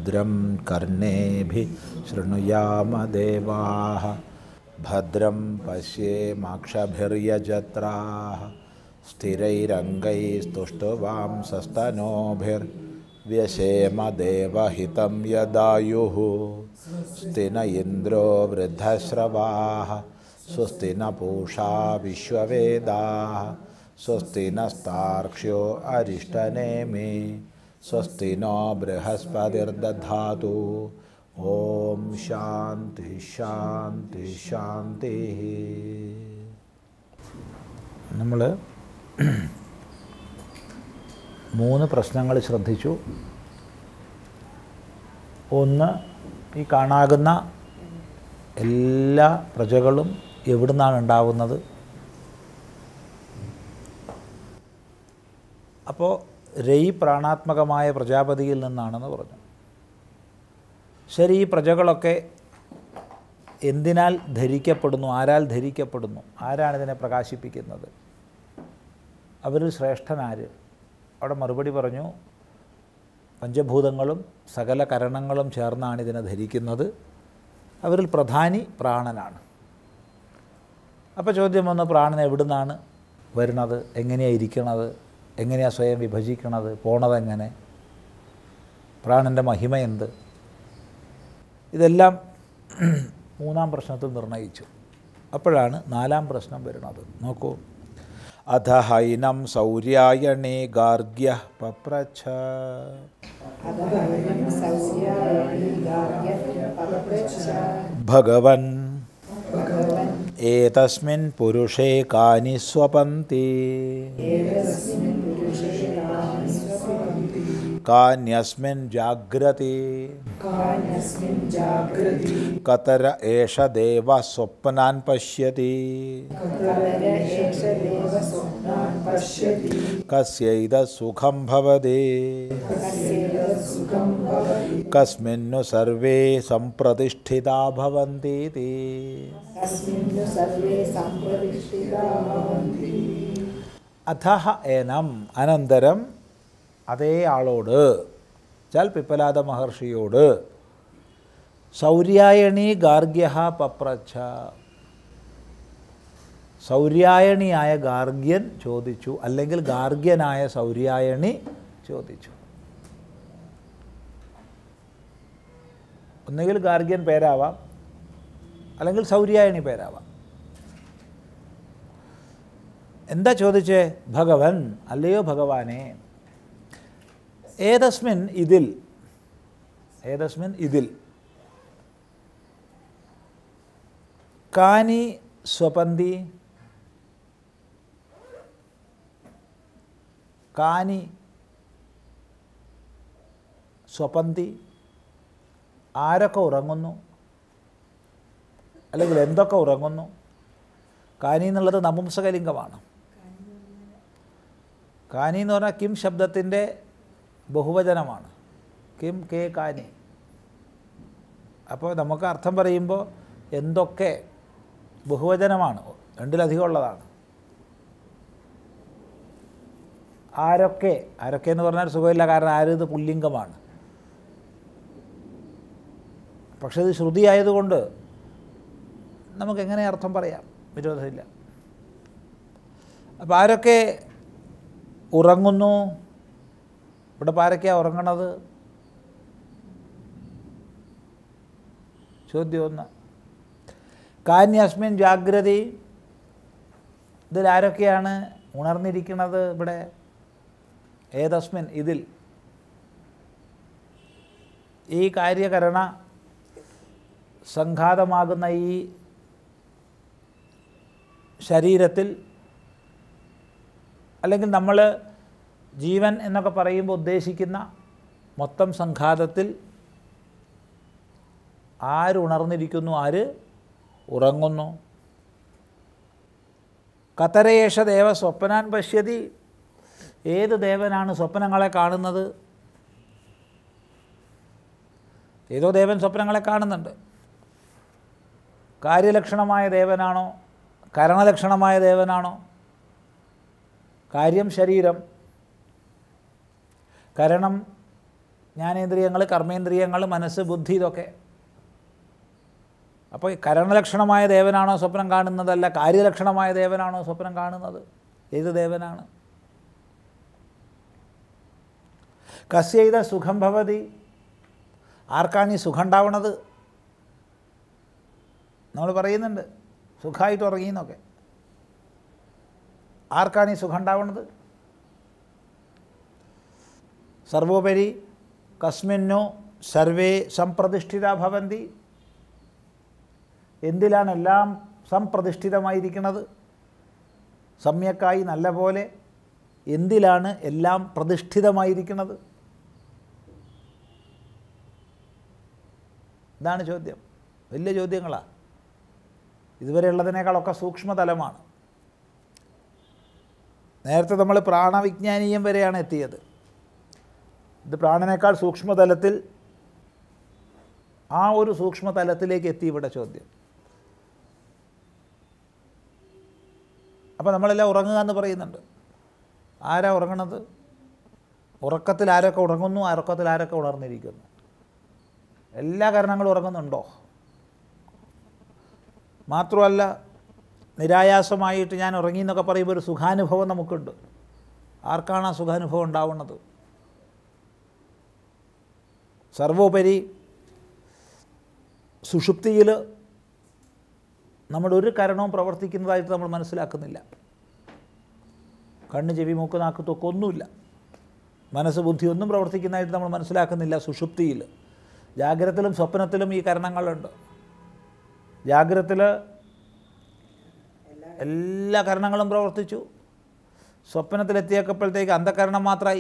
भद्रं कर्णेभिः शृणुयामदेवाः भद्रं पश्येमाक्षभिर्यजत्राः स्थिरैरङ्गैस्तुष्टुवांसस्तनोभिर्व्यशेम देवहितं यदायुः स्वस्ति न इन्द्रो वृद्धश्रवाः स्वस्ति न पूषा विश्ववेदाः स्वस्ति नस्तार्क्ष्यो अरिष्टनेमि स्वस्ति नो बृहस्पतिर्दधातु ॐ शान्तिः शान्तिः शान्तिः നമ്മൾ മൂന്ന് പ്രശ്നങ്ങൾ ശ്രദ്ധിച്ചു ഒന്ന് ഈ കാണാകുന്ന എല്ലാ പ്രജകളും എവിടുന്നാണ് ഉണ്ടാവുന്നത് അപ്പോൾ രയി പ്രാണാത്മകമായ പ്രജാപതിയിൽ നിന്നാണെന്ന് പറഞ്ഞു ശരി ഈ പ്രജകളൊക്കെ എന്തിനാൽ ധരിക്കപ്പെടുന്നു ആരാൽ ധരിക്കപ്പെടുന്നു ആരാണ് ഇതിനെ പ്രകാശിപ്പിക്കുന്നത് അവരിൽ ശ്രേഷ്ഠനാര് അവിടെ മറുപടി പറഞ്ഞു പഞ്ചഭൂതങ്ങളും സകല കരണങ്ങളും ചേർന്നാണ് ഇതിനെ ധരിക്കുന്നത് അവരിൽ പ്രധാനി പ്രാണനാണ് അപ്പോൾ ചോദ്യം വന്ന് പ്രാണൻ എവിടുന്നാണ് വരുന്നത് എങ്ങനെയാണ് ഇരിക്കണത് എങ്ങനെയാണ് സ്വയം വിഭജിക്കണത് പോണതെങ്ങനെ പ്രാണൻ്റെ മഹിമ എന്ത് ഇതെല്ലാം മൂന്നാം പ്രശ്നത്തിൽ നിർണയിച്ചു അപ്പോഴാണ് നാലാം പ്രശ്നം വരുന്നത് നോക്കൂ അധ ഹൈനം സൗര്യായണേ ഗാർഗ്യ പപ്രച്ഛ ഭഗവൻ ഏതസ്മിൻ പുരുഷേ കാനി സ്വപന്തി കാന്യസ്മിൻ ജാഗ്രതി കതര ഏഷ ദേവ സ്വപ്നാൻ പശ്യതി കസ്യൈത സുഖം ഭവതി കസ്മിന്നു സർവേ സംപ്രതിഷ്ഠിതാ ഭവന്തി അഥ ഏനം അനന്തരം അതേ ആളോട് ചാൽ പിപ്പലാദ മഹർഷിയോട് സൗര്യായണി ഗാർഗ്യ പപ്രച്ഛ സൗര്യായണിയായ ഗാർഗ്യൻ ചോദിച്ചു അല്ലെങ്കിൽ ഗാർഗ്യനായ സൗര്യായണി ചോദിച്ചു ഒന്നുകിൽ ഗാർഗ്യൻ പേരാവാം അല്ലെങ്കിൽ സൗര്യായണി പേരാവാം എന്താ ചോദിച്ചേ ഭഗവൻ അല്ലയോ ഭഗവാനെ ഏതസ്മിൻ ഇതിൽ ഏതസ്മിൻ ഇതിൽ കാനി സ്വപന്തി കാനി സ്വപന്തി ആരൊക്കെ ഉറങ്ങുന്നു അല്ലെങ്കിൽ എന്തൊക്കെ ഉറങ്ങുന്നു കാനി എന്നുള്ളത് നപുംസകലിംഗമാണ് കാനി എന്ന് പറഞ്ഞാൽ കിം ശബ്ദത്തിൻ്റെ ബഹുവചനമാണ് കിം കെ കാനി അപ്പോൾ നമുക്ക് അർത്ഥം പറയുമ്പോൾ എന്തൊക്കെ ബഹുവചനമാണ് രണ്ടിലധികം ഉള്ളതാണ് ആരൊക്കെ ആരൊക്കെ എന്ന് പറഞ്ഞാൽ സുഖമില്ല കാരണം ആര് ഇത് പുല്ലിംഗമാണ് പക്ഷേ ഇത് ശ്രുതി ആയതുകൊണ്ട് നമുക്ക് എങ്ങനെ അർത്ഥം പറയാം വിരോധമില്ല അപ്പോൾ ആരൊക്കെ ഉറങ്ങുന്നു ഇവിടെ ഇപ്പോൾ ആരൊക്കെയാണ് ഉറങ്ങണത് ചോദ്യം ഒന്ന് കാന്യസ്മിൻ ജാഗ്രതി ഇതിൽ ആരൊക്കെയാണ് ഉണർന്നിരിക്കുന്നത് ഇവിടെ ഏതസ്മിൻ ഇതിൽ ഈ കാര്യകരണ സംഘാതമാകുന്ന ഈ ശരീരത്തിൽ അല്ലെങ്കിൽ നമ്മൾ ജീവൻ എന്നൊക്കെ പറയുമ്പോൾ ഉദ്ദേശിക്കുന്ന മൊത്തം സംഘാതത്തിൽ ആരുണർന്നിരിക്കുന്നു ആര് ഉറങ്ങുന്നു കതരയേഷ ദേവ സ്വപ്നാൻ പശ്യതി ഏത് ദേവനാണ് സ്വപ്നങ്ങളെ കാണുന്നത് ഏതോ ദേവൻ സ്വപ്നങ്ങളെ കാണുന്നുണ്ട് കാര്യലക്ഷണമായ ദേവനാണോ കരണലക്ഷണമായ ദേവനാണോ കാര്യം ശരീരം കരണം ജ്ഞാനേന്ദ്രിയങ്ങൾ കർമ്മേന്ദ്രിയങ്ങൾ മനസ്സ് ബുദ്ധി ഇതൊക്കെ അപ്പോൾ ഈ കരണലക്ഷണമായ ദേവനാണോ സ്വപ്നം കാണുന്നതല്ല കാര്യലക്ഷണമായ ദേവനാണോ സ്വപ്നം കാണുന്നത് ഏത് ദേവനാണ് കസ്യൈത സുഖം ഭവതി ആർക്കാണ് ഈ സുഖം ഉണ്ടാവണത് നമ്മൾ പറയുന്നുണ്ട് സുഖമായിട്ട് ഉറങ്ങിയെന്നൊക്കെ ആർക്കാണ് ഈ സുഖം ഉണ്ടാവുന്നത് സർവോപരി കസ്മിന്നു സർവേ സംപ്രതിഷ്ഠിത ഭവന്തി എന്തിലാണ് എല്ലാം സംപ്രതിഷ്ഠിതമായിരിക്കുന്നത് സമ്യക്കായി നല്ല പോലെ എന്തിലാണ് എല്ലാം പ്രതിഷ്ഠിതമായിരിക്കുന്നത് ഇതാണ് ചോദ്യം വലിയ ചോദ്യങ്ങളാണ് ഇതുവരെയുള്ളതിനേക്കാളൊക്കെ സൂക്ഷ്മതലമാണ് നേരത്തെ നമ്മൾ പ്രാണവിജ്ഞാനീയം വരെയാണ് എത്തിയത് ഇത് പ്രാണനേക്കാൾ സൂക്ഷ്മതലത്തിൽ ആ ഒരു സൂക്ഷ്മതലത്തിലേക്ക് എത്തി ഇവിടെ ചോദ്യം അപ്പോൾ നമ്മളെല്ലാം ഉറങ്ങുക എന്ന് പറയുന്നുണ്ട് ആരാ ഉറങ്ങണത് ഉറക്കത്തിൽ ആരൊക്കെ ഉറങ്ങുന്നു ഉറക്കത്തിൽ ആരൊക്കെ ഉണർന്നിരിക്കുന്നു എല്ലാ കാരണങ്ങളും ഉറങ്ങുന്നുണ്ടോ മാത്രമല്ല നിരായാസമായിട്ട് ഞാൻ ഉറങ്ങി എന്നൊക്കെ പറയുമ്പോൾ ഒരു സുഖാനുഭവം നമുക്കുണ്ട് ആർക്കാണ് ആ സുഖാനുഭവം ഉണ്ടാവുന്നത് സർവോപരി സുഷുപ്തിയിൽ നമ്മുടെ ഒരു കരണവും പ്രവർത്തിക്കുന്നതായിട്ട് നമ്മൾ മനസ്സിലാക്കുന്നില്ല കണ്ണ് ചെവി മൂക്ക് നാക്ക് തൊക്കെ ഒന്നുമില്ല മനസ്സ് ബുദ്ധി ഒന്നും പ്രവർത്തിക്കുന്നതായിട്ട് നമ്മൾ മനസ്സിലാക്കുന്നില്ല സുഷുപ്തിയിൽ ജാഗ്രതത്തിലും സ്വപ്നത്തിലും ഈ കരണങ്ങളുണ്ട് ജാഗ്രതത്തിൽ എല്ലാ കരണങ്ങളും പ്രവർത്തിച്ചു സ്വപ്നത്തിലെത്തിയേക്കപ്പോഴത്തേക്ക് അന്ധകരണം മാത്രമായി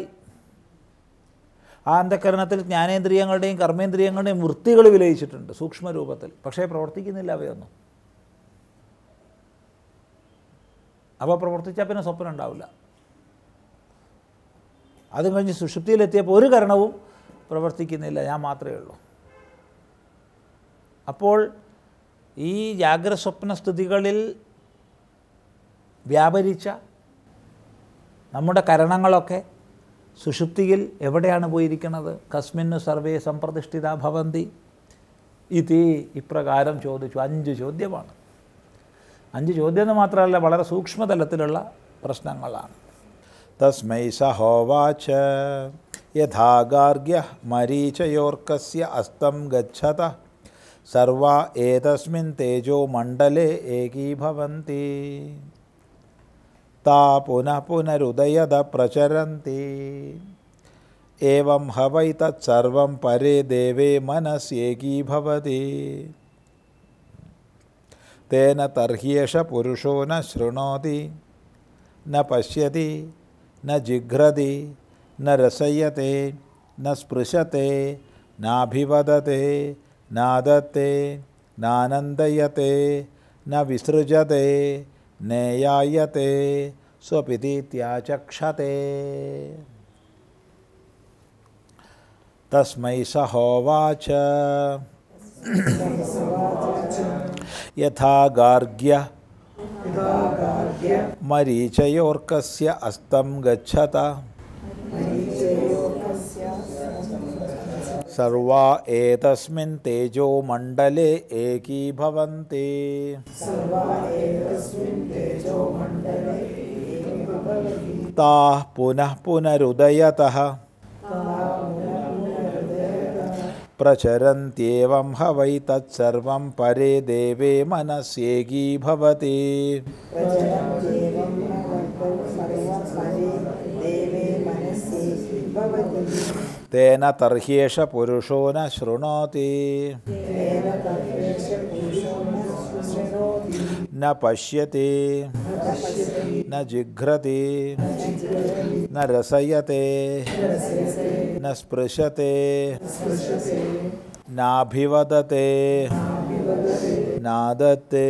ആ അന്ധകരണത്തിൽ ജ്ഞാനേന്ദ്രിയങ്ങളുടെയും കർമ്മേന്ദ്രിയങ്ങളുടെയും വൃത്തികൾ വിലയിച്ചിട്ടുണ്ട് സൂക്ഷ്മരൂപത്തിൽ പക്ഷേ പ്രവർത്തിക്കുന്നില്ല അവയൊന്നും അവ പ്രവർത്തിച്ചാൽ പിന്നെ സ്വപ്നം ഉണ്ടാവില്ല അതും കഴിഞ്ഞ് സുഷുപ്തിയിലെത്തിയപ്പോൾ ഒരു കരണവും പ്രവർത്തിക്കുന്നില്ല ഞാൻ മാത്രമേ ഉള്ളൂ അപ്പോൾ ഈ ജാഗ്രത സ്വപ്ന സ്ഥിതികളിൽ വ്യാപരിച്ച നമ്മുടെ കരണങ്ങളൊക്കെ സുഷുപ്തിയിൽ എവിടെയാണ് പോയിരിക്കുന്നത് കസ്മിന്നു സർവേ സംപ്രതിഷ്ഠിത ഭവന്തി ഇതി ഇപ്രകാരം ചോദിച്ചു അഞ്ച് ചോദ്യമാണ് അഞ്ച് ചോദ്യം എന്ന് മാത്രമല്ല വളരെ സൂക്ഷ്മതലത്തിലുള്ള പ്രശ്നങ്ങളാണ് തസ്മൈ സഹോവാച യഥാഗാർഗ്യ മരീചയോർക്കസ്യ അസ്തം ഗച്ഛത സർവ ഏതസ്മിൻ തേജോ മണ്ഡലേ ഏകീഭവന്തി താ പുനഃ പുനരുദയത പ്രചരന്തി ഏവം ഹവൈ തത്സർവം പരേ ദേവേ മനസ്യേകീഭവതി തേന തർഹ്യേഷ പുരുഷോ ന ശൃണോതി ന പശ്യതി ന ജിഘ്രതി ന രസയത്തെ ന സ്പൃശത്തെ നാഭിവദത്തെ നാദത്തെ നാനന്ദയത്തെ ന വിസൃജത്തെ നേയായത്തെ സ്വപിതീത്യാചക്ഷത്തെ തസ്മൈ സഹോവാച യഥാ ഗാർഗ്യ മരീചയോർക്കസ്യ അസ്തം ഗച്ഛത സർവാ ഏതസ്മിൻ തേജോ മണ്ഡലേ ഏകീഭവന്തി താः പുനഃ പുനരുദയതः प्रचरन्त्येवं ह वै तत्सर्वं परे देवे मनस्येकीभवति तेन तर्ह्येष पुरुषो न शृणोति न पश्यति न जिघ्रति न रसयते न स्पृशते नाभिवदते नादत्ते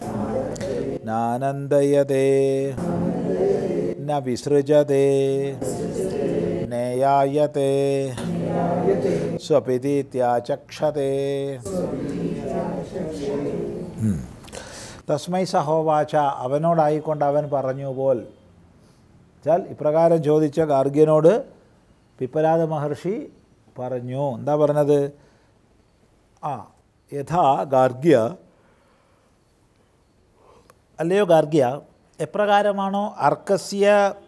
नानन्दयते न विसृजते നേയായത്തെ സ്വപിതീത്യാചക്ഷത്തെ ഉം. തസ്മൈ സഹോവാച അവനോടായിക്കൊണ്ട് അവൻ പറഞ്ഞു പോൽ വെച്ചാൽ ഇപ്രകാരം ചോദിച്ച ഗാർഗ്യനോട് പിപ്പലാദ മഹർഷി പറഞ്ഞു എന്താ പറഞ്ഞത് ആ യഥാ ഗാർഗ്യ അല്ലയോ ഗാർഗ്യ എപ്രകാരമാണോ അർക്കസ്യ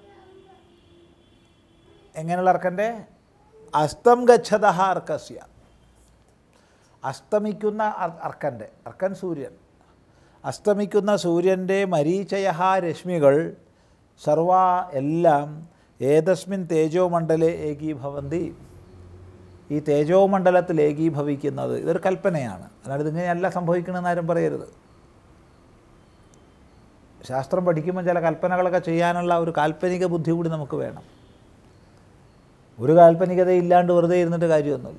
എങ്ങനെയുള്ള അർക്കൻ്റെ അസ്തം ഗച്ഛത അർക്കസ്യ അസ്തമിക്കുന്ന അർ- അർക്കൻ്റെ അർക്കൻ സൂര്യൻ അസ്തമിക്കുന്ന സൂര്യൻ്റെ മരീചയ രശ്മികൾ സർവ എല്ലാം ഏതസ്മിൻ തേജോമണ്ഡലെ ഏകീഭവന്തി ഈ തേജോമണ്ഡലത്തിൽ ഏകീഭവിക്കുന്നത് ഇതൊരു കൽപ്പനയാണ് അല്ലാതെ ഇതിങ്ങനെയല്ല സംഭവിക്കണമെന്ന് ആരും പറയരുത് ശാസ്ത്രം പഠിക്കുമ്പോൾ ചില കൽപ്പനകളൊക്കെ ചെയ്യാനുള്ള ഒരു കാൽപ്പനിക ബുദ്ധി കൂടി നമുക്ക് വേണം ഒരു കാൽപ്പനികത ഇല്ലാണ്ട് വെറുതെ ഇരുന്നിട്ട് കാര്യമൊന്നുമില്ല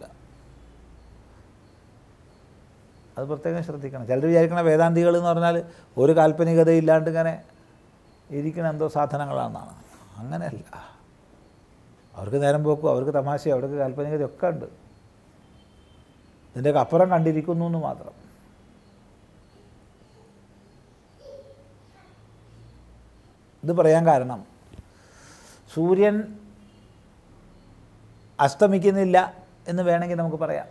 അത് പ്രത്യേകം ശ്രദ്ധിക്കണം ചിലർ വിചാരിക്കണ വേദാന്തികൾ എന്ന് പറഞ്ഞാൽ ഒരു കാൽപ്പനികത ഇല്ലാണ്ട് ഇങ്ങനെ ഇരിക്കണ എന്തോ സാധനങ്ങളാണെന്നാണ് അങ്ങനെയല്ല അവർക്ക് നേരം പോക്കും അവർക്ക് തമാശ അവർക്ക് കാൽപ്പനികതയൊക്കെ ഉണ്ട് ഇതിൻ്റെയൊക്കെ അപ്പുറം കണ്ടിരിക്കുന്നു എന്ന് മാത്രം ഇത് പറയാൻ കാരണം സൂര്യൻ അസ്തമിക്കുന്നില്ല എന്ന് വേണമെങ്കിൽ നമുക്ക് പറയാം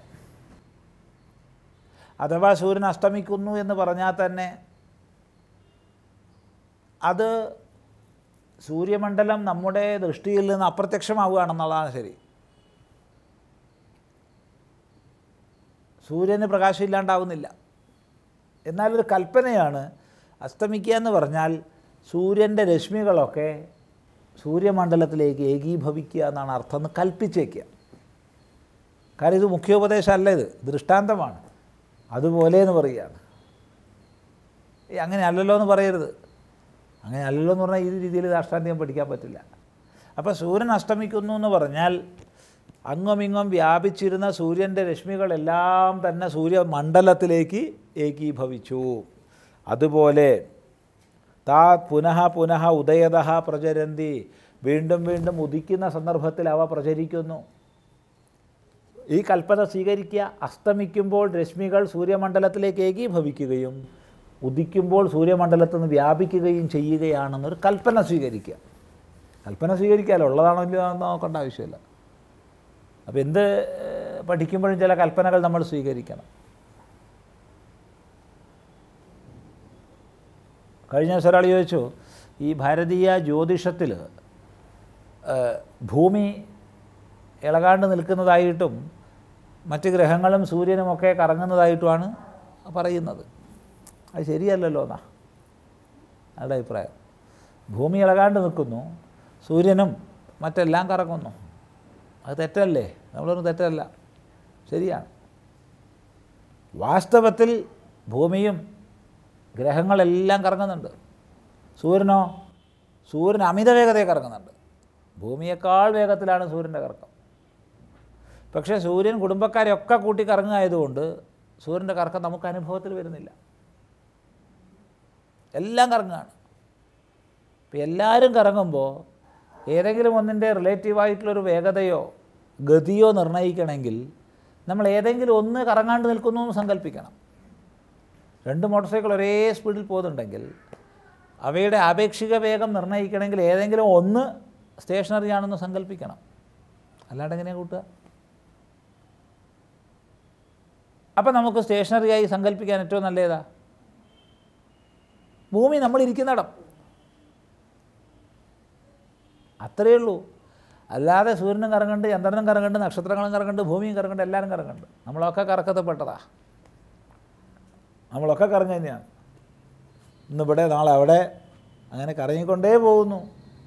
അഥവാ സൂര്യൻ അസ്തമിക്കുന്നു എന്ന് പറഞ്ഞാൽ തന്നെ അത് സൂര്യമണ്ഡലം നമ്മുടെ ദൃഷ്ടിയിൽ നിന്ന് അപ്രത്യക്ഷമാവുകയാണെന്നുള്ളതാണ് ശരി സൂര്യന് പ്രകാശം ഇല്ലാണ്ടാവുന്നില്ല എന്നാലൊരു കൽപ്പനയാണ് അസ്തമിക്കുക എന്ന് പറഞ്ഞാൽ സൂര്യൻ്റെ രശ്മികളൊക്കെ സൂര്യമണ്ഡലത്തിലേക്ക് ഏകീഭവിക്കുക എന്നാണ് അർത്ഥം എന്ന് കൽപ്പിച്ചേക്കുക കാരണം ഇത് മുഖ്യോപദേശമല്ല ഇത് ദൃഷ്ടാന്തമാണ് അതുപോലെ എന്ന് പറയുകയാണ് ഏയ് അങ്ങനെ അല്ലല്ലോ എന്ന് പറയരുത് അങ്ങനെ അല്ലല്ലോ എന്ന് പറഞ്ഞാൽ ഈ രീതിയിൽ ദാഷ്ടാന്തികം പഠിക്കാൻ പറ്റില്ല അപ്പോൾ സൂര്യൻ അസ്തമിക്കുന്നു എന്ന് പറഞ്ഞാൽ അങ്ങും ഇങ്ങും വ്യാപിച്ചിരുന്ന സൂര്യൻ്റെ രശ്മികളെല്ലാം തന്നെ സൂര്യമണ്ഡലത്തിലേക്ക് ഏകീഭവിച്ചു അതുപോലെ താ പുനഃ പുനഃ ഉദയത പ്രചരന്തി വീണ്ടും വീണ്ടും ഉദിക്കുന്ന സന്ദർഭത്തിൽ അവ പ്രചരിക്കുന്നു ഈ കൽപ്പന സ്വീകരിക്കുക അസ്തമിക്കുമ്പോൾ രശ്മികൾ സൂര്യമണ്ഡലത്തിലേക്ക് ഏകീഭവിക്കുകയും ഉദിക്കുമ്പോൾ സൂര്യമണ്ഡലത്തിൽ നിന്ന് വ്യാപിക്കുകയും ചെയ്യുകയാണെന്നൊരു കൽപ്പന സ്വീകരിക്കുക കൽപ്പന സ്വീകരിക്കാമല്ലോ ഉള്ളതാണോ ഇല്ലയോ എന്ന് നോക്കേണ്ട ആവശ്യമില്ല അപ്പോൾ എന്ത് ഏഹ്, പഠിക്കുമ്പോഴും ചില കൽപ്പനകൾ നമ്മൾ സ്വീകരിക്കണം കഴിഞ്ഞ ദിവസം ഒരാൾ ചോദിച്ചു ഈ ഭാരതീയ ജ്യോതിഷത്തിൽ ഭൂമി ഇളകാണ്ട് നിൽക്കുന്നതായിട്ടും മറ്റ് ഗ്രഹങ്ങളും സൂര്യനുമൊക്കെ കറങ്ങുന്നതായിട്ടുമാണ് പറയുന്നത് അത് ശരിയല്ലല്ലോ എന്നാ അയാളുടെ അഭിപ്രായം ഭൂമി ഇളകാണ്ട് നിൽക്കുന്നു സൂര്യനും മറ്റെല്ലാം കറങ്ങുന്നു അത് തെറ്റല്ലേ നമ്മളൊന്നും തെറ്റല്ല ശരിയാണ് വാസ്തവത്തിൽ ഭൂമിയും ഗ്രഹങ്ങളെല്ലാം കറങ്ങുന്നുണ്ട് സൂര്യനോ സൂര്യൻ അമിത വേഗതയിൽ കറങ്ങുന്നുണ്ട് ഭൂമിയേക്കാൾ വേഗത്തിലാണ് സൂര്യൻ്റെ കറക്കം പക്ഷേ സൂര്യൻ കുടുംബക്കാരെയൊക്കെ കൂട്ടി കറങ്ങുകയായതുകൊണ്ട് സൂര്യൻ്റെ കറക്കം നമുക്ക് അനുഭവത്തിൽ വരുന്നില്ല എല്ലാം കറങ്ങുകയാണ് ഇപ്പം എല്ലാവരും കറങ്ങുമ്പോൾ ഏതെങ്കിലും ഒന്നിൻ്റെ റിലേറ്റീവായിട്ടുള്ളൊരു വേഗതയോ ഗതിയോ നിർണ്ണയിക്കണമെങ്കിൽ നമ്മൾ ഏതെങ്കിലും ഒന്ന് കറങ്ങാണ്ട് നിൽക്കുന്നു എന്ന് സങ്കല്പിക്കണം രണ്ട് മോട്ടോർ സൈക്കിൾ ഒരേ സ്പീഡിൽ പോകുന്നുണ്ടെങ്കിൽ അവയുടെ ആപേക്ഷിക വേഗം നിർണ്ണയിക്കണമെങ്കിൽ ഏതെങ്കിലും ഒന്ന് സ്റ്റേഷനറി ആണെന്ന് സങ്കല്പിക്കണം അല്ലാണ്ട് എങ്ങനെയാണ് കൂട്ടുക അപ്പം നമുക്ക് സ്റ്റേഷനറിയായി സങ്കല്പിക്കാൻ ഏറ്റവും നല്ലതാ ഭൂമി നമ്മളിരിക്കുന്നിടം അത്രയേ ഉള്ളൂ അല്ലാതെ സൂര്യനും കറങ്ങുന്നുണ്ട് ചന്ദ്രനും കറങ്ങുന്നുണ്ട് നക്ഷത്രങ്ങളും കറങ്ങുന്നുണ്ട് ഭൂമിയും കറങ്ങുന്നുണ്ട് എല്ലാവരും കറങ്ങുന്നുണ്ട് നമ്മളൊക്കെ കറക്കത്തപ്പെട്ടതാ നമ്മളൊക്കെ കറങ്ങുക തന്നെയാണ് ഇന്നിവിടെ നാളെ അവിടെ അങ്ങനെ കറങ്ങിക്കൊണ്ടേ പോകുന്നു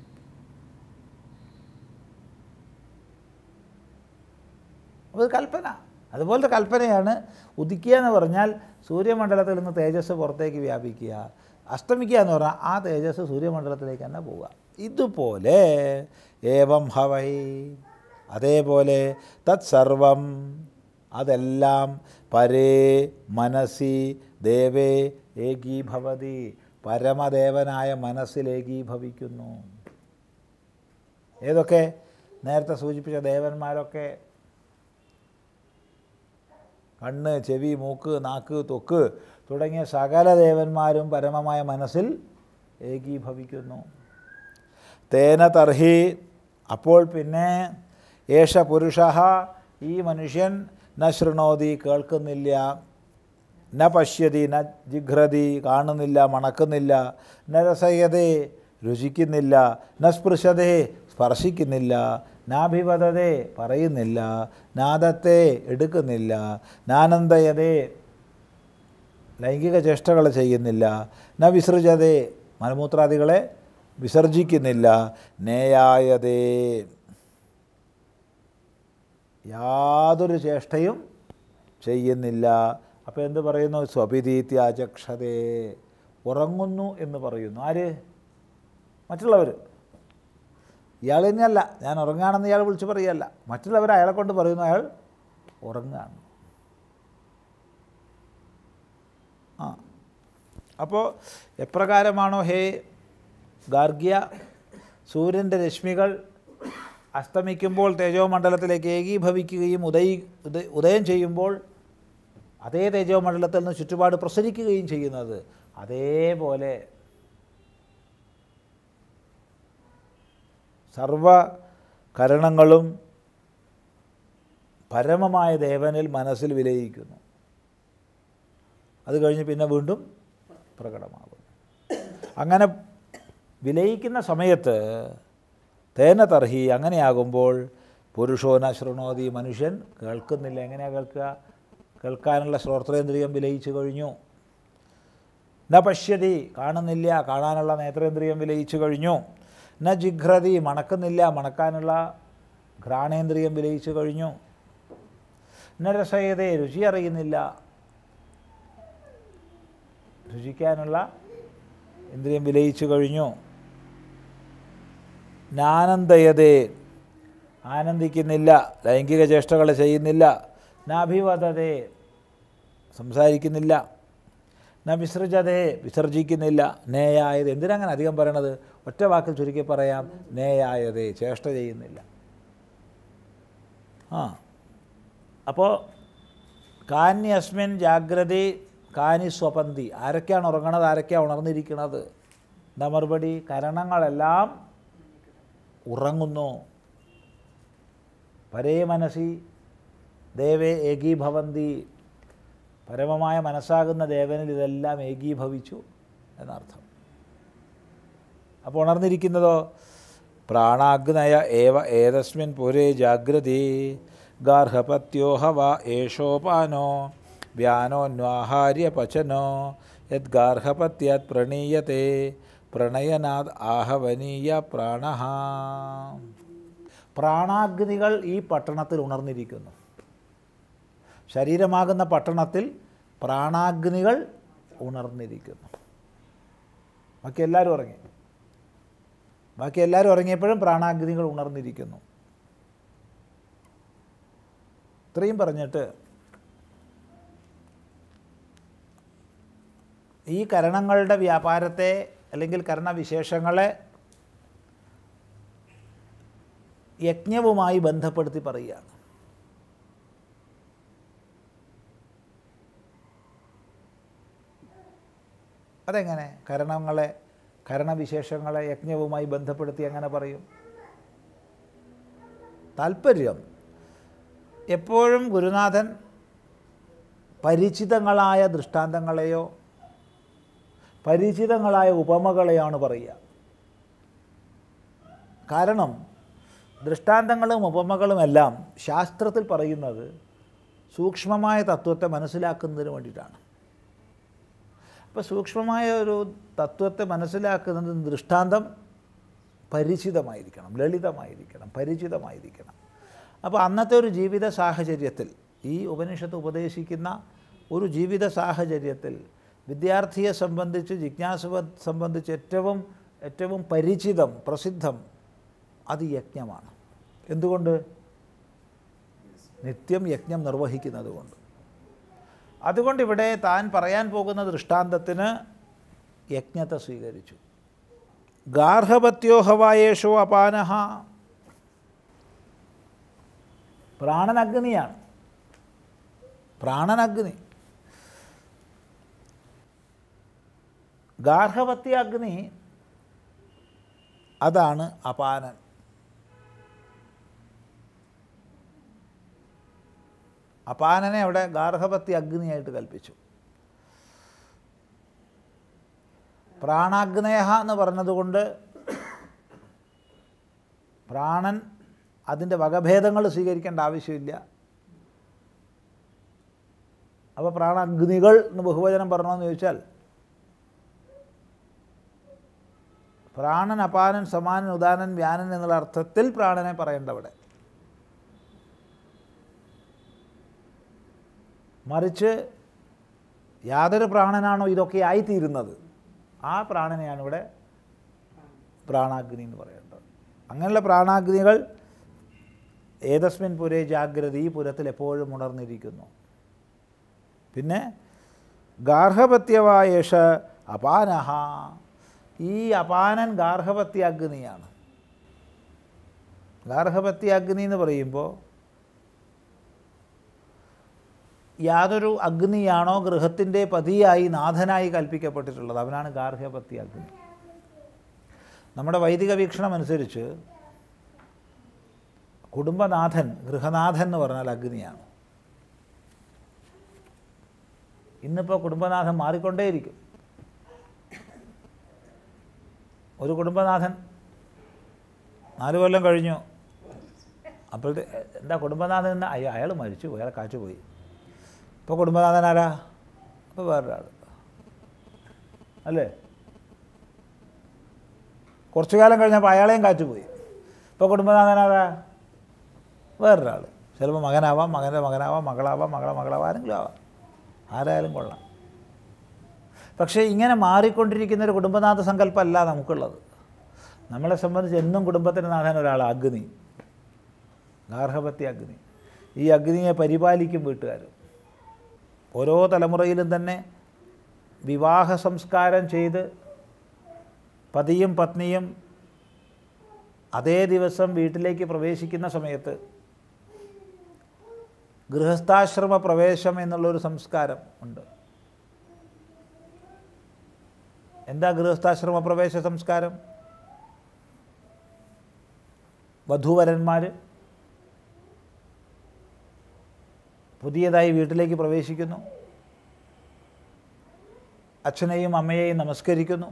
അപ്പോൾ ഇത് കൽപ്പന അതുപോലത്തെ കൽപ്പനയാണ് ഉദിക്കുക എന്ന് പറഞ്ഞാൽ സൂര്യമണ്ഡലത്തിൽ നിന്ന് തേജസ് പുറത്തേക്ക് വ്യാപിക്കുക അസ്തമിക്കുക എന്ന് പറഞ്ഞാൽ ആ തേജസ് സൂര്യമണ്ഡലത്തിലേക്ക് തന്നെ പോവുക ഇതുപോലെ ഏവം ഹവൈ അതേപോലെ തത്സർവം അതെല്ലാം പരേ മനസ്സി ദേവേ ഏകീഭവതി പരമദേവനായ മനസ്സിൽ ഏകീഭവിക്കുന്നു ഏതൊക്കെ നേരത്തെ സൂചിപ്പിച്ച ദേവന്മാരൊക്കെ കണ്ണ് ചെവി മൂക്ക് നാക്ക് തൊക്ക് തുടങ്ങിയ സകല ദേവന്മാരും പരമമായ മനസ്സിൽ ഏകീഭവിക്കുന്നു തേന തർഹി അപ്പോൾ പിന്നെ ഏഷ പുരുഷ ഈ മനുഷ്യൻ ന ശൃണോതി കേൾക്കുന്നില്ല ന പശ്യതി ന ജിഘ്രതി കാണുന്നില്ല മണക്കുന്നില്ല ന രസയതേ രുചിക്കുന്നില്ല ന സ്പൃശതേ സ്പർശിക്കുന്നില്ല നാഭിവദതേ പറയുന്നില്ല നാദത്തെ എടുക്കുന്നില്ല നാനന്ദയതേ ലൈംഗിക ചേഷ്ടകൾ ചെയ്യുന്നില്ല ന വിസൃജതേ മലമൂത്രാദികളെ വിസർജിക്കുന്നില്ല നേയായതേ യാതൊരു ചേഷ്ടയും ചെയ്യുന്നില്ല അപ്പോൾ എന്ത് പറയുന്നു സ്വപിതീത്യാചക്ഷതേ ഉറങ്ങുന്നു എന്ന് പറയുന്നു ആര് മറ്റുള്ളവർ ഇയാൾ തന്നെയല്ല ഞാൻ ഉറങ്ങുകയാണെന്ന് ഇയാൾ വിളിച്ച് പറയുകയല്ല മറ്റുള്ളവർ അയാളെ കൊണ്ട് പറയുന്നു അയാൾ ഉറങ്ങുകയാണ് ആ അപ്പോൾ എപ്രകാരമാണോ ഹേ ഗാർഗ്യ സൂര്യൻ്റെ രശ്മികൾ അസ്തമിക്കുമ്പോൾ തേജോമണ്ഡലത്തിലേക്ക് ഏകീഭവിക്കുകയും ഉദയി ഉദ- ഉദയം ചെയ്യുമ്പോൾ അതേ തേജോമണ്ഡലത്തിൽ നിന്ന് ചുറ്റുപാട് പ്രസരിക്കുകയും ചെയ്യുന്നത് അതേപോലെ സർവ കരണങ്ങളും പരമമായ ദേവനിൽ മനസ്സിൽ വിലയിക്കുന്നു അത് കഴിഞ്ഞ് പിന്നെ വീണ്ടും പ്രകടമാകുന്നു അങ്ങനെ വിലയിക്കുന്ന സമയത്ത് തേന തർഹി അങ്ങനെയാകുമ്പോൾ പുരുഷോന ശൃണോതി മനുഷ്യൻ കേൾക്കുന്നില്ല എങ്ങനെയാണ് കേൾക്കുക കേൾക്കാനുള്ള ശ്രോത്രേന്ദ്രിയം വിലയിച്ചു കഴിഞ്ഞു ന പശ്യതി കാണുന്നില്ല കാണാനുള്ള നേത്രേന്ദ്രിയം വിലയിച്ചു കഴിഞ്ഞു ന ജിഘ്രതി മണക്കുന്നില്ല മണക്കാനുള്ള ഘ്രാണേന്ദ്രിയം വിലയിച്ചു കഴിഞ്ഞു ന രസയതേ രുചി അറിയുന്നില്ല രുചിക്കാനുള്ള ഇന്ദ്രിയം വിലയിച്ചു കഴിഞ്ഞു നാനന്ദയതേ ആനന്ദിക്കുന്നില്ല ലൈംഗിക ചേഷ്ടകൾ ചെയ്യുന്നില്ല നാഭിവദതേ സംസാരിക്കുന്നില്ല ന വിസൃജതേ വിസർജിക്കുന്നില്ല നേയായത് എന്തിനങ്ങനെ അധികം പറയണത് ഒറ്റ വാക്കിൽ ചുരുക്കി പറയാം നേയായതേ ചേഷ്ട ചെയ്യുന്നില്ല ആ അപ്പോൾ കാനി അസ്മിൻ ജാഗ്രതി കാനി സ്വപന്തി ആരൊക്കെയാണ് ഉറങ്ങണത് ആരൊക്കെയാണ് ഉണർന്നിരിക്കുന്നത് എന്താ മറുപടി കരണങ്ങളെല്ലാം ഉറങ്ങുന്നു പരേ മനസ്സി ദേവേ ഏകീഭവന്തി പരമമായ മനസ്സാകുന്ന ദേവനിൽ ഇതെല്ലാം ഏകീഭവിച്ചു എന്നർത്ഥം അപ്പോൾ ഉണർന്നിരിക്കുന്നതോ പ്രാണാഗ്നയ ഏവ ഏതസ്മിൻ പുരേ ജാഗ്രതി ഗാർഹപത്യോ ഹവ ഏഷോപാനോ വ്യാനോന്വാഹാര്യ പചനോ യത് ഗാർഹപത്യാത് പ്രണീയത്തെ പ്രണയനാദ് ആഹവനീയ പ്രാണ പ്രാണാഗ്നികൾ ഈ പട്ടണത്തിൽ ഉണർന്നിരിക്കുന്നു ശരീരമാകുന്ന പട്ടണത്തിൽ പ്രാണാഗ്നികൾ ഉണർന്നിരിക്കുന്നു ബാക്കി എല്ലാവരും ഉറങ്ങി ബാക്കി എല്ലാവരും ഉറങ്ങിയപ്പോഴും പ്രാണാഗ്നികൾ ഉണർന്നിരിക്കുന്നു ഇത്രയും പറഞ്ഞിട്ട് ഈ കരണങ്ങളുടെ വ്യാപാരത്തെ അല്ലെങ്കിൽ കരണവിശേഷങ്ങളെ യജ്ഞവുമായി ബന്ധപ്പെടുത്തി പറയുകയാണ് അതെങ്ങനെ കരണങ്ങളെ കരണവിശേഷങ്ങളെ യജ്ഞവുമായി ബന്ധപ്പെടുത്തി എങ്ങനെ പറയും താല്പര്യം എപ്പോഴും ഗുരുനാഥൻ പരിചിതങ്ങളായ ദൃഷ്ടാന്തങ്ങളെയോ പരിചിതങ്ങളായ ഉപമകളെയാണ് പറയുക കാരണം ദൃഷ്ടാന്തങ്ങളും ഉപമകളുമെല്ലാം ശാസ്ത്രത്തിൽ പറയുന്നത് സൂക്ഷ്മമായ തത്വത്തെ മനസ്സിലാക്കുന്നതിന് വേണ്ടിയിട്ടാണ് അപ്പോൾ സൂക്ഷ്മമായ ഒരു തത്വത്തെ മനസ്സിലാക്കുന്നതിന് ദൃഷ്ടാന്തം പരിചിതമായിരിക്കണം ലളിതമായിരിക്കണം പരിചിതമായിരിക്കണം അപ്പോൾ അന്നത്തെ ഒരു ജീവിത സാഹചര്യത്തിൽ ഈ ഉപനിഷത്ത് ഉപദേശിക്കുന്ന ഒരു ജീവിത സാഹചര്യത്തിൽ വിദ്യാർത്ഥിയെ സംബന്ധിച്ച് ജിജ്ഞാസുവ സംബന്ധിച്ച് ഏറ്റവും ഏറ്റവും പരിചിതം പ്രസിദ്ധം അത് യജ്ഞമാണ് എന്തുകൊണ്ട് നിത്യം യജ്ഞം നിർവഹിക്കുന്നത് കൊണ്ട് അതുകൊണ്ട് ഇവിടെ താൻ പറയാൻ പോകുന്ന ദൃഷ്ടാന്തത്തിന് യജ്ഞത്തെ സ്വീകരിച്ചു ഗാർഹപത്യോ ഹവായേഷോ അപാനഹ പ്രാണനഗ്നിയാണ് പ്രാണനഗ്നി ഗാർഹപത്യാഗ്നി അതാണ് അപാനൻ അപാനനെ അവിടെ ഗാർഹപത്തി അഗ്നിയായിട്ട് കൽപ്പിച്ചു പ്രാണാഗ്നേഹ എന്ന് പറഞ്ഞതുകൊണ്ട് പ്രാണൻ അതിൻ്റെ വകഭേദങ്ങൾ സ്വീകരിക്കേണ്ട ആവശ്യമില്ല അപ്പോൾ പ്രാണാഗ്നികൾ എന്ന് ബഹുവചനം പറഞ്ഞോന്ന് ചോദിച്ചാൽ പ്രാണൻ അപാനൻ സമാനൻ ഉദാനൻ വ്യാനൻ എന്നുള്ള അർത്ഥത്തിൽ പ്രാണനെ പറയേണ്ട അവിടെ മറിച്ച് യാതൊരു പ്രാണനാണോ ഇതൊക്കെ ആയിത്തീരുന്നത് ആ പ്രാണനെയാണ് ഇവിടെ പ്രാണാഗ്നി എന്ന് പറയേണ്ടത് അങ്ങനെയുള്ള പ്രാണാഗ്നികൾ ഏതസ്മിൻ പുരേ ജാഗ്രത ഈ പുരത്തിൽ എപ്പോഴും ഉണർന്നിരിക്കുന്നു പിന്നെ ഗാർഹപത്യവായേഷ അപാനഹ ഈ അപാനൻ ഗാർഹപത്യാഗ്നിയാണ് ഗാർഹപത്യാഗ്നി എന്ന് പറയുമ്പോൾ യാതൊരു അഗ്നിയാണോ ഗൃഹത്തിൻ്റെ പതിയായി നാഥനായി കൽപ്പിക്കപ്പെട്ടിട്ടുള്ളത് അവനാണ് ഗാർഹപത്യ അഗ്നി നമ്മുടെ വൈദിക വീക്ഷണം അനുസരിച്ച് കുടുംബനാഥൻ ഗൃഹനാഥൻ എന്ന് പറഞ്ഞാൽ അഗ്നിയാണ് ഇന്നിപ്പോൾ കുടുംബനാഥൻ മാറിക്കൊണ്ടേയിരിക്കും ഒരു കുടുംബനാഥൻ നാല് കൊല്ലം കഴിഞ്ഞു അപ്പോഴത്തെ എന്താ കുടുംബനാഥൻ എന്ന് അയ്യോ അയാൾ മരിച്ചു അയാൾ കാറ്റുപോയി ഇപ്പോൾ കുടുംബനാഥൻ ആരാ ഇപ്പോൾ വേറൊരാൾ അല്ലേ കുറച്ചു കാലം കഴിഞ്ഞപ്പോൾ അയാളെയും കാറ്റുപോയി ഇപ്പോൾ കുടുംബനാഥൻ ആരാ വേറൊരാൾ ചിലപ്പോൾ മകനാവാം മകൻ്റെ മകനാവാം മകളാവാം മകളെ മകളാവാം ആരെങ്കിലും ആവാം ആരായാലും കൊള്ളാം പക്ഷേ ഇങ്ങനെ മാറിക്കൊണ്ടിരിക്കുന്ന ഒരു കുടുംബനാഥ സങ്കല്പമല്ല നമുക്കുള്ളത് നമ്മളെ സംബന്ധിച്ച് എന്നും കുടുംബത്തിന് നാഥൻ ഒരാൾ അഗ്നി ഗാർഹപത്യ അഗ്നി ഈ അഗ്നിയെ പരിപാലിക്കും വീട്ടുകാർ ഓരോ തലമുറയിലും തന്നെ വിവാഹ സംസ്കാരം ചെയ്ത് പതിയും പത്നിയും അതേ ദിവസം വീട്ടിലേക്ക് പ്രവേശിക്കുന്ന സമയത്ത് ഗൃഹസ്ഥാശ്രമ പ്രവേശം എന്നുള്ളൊരു സംസ്കാരം ഉണ്ട് എന്താ ഗൃഹസ്ഥാശ്രമ പ്രവേശ സംസ്കാരം വധൂവരന്മാർ പുതിയതായി വീട്ടിലേക്ക് പ്രവേശിക്കുന്നു അച്ഛനെയും അമ്മയെയും നമസ്കരിക്കുന്നു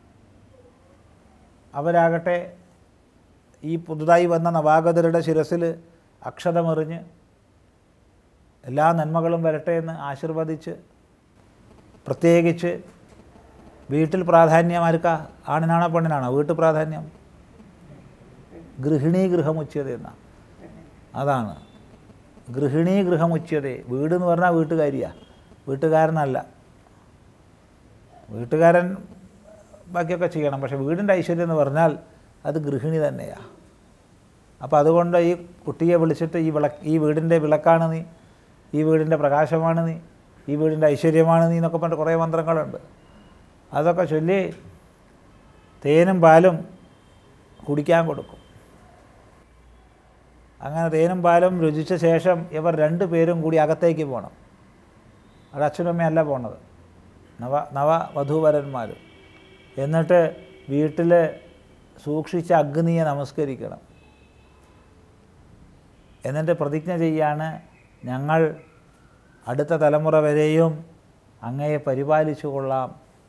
അവരാകട്ടെ ഈ പുതുതായി വന്ന നവാഗതരുടെ ശിരസിൽ അക്ഷതമെറിഞ്ഞ് എല്ലാ നന്മകളും വരട്ടെ എന്ന് ആശീർവദിച്ച് പ്രത്യേകിച്ച് വീട്ടിൽ പ്രാധാന്യം ആർക്കാ ആണിനാണോ പെണ്ണിനാണോ വീട്ടു പ്രാധാന്യം ഗൃഹിണീ ഗൃഹമുച്യത എന്ന അതാണ് ഗൃഹിണീ ഗൃഹമുച്യത വീട് എന്ന് പറഞ്ഞാൽ വീട്ടുകാരിയാണ് വീട്ടുകാരനല്ല വീട്ടുകാരൻ ബാക്കിയൊക്കെ ചെയ്യണം പക്ഷേ വീടിൻ്റെ ഐശ്വര്യം എന്ന് പറഞ്ഞാൽ അത് ഗൃഹിണി തന്നെയാണ് അപ്പോൾ അതുകൊണ്ട് ഈ കുട്ടിയെ വിളിച്ചിട്ട് ഈ വിളക്ക് ഈ വീടിൻ്റെ വിളക്കാണ് നീ ഈ വീടിൻ്റെ പ്രകാശമാണ് നീ ഈ വീടിൻ്റെ ഐശ്വര്യമാണ് നീ എന്നൊക്കെ പറഞ്ഞിട്ട് കുറേ മന്ത്രങ്ങളുണ്ട് അതൊക്കെ ചൊല്ലി തേനും പാലും കുടിക്കാൻ കൊടുക്കും അങ്ങനെ തേനും പാലും രുചിച്ച ശേഷം ഇവർ രണ്ടു പേരും കൂടി അകത്തേക്ക് പോകണം അവിടെ അച്ഛനമ്മയല്ല പോണത് നവ നവ വധൂവരന്മാർ എന്നിട്ട് വീട്ടിൽ സൂക്ഷിച്ച അഗ്നിയെ നമസ്കരിക്കണം എന്നിട്ട് പ്രതിജ്ഞ ചെയ്യാണ് ഞങ്ങൾ അടുത്ത തലമുറ വരെയും അങ്ങയെ പരിപാലിച്ചു കൊള്ളാം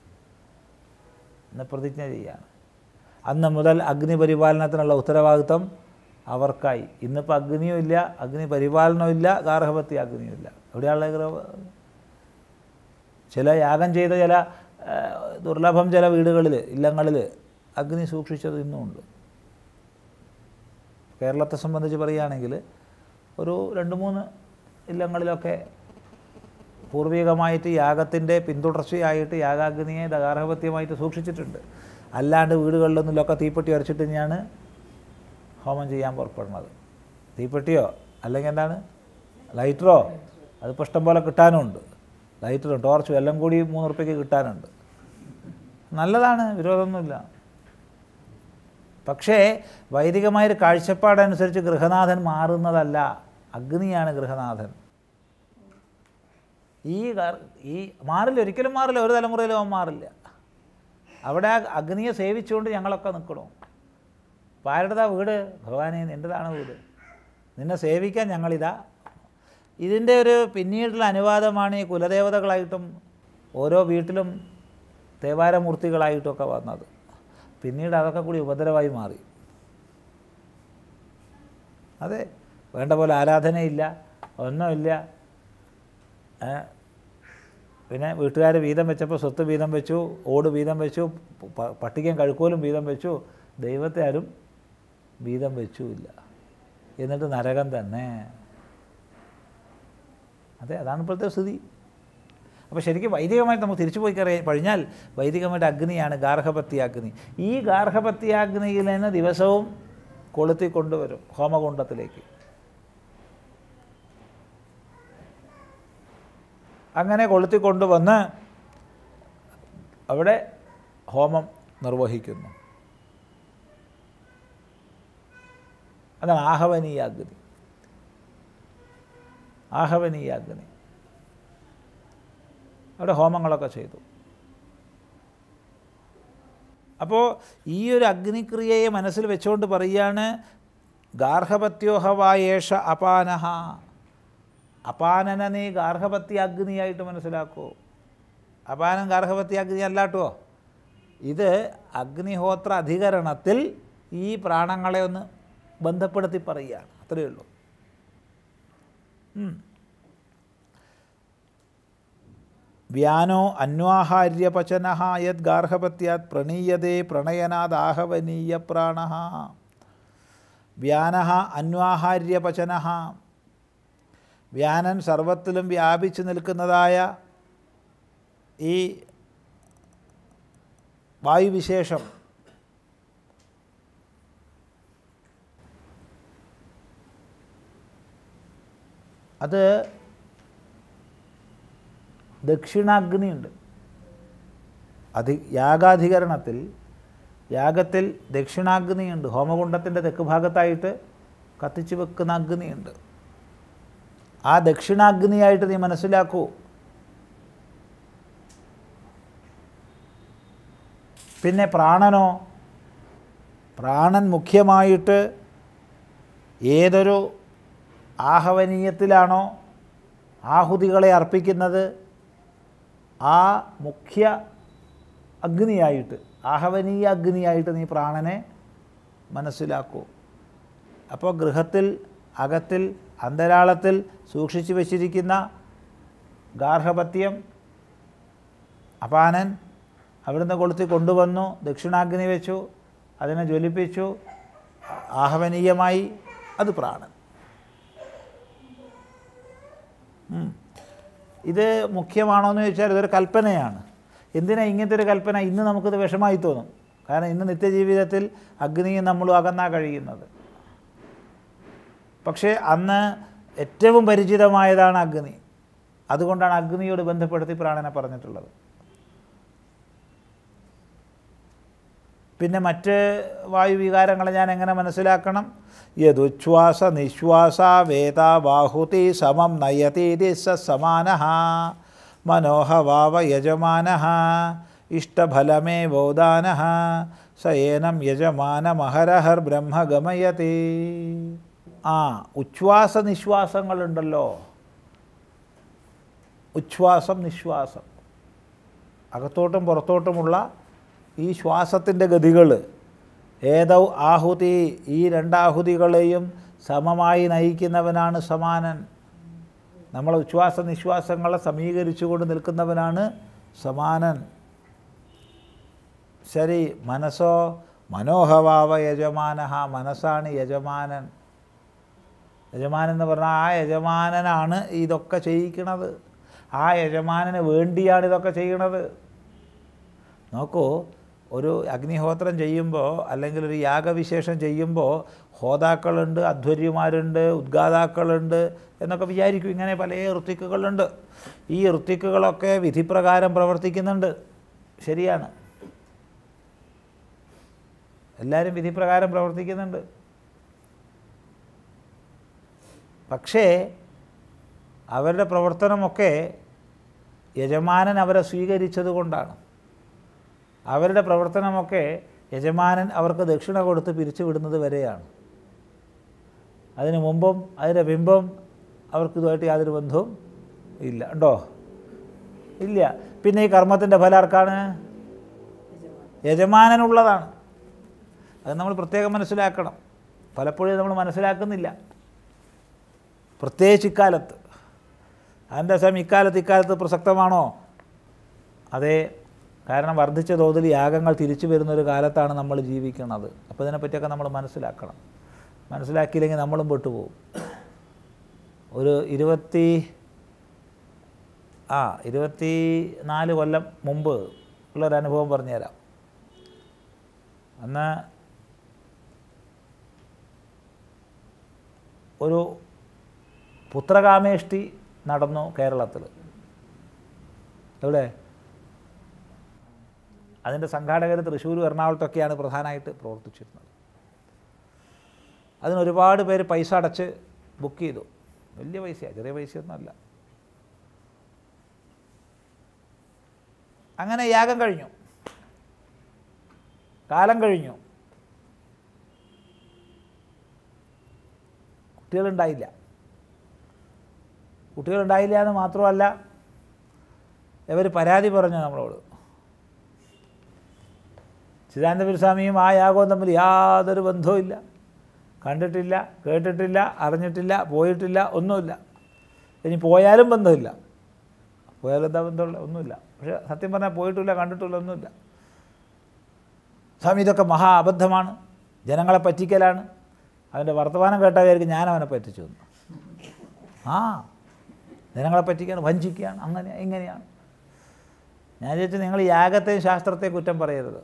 എന്ന് പ്രതിജ്ഞ ചെയ്യാണ് അന്ന് മുതൽ അഗ്നി പരിപാലനത്തിനുള്ള ഉത്തരവാദിത്വം അവർക്കായി ഇന്നിപ്പോൾ അഗ്നിയും ഇല്ല അഗ്നി പരിപാലനവും ഇല്ല ഗാർഹപത്യ അഗ്നിയും ഇല്ല എവിടെയുള്ള ഗൃഹ ചില യാഗം ചെയ്ത ചില ആ, ദുർലഭം ചില വീടുകളിൽ ഇല്ലങ്ങളിൽ അഗ്നി സൂക്ഷിച്ചത് ഇന്നുമുണ്ട് കേരളത്തെ സംബന്ധിച്ച് പറയുകയാണെങ്കിൽ ഒരു രണ്ട് മൂന്ന് ഇല്ലങ്ങളിലൊക്കെ പൂർവികമായിട്ട് യാഗത്തിൻ്റെ പിന്തുടർച്ചയായിട്ട് യാഗാഗ്നിയെ ദഗാർഹപത്യമായിട്ട് സൂക്ഷിച്ചിട്ടുണ്ട് അല്ലാണ്ട് വീടുകളിലൊന്നിലൊക്കെ തീപ്പെട്ടി അരച്ചിട്ട് തന്നെയാണ് ഹോമം ചെയ്യാൻ പുറപ്പെടുന്നത് തീപ്പെട്ടിയോ അല്ലെങ്കിൽ എന്താണ് ലൈറ്ററോ അതിപ്പോൾ ഇഷ്ടം പോലെ കിട്ടാനുമുണ്ട് ലൈറ്ററും ടോർച്ചും എല്ലാം കൂടി മൂന്ന് ഉറുപ്പ്യക്ക് കിട്ടാനുണ്ട് നല്ലതാണ് വിരോധമൊന്നുമില്ല പക്ഷേ വൈദികമായൊരു കാഴ്ചപ്പാടനുസരിച്ച് ഗൃഹനാഥൻ മാറുന്നതല്ല അഗ്നിയാണ് ഗൃഹനാഥൻ ഈ ഗർ- ഈ മാറില്ല ഒരിക്കലും മാറില്ല ഒരു തലമുറയിലും അവൻ മാറില്ല അവിടെ ആ അഗ്നിയെ സേവിച്ചുകൊണ്ട് ഞങ്ങളൊക്കെ നിൽക്കണു അപ്പോൾ ആരുടേതാ വീട് ഭഗവാനെ നിൻ്റെതാണ് വീട് നിന്നെ സേവിക്കാൻ ഞങ്ങളിതാ ഇതിൻ്റെ ഒരു പിന്നീടുള്ള അനുവാദമാണ് ഈ കുലദേവതകളായിട്ടും ഓരോ വീട്ടിലും ദേവാരമൂർത്തികളായിട്ടുമൊക്കെ വന്നത് പിന്നീട് അതൊക്കെ കൂടി ഉപദ്രവമായി മാറി അതെ വേണ്ട പോലെ ആരാധനയില്ല ഒന്നുമില്ല ഏ, പിന്നെ വീട്ടുകാർ വീതം വെച്ചപ്പോൾ സ്വത്ത് വീതം വെച്ചു ഓട് വീതം വെച്ചു പ- പട്ടികയും കഴുക്കോലും വീതം വെച്ചു ദൈവത്തെ ആരും വീതം വെച്ചുമില്ല എന്നിട്ട് നരകം തന്നെ അതെ അതാണ് ഇപ്പോഴത്തെ സ്ഥിതി അപ്പോൾ ശരിക്കും വൈദികമായിട്ട് നമുക്ക് തിരിച്ചു പോയി കറിയ കഴിഞ്ഞാൽ വൈദികമായിട്ട് അഗ്നിയാണ് ഗാർഹപത്യാഗ്നി ഈ ഗാർഹപത്യാഗ്നിയിൽ നിന്ന് ദിവസവും കൊളുത്തി കൊണ്ടുവരും ഹോമകുണ്ടത്തിലേക്ക് അങ്ങനെ കൊളുത്തി കൊണ്ടുവന്ന് അവിടെ ഹോമം നിർവഹിക്കുന്നു അതാണ് ആഹവനീയാഗ്നി ആഹവനീയാഗ്നി അവിടെ ഹോമങ്ങളൊക്കെ ചെയ്തു അപ്പോൾ ഈ ഒരു അഗ്നിക്രിയയെ മനസ്സിൽ വെച്ചുകൊണ്ട് പറയുകയാണ് ഗാർഹപത്യോഹവായേഷ അപാനഹ അപാനനെ നീ ഗാർഹപത്യാഗ്നിയായിട്ട് മനസ്സിലാക്കൂ അപാനൻ ഗാർഹപത്യാഗ്നി അല്ലാട്ടോ ഇത് അഗ്നിഹോത്ര അധികരണത്തിൽ ഈ പ്രാണങ്ങളെ ഒന്ന് ബന്ധപ്പെടുത്തി പറയുകയാണ് അത്രയേ ഉള്ളൂ ഉം. വ്യാനോ അന്വാഹാര്യപചന യത് ഗാർഹപത്യാത് പ്രണീയതേ പ്രണയനാദാഹവനീയ പ്രാണ വ്യാന അന്വാഹാര്യപചന വ്യാനൻ സർവത്തിലും വ്യാപിച്ചു നിൽക്കുന്നതായ ഈ വായുവിശേഷം അത് ദക്ഷിണാഗ്നിയുണ്ട് അധി യാഗാധികരണത്തിൽ യാഗത്തിൽ ദക്ഷിണാഗ്നിയുണ്ട് ഹോമകുണ്ടത്തിൻ്റെ തെക്ക് ഭാഗത്തായിട്ട് കത്തിച്ചു വെക്കുന്ന അഗ്നിയുണ്ട് ആ ദക്ഷിണാഗ്നിയായിട്ട് നീ മനസ്സിലാക്കൂ പിന്നെ പ്രാണനോ പ്രാണൻ മുഖ്യമായിട്ട് ഏതൊരു ആഹവനീയത്തിലാണോ ആഹുതികളെ അർപ്പിക്കുന്നത് ആ മുഖ്യ അഗ്നിയായിട്ട് ആഹവനീയ അഗ്നിയായിട്ട് നീ പ്രാണനെ മനസ്സിലാക്കൂ അപ്പോൾ ഗൃഹത്തിൽ അകത്തിൽ അന്തരാളത്തിൽ സൂക്ഷിച്ചു വച്ചിരിക്കുന്ന ഗാർഹപത്യം അപാനൻ അവിടുന്ന് കൊളുത്തി കൊണ്ടുവന്നു ദക്ഷിണാഗ്നി വെച്ചു അതിനെ ജ്വലിപ്പിച്ചു ആഹവനീയമായി അത് പ്രാണൻ ഉം. ഇത് മുഖ്യമാണോ എന്ന് ചോദിച്ചാൽ ഇതൊരു കൽപ്പനയാണ് എന്തിനാ ഇങ്ങനത്തെ ഒരു കൽപ്പന ഇന്ന് നമുക്കിത് വിഷമായി തോന്നും കാരണം ഇന്ന് നിത്യജീവിതത്തിൽ അഗ്നിയും നമ്മളും അകന്നാ കഴിയുന്നത് പക്ഷേ അന്ന് ഏറ്റവും പരിചിതമായതാണ് അഗ്നി അതുകൊണ്ടാണ് അഗ്നിയോട് ബന്ധപ്പെടുത്തി പ്രാണനെ പറഞ്ഞിട്ടുള്ളത് പിന്നെ മറ്റ് വായുവികാരങ്ങളെ ഞാൻ എങ്ങനെ മനസ്സിലാക്കണം യദുച്ഛ്വാസ നിശ്വാസ വേദ ബാഹുതി സമം നയതീതി സ സമാന മനോഹവാവ യജമാന ഇഷ്ടഫലമേ ബോധാന സയേനം യജമാനമഹരഹർ ബ്രഹ്മ ഗമയതി ആ ഉച്ഛ്വാസ നിശ്വാസങ്ങളുണ്ടല്ലോ ഉച്ഛ്വാസം നിശ്വാസം അകത്തോട്ടും പുറത്തോട്ടുമുള്ള ഈ ശ്വാസത്തിൻ്റെ ഗതികൾ ഏതൗ ആഹുതി ഈ രണ്ടാഹുതികളെയും സമമായി നയിക്കുന്നവനാണ് സമാനൻ നമ്മൾ ഉച്ഛ്വാസ നിശ്വാസങ്ങളെ സമീകരിച്ചുകൊണ്ട് നിൽക്കുന്നവനാണ് സമാനൻ ശരി മനസ്സോ മനോഹവാവ യജമാനഹ മനസ്സാണ് യജമാനൻ യജമാനൻ എന്ന് പറഞ്ഞാൽ ആ യജമാനനാണ് ഇതൊക്കെ ചെയ്യിക്കണത് ആ യജമാനന് വേണ്ടിയാണ് ഇതൊക്കെ ചെയ്യണത് നോക്കൂ ഒരു അഗ്നിഹോത്രം ചെയ്യുമ്പോൾ അല്ലെങ്കിൽ ഒരു യാഗവിശേഷം ചെയ്യുമ്പോൾ ഹോതാക്കളുണ്ട് അധ്വര്യമാരുണ്ട് ഉദ്ഗാതാക്കളുണ്ട് എന്നൊക്കെ വിചാരിക്കും ഇങ്ങനെ പല ഋത്തിക്കുകളുണ്ട് ഈ ഋത്തിക്കുകളൊക്കെ വിധിപ്രകാരം പ്രവർത്തിക്കുന്നുണ്ട് ശരിയാണ് എല്ലാവരും വിധിപ്രകാരം പ്രവർത്തിക്കുന്നുണ്ട് പക്ഷേ അവരുടെ പ്രവർത്തനമൊക്കെ യജമാനൻ അവരെ സ്വീകരിച്ചത് കൊണ്ടാണ് അവരുടെ പ്രവർത്തനമൊക്കെ യജമാനൻ അവർക്ക് ദക്ഷിണ കൊടുത്ത് പിരിച്ചു വിടുന്നത് വരെയാണ് അതിന് മുമ്പും അതിൻ്റെ ബിംബം അവർക്ക് ഇതുമായിട്ട് യാതൊരു ബന്ധവും ഇല്ല ഉണ്ടോ ഇല്ല പിന്നെ ഈ കർമ്മത്തിൻ്റെ ഫലം ആർക്കാണ് യജമാനനുള്ളതാണ് അത് നമ്മൾ പ്രത്യേകം മനസ്സിലാക്കണം പലപ്പോഴും നമ്മൾ മനസ്സിലാക്കുന്നില്ല പ്രത്യേകിച്ച് ഇക്കാലത്ത് അതിൻ്റെ സമയം ഇക്കാലത്ത് ഇക്കാലത്ത് പ്രസക്തമാണോ അതെ കാരണം വർദ്ധിച്ച തോതിൽ യാഗങ്ങൾ തിരിച്ചു വരുന്നൊരു കാലത്താണ് നമ്മൾ ജീവിക്കുന്നത് അപ്പോൾ ഇതിനെപ്പറ്റിയൊക്കെ നമ്മൾ മനസ്സിലാക്കണം മനസ്സിലാക്കിയില്ലെങ്കിൽ നമ്മളും പെട്ടുപോകും ഒരു ഇരുപത്തി ആ ഇരുപത്തി നാല് കൊല്ലം മുമ്പ് ഉള്ളൊരനുഭവം പറഞ്ഞുതരാം അന്ന് ഒരു പുത്രകാമേഷ്ടി നടന്നു കേരളത്തിൽ എവിടെ അതിൻ്റെ സംഘാടകർ തൃശ്ശൂർ എറണാകുളത്തൊക്കെയാണ് പ്രധാനമായിട്ട് പ്രവർത്തിച്ചിരുന്നത് അതിന് ഒരുപാട് പേര് പൈസ അടച്ച് ബുക്ക് ചെയ്തു വലിയ പൈസയാണ് ചെറിയ പൈസയൊന്നുമല്ല അങ്ങനെ യാഗം കഴിഞ്ഞു കാലം കഴിഞ്ഞു കുട്ടികളുണ്ടായില്ല കുട്ടികളുണ്ടായില്ല എന്ന് മാത്രമല്ല ഇവർ പരാതി പറഞ്ഞു നമ്മളോട് ചിദാനന്ദപുരസ്വാമിയും ആ യാഗവും തമ്മിൽ യാതൊരു ബന്ധവും ഇല്ല കണ്ടിട്ടില്ല കേട്ടിട്ടില്ല അറിഞ്ഞിട്ടില്ല പോയിട്ടില്ല ഒന്നുമില്ല ഇനി പോയാലും ബന്ധമില്ല പോയാലും എന്താ ബന്ധമുള്ള ഒന്നുമില്ല പക്ഷേ സത്യം പറഞ്ഞാൽ പോയിട്ടില്ല കണ്ടിട്ടില്ല ഒന്നുമില്ല സ്വാമി ഇതൊക്കെ മഹാ അബദ്ധമാണ് ജനങ്ങളെ പറ്റിക്കലാണ് അവൻ്റെ വർത്തമാനം കേട്ടവർക്ക് ഞാൻ അവനെ പറ്റിച്ചു എന്ന് ആ ജനങ്ങളെ പറ്റിക്കാണ് വഞ്ചിക്കുകയാണ് അങ്ങനെ ഇങ്ങനെയാണ് ഞാൻ ചോദിച്ചു നിങ്ങൾ യാഗത്തെയും ശാസ്ത്രത്തെയും കുറ്റം പറയരുത്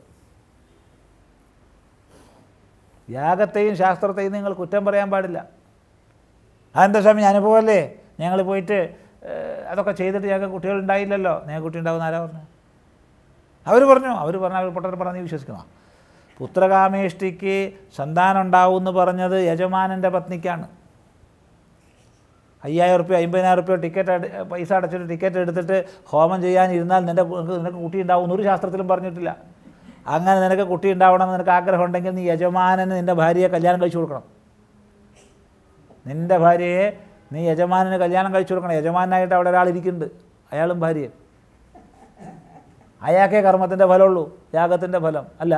യാഗത്തെയും ശാസ്ത്രത്തെയും നിങ്ങൾ കുറ്റം പറയാൻ പാടില്ല അതെന്താ സ്വാമി അനുഭവമല്ലേ ഞങ്ങൾ പോയിട്ട് ഏഹ്, അതൊക്കെ ചെയ്തിട്ട് ഞങ്ങൾക്ക് കുട്ടികളുണ്ടായില്ലല്ലോ ഞങ്ങൾക്ക് കുട്ടി ഉണ്ടാവുന്ന ആരാ പറഞ്ഞു അവർ പറഞ്ഞു അവർ പറഞ്ഞ അവർ പൊട്ടർ പറഞ്ഞ് വിശ്വസിക്കണോ പുത്രകാമേഷ്ടിക്ക് സന്താനം ഉണ്ടാവും എന്ന് പറഞ്ഞത് യജമാനൻ്റെ പത്നിക്കാണ് അയ്യായിരം റുപ്യ അമ്പതിനായിരം റുപ്യ ടിക്കറ്റ് അട പൈസ അടച്ചിട്ട് ടിക്കറ്റ് എടുത്തിട്ട് ഹോമം ചെയ്യാനിരുന്നാൽ നിൻ്റെ നിനക്ക് നിനക്ക് കുട്ടി ഉണ്ടാവും എന്നൊരു ശാസ്ത്രത്തിലും പറഞ്ഞിട്ടില്ല അങ്ങനെ നിനക്ക് കുട്ടി ഉണ്ടാവണമെന്ന് നിനക്ക് ആഗ്രഹം ഉണ്ടെങ്കിൽ നീ യജമാനന് നിൻ്റെ ഭാര്യയെ കല്യാണം കഴിച്ചു കൊടുക്കണം നിൻ്റെ ഭാര്യയെ നീ യജമാനന് കല്യാണം കഴിച്ചു കൊടുക്കണം യജമാനായിട്ട് അവിടെ ഒരാൾ ഇരിക്കുന്നുണ്ട് അയാളും ഭാര്യയും അയാൾക്കേ കർമ്മത്തിൻ്റെ ഫലമുള്ളൂ യാഗത്തിൻ്റെ ഫലം അല്ല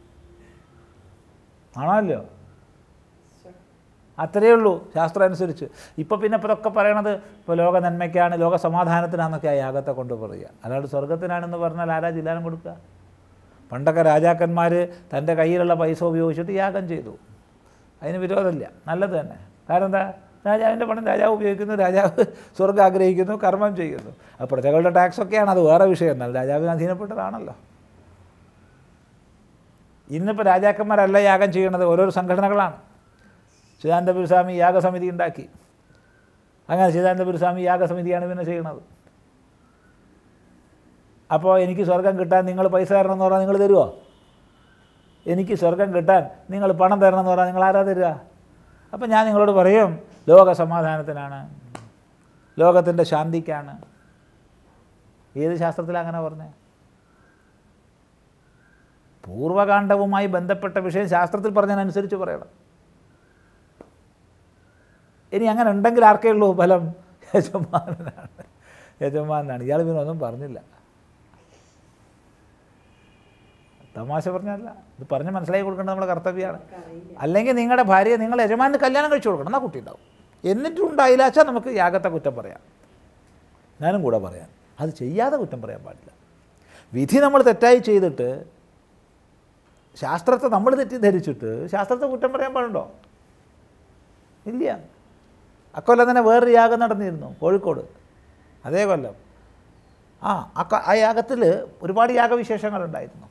ആണല്ലോ അത്രയേ ഉള്ളൂ ശാസ്ത്രം അനുസരിച്ച് ഇപ്പോൾ പിന്നെ ഇപ്പോൾ ഇതൊക്കെ പറയണത് ഇപ്പോൾ ലോക നന്മയ്ക്കാണ് ലോക സമാധാനത്തിനാണെന്നൊക്കെ ആ യാഗത്തെ കൊണ്ട് പറയുക അല്ലാണ്ട് സ്വർഗത്തിനാണെന്ന് പറഞ്ഞാൽ ആരാ ജില്ലാനം കൊടുക്കുക പണ്ടൊക്കെ രാജാക്കന്മാർ തൻ്റെ കയ്യിലുള്ള പൈസ ഉപയോഗിച്ചിട്ട് യാഗം ചെയ്തു അതിന് വിരോധമില്ല നല്ലത് തന്നെ കാരണം എന്താ രാജാവിൻ്റെ പണം രാജാവ് ഉപയോഗിക്കുന്നു രാജാവ് സ്വർഗ്ഗം ആഗ്രഹിക്കുന്നു കർമ്മം ചെയ്യുന്നു അത് പ്രജകളുടെ ടാക്സൊക്കെയാണ് അത് വേറെ വിഷയം എന്നാൽ രാജാവിന് അധീനപ്പെട്ടതാണല്ലോ ഇന്നിപ്പോൾ രാജാക്കന്മാരല്ല യാഗം ചെയ്യണത് ഓരോരോ സംഘടനകളാണ് ചിദാനന്ദപുരസ്വാമി യാഗസമിതി ഉണ്ടാക്കി അങ്ങനെ ചിദാനന്ദപുരസ്വാമി യാഗസമിതിയാണ് പിന്നെ ചെയ്യണത് അപ്പോൾ എനിക്ക് സ്വർഗം കിട്ടാൻ നിങ്ങൾ പൈസ തരണം എന്ന് പറഞ്ഞാൽ നിങ്ങൾ തരുമോ എനിക്ക് സ്വർഗം കിട്ടാൻ നിങ്ങൾ പണം തരണം എന്ന് പറഞ്ഞാൽ നിങ്ങൾ ആരാ തരിക അപ്പം ഞാൻ നിങ്ങളോട് പറയും ലോക സമാധാനത്തിനാണ് ലോകത്തിൻ്റെ ശാന്തിക്കാണ് ഏത് ശാസ്ത്രത്തിലാണ് അങ്ങനെ പറഞ്ഞത് പൂർവകാണ്ഡവുമായി ബന്ധപ്പെട്ട വിഷയം ശാസ്ത്രത്തിൽ പറഞ്ഞതിനനുസരിച്ച് പറയണം ഇനി അങ്ങനെ ഉണ്ടെങ്കിൽ ആർക്കേ ഉള്ളൂ ഫലം യജമാനാണ് യജമാനാണ് ഇയാൾ പിന്നെ ഒന്നും പറഞ്ഞില്ല തമാശ പറഞ്ഞല്ല ഇത് പറഞ്ഞ് മനസ്സിലാക്കി കൊടുക്കേണ്ടത് നമ്മുടെ കർത്തവ്യമാണ് അല്ലെങ്കിൽ നിങ്ങളുടെ ഭാര്യയെ നിങ്ങൾ യജമാനിന് കല്യാണം കഴിച്ചു കൊടുക്കണം എന്നാൽ കുട്ടി ഉണ്ടാവും എന്നിട്ടും ഉണ്ടായില്ല വെച്ചാൽ നമുക്ക് യാഗത്തെ കുറ്റം പറയാം ഞാനും കൂടെ പറയാം അത് ചെയ്യാതെ കുറ്റം പറയാൻ പാടില്ല വിധി നമ്മൾ തെറ്റായി ചെയ്തിട്ട് ശാസ്ത്രത്തെ നമ്മൾ തെറ്റിദ്ധരിച്ചിട്ട് ശാസ്ത്രത്തെ കുറ്റം പറയാൻ പാടുണ്ടോ ഇല്ല അക്കൊല്ലം തന്നെ വേറൊരു യാഗം നടന്നിരുന്നു കോഴിക്കോട് അതേ കൊല്ലം ആ അക്ക ആ യാഗത്തിൽ ഒരുപാട് യാഗവിശേഷങ്ങളുണ്ടായിരുന്നു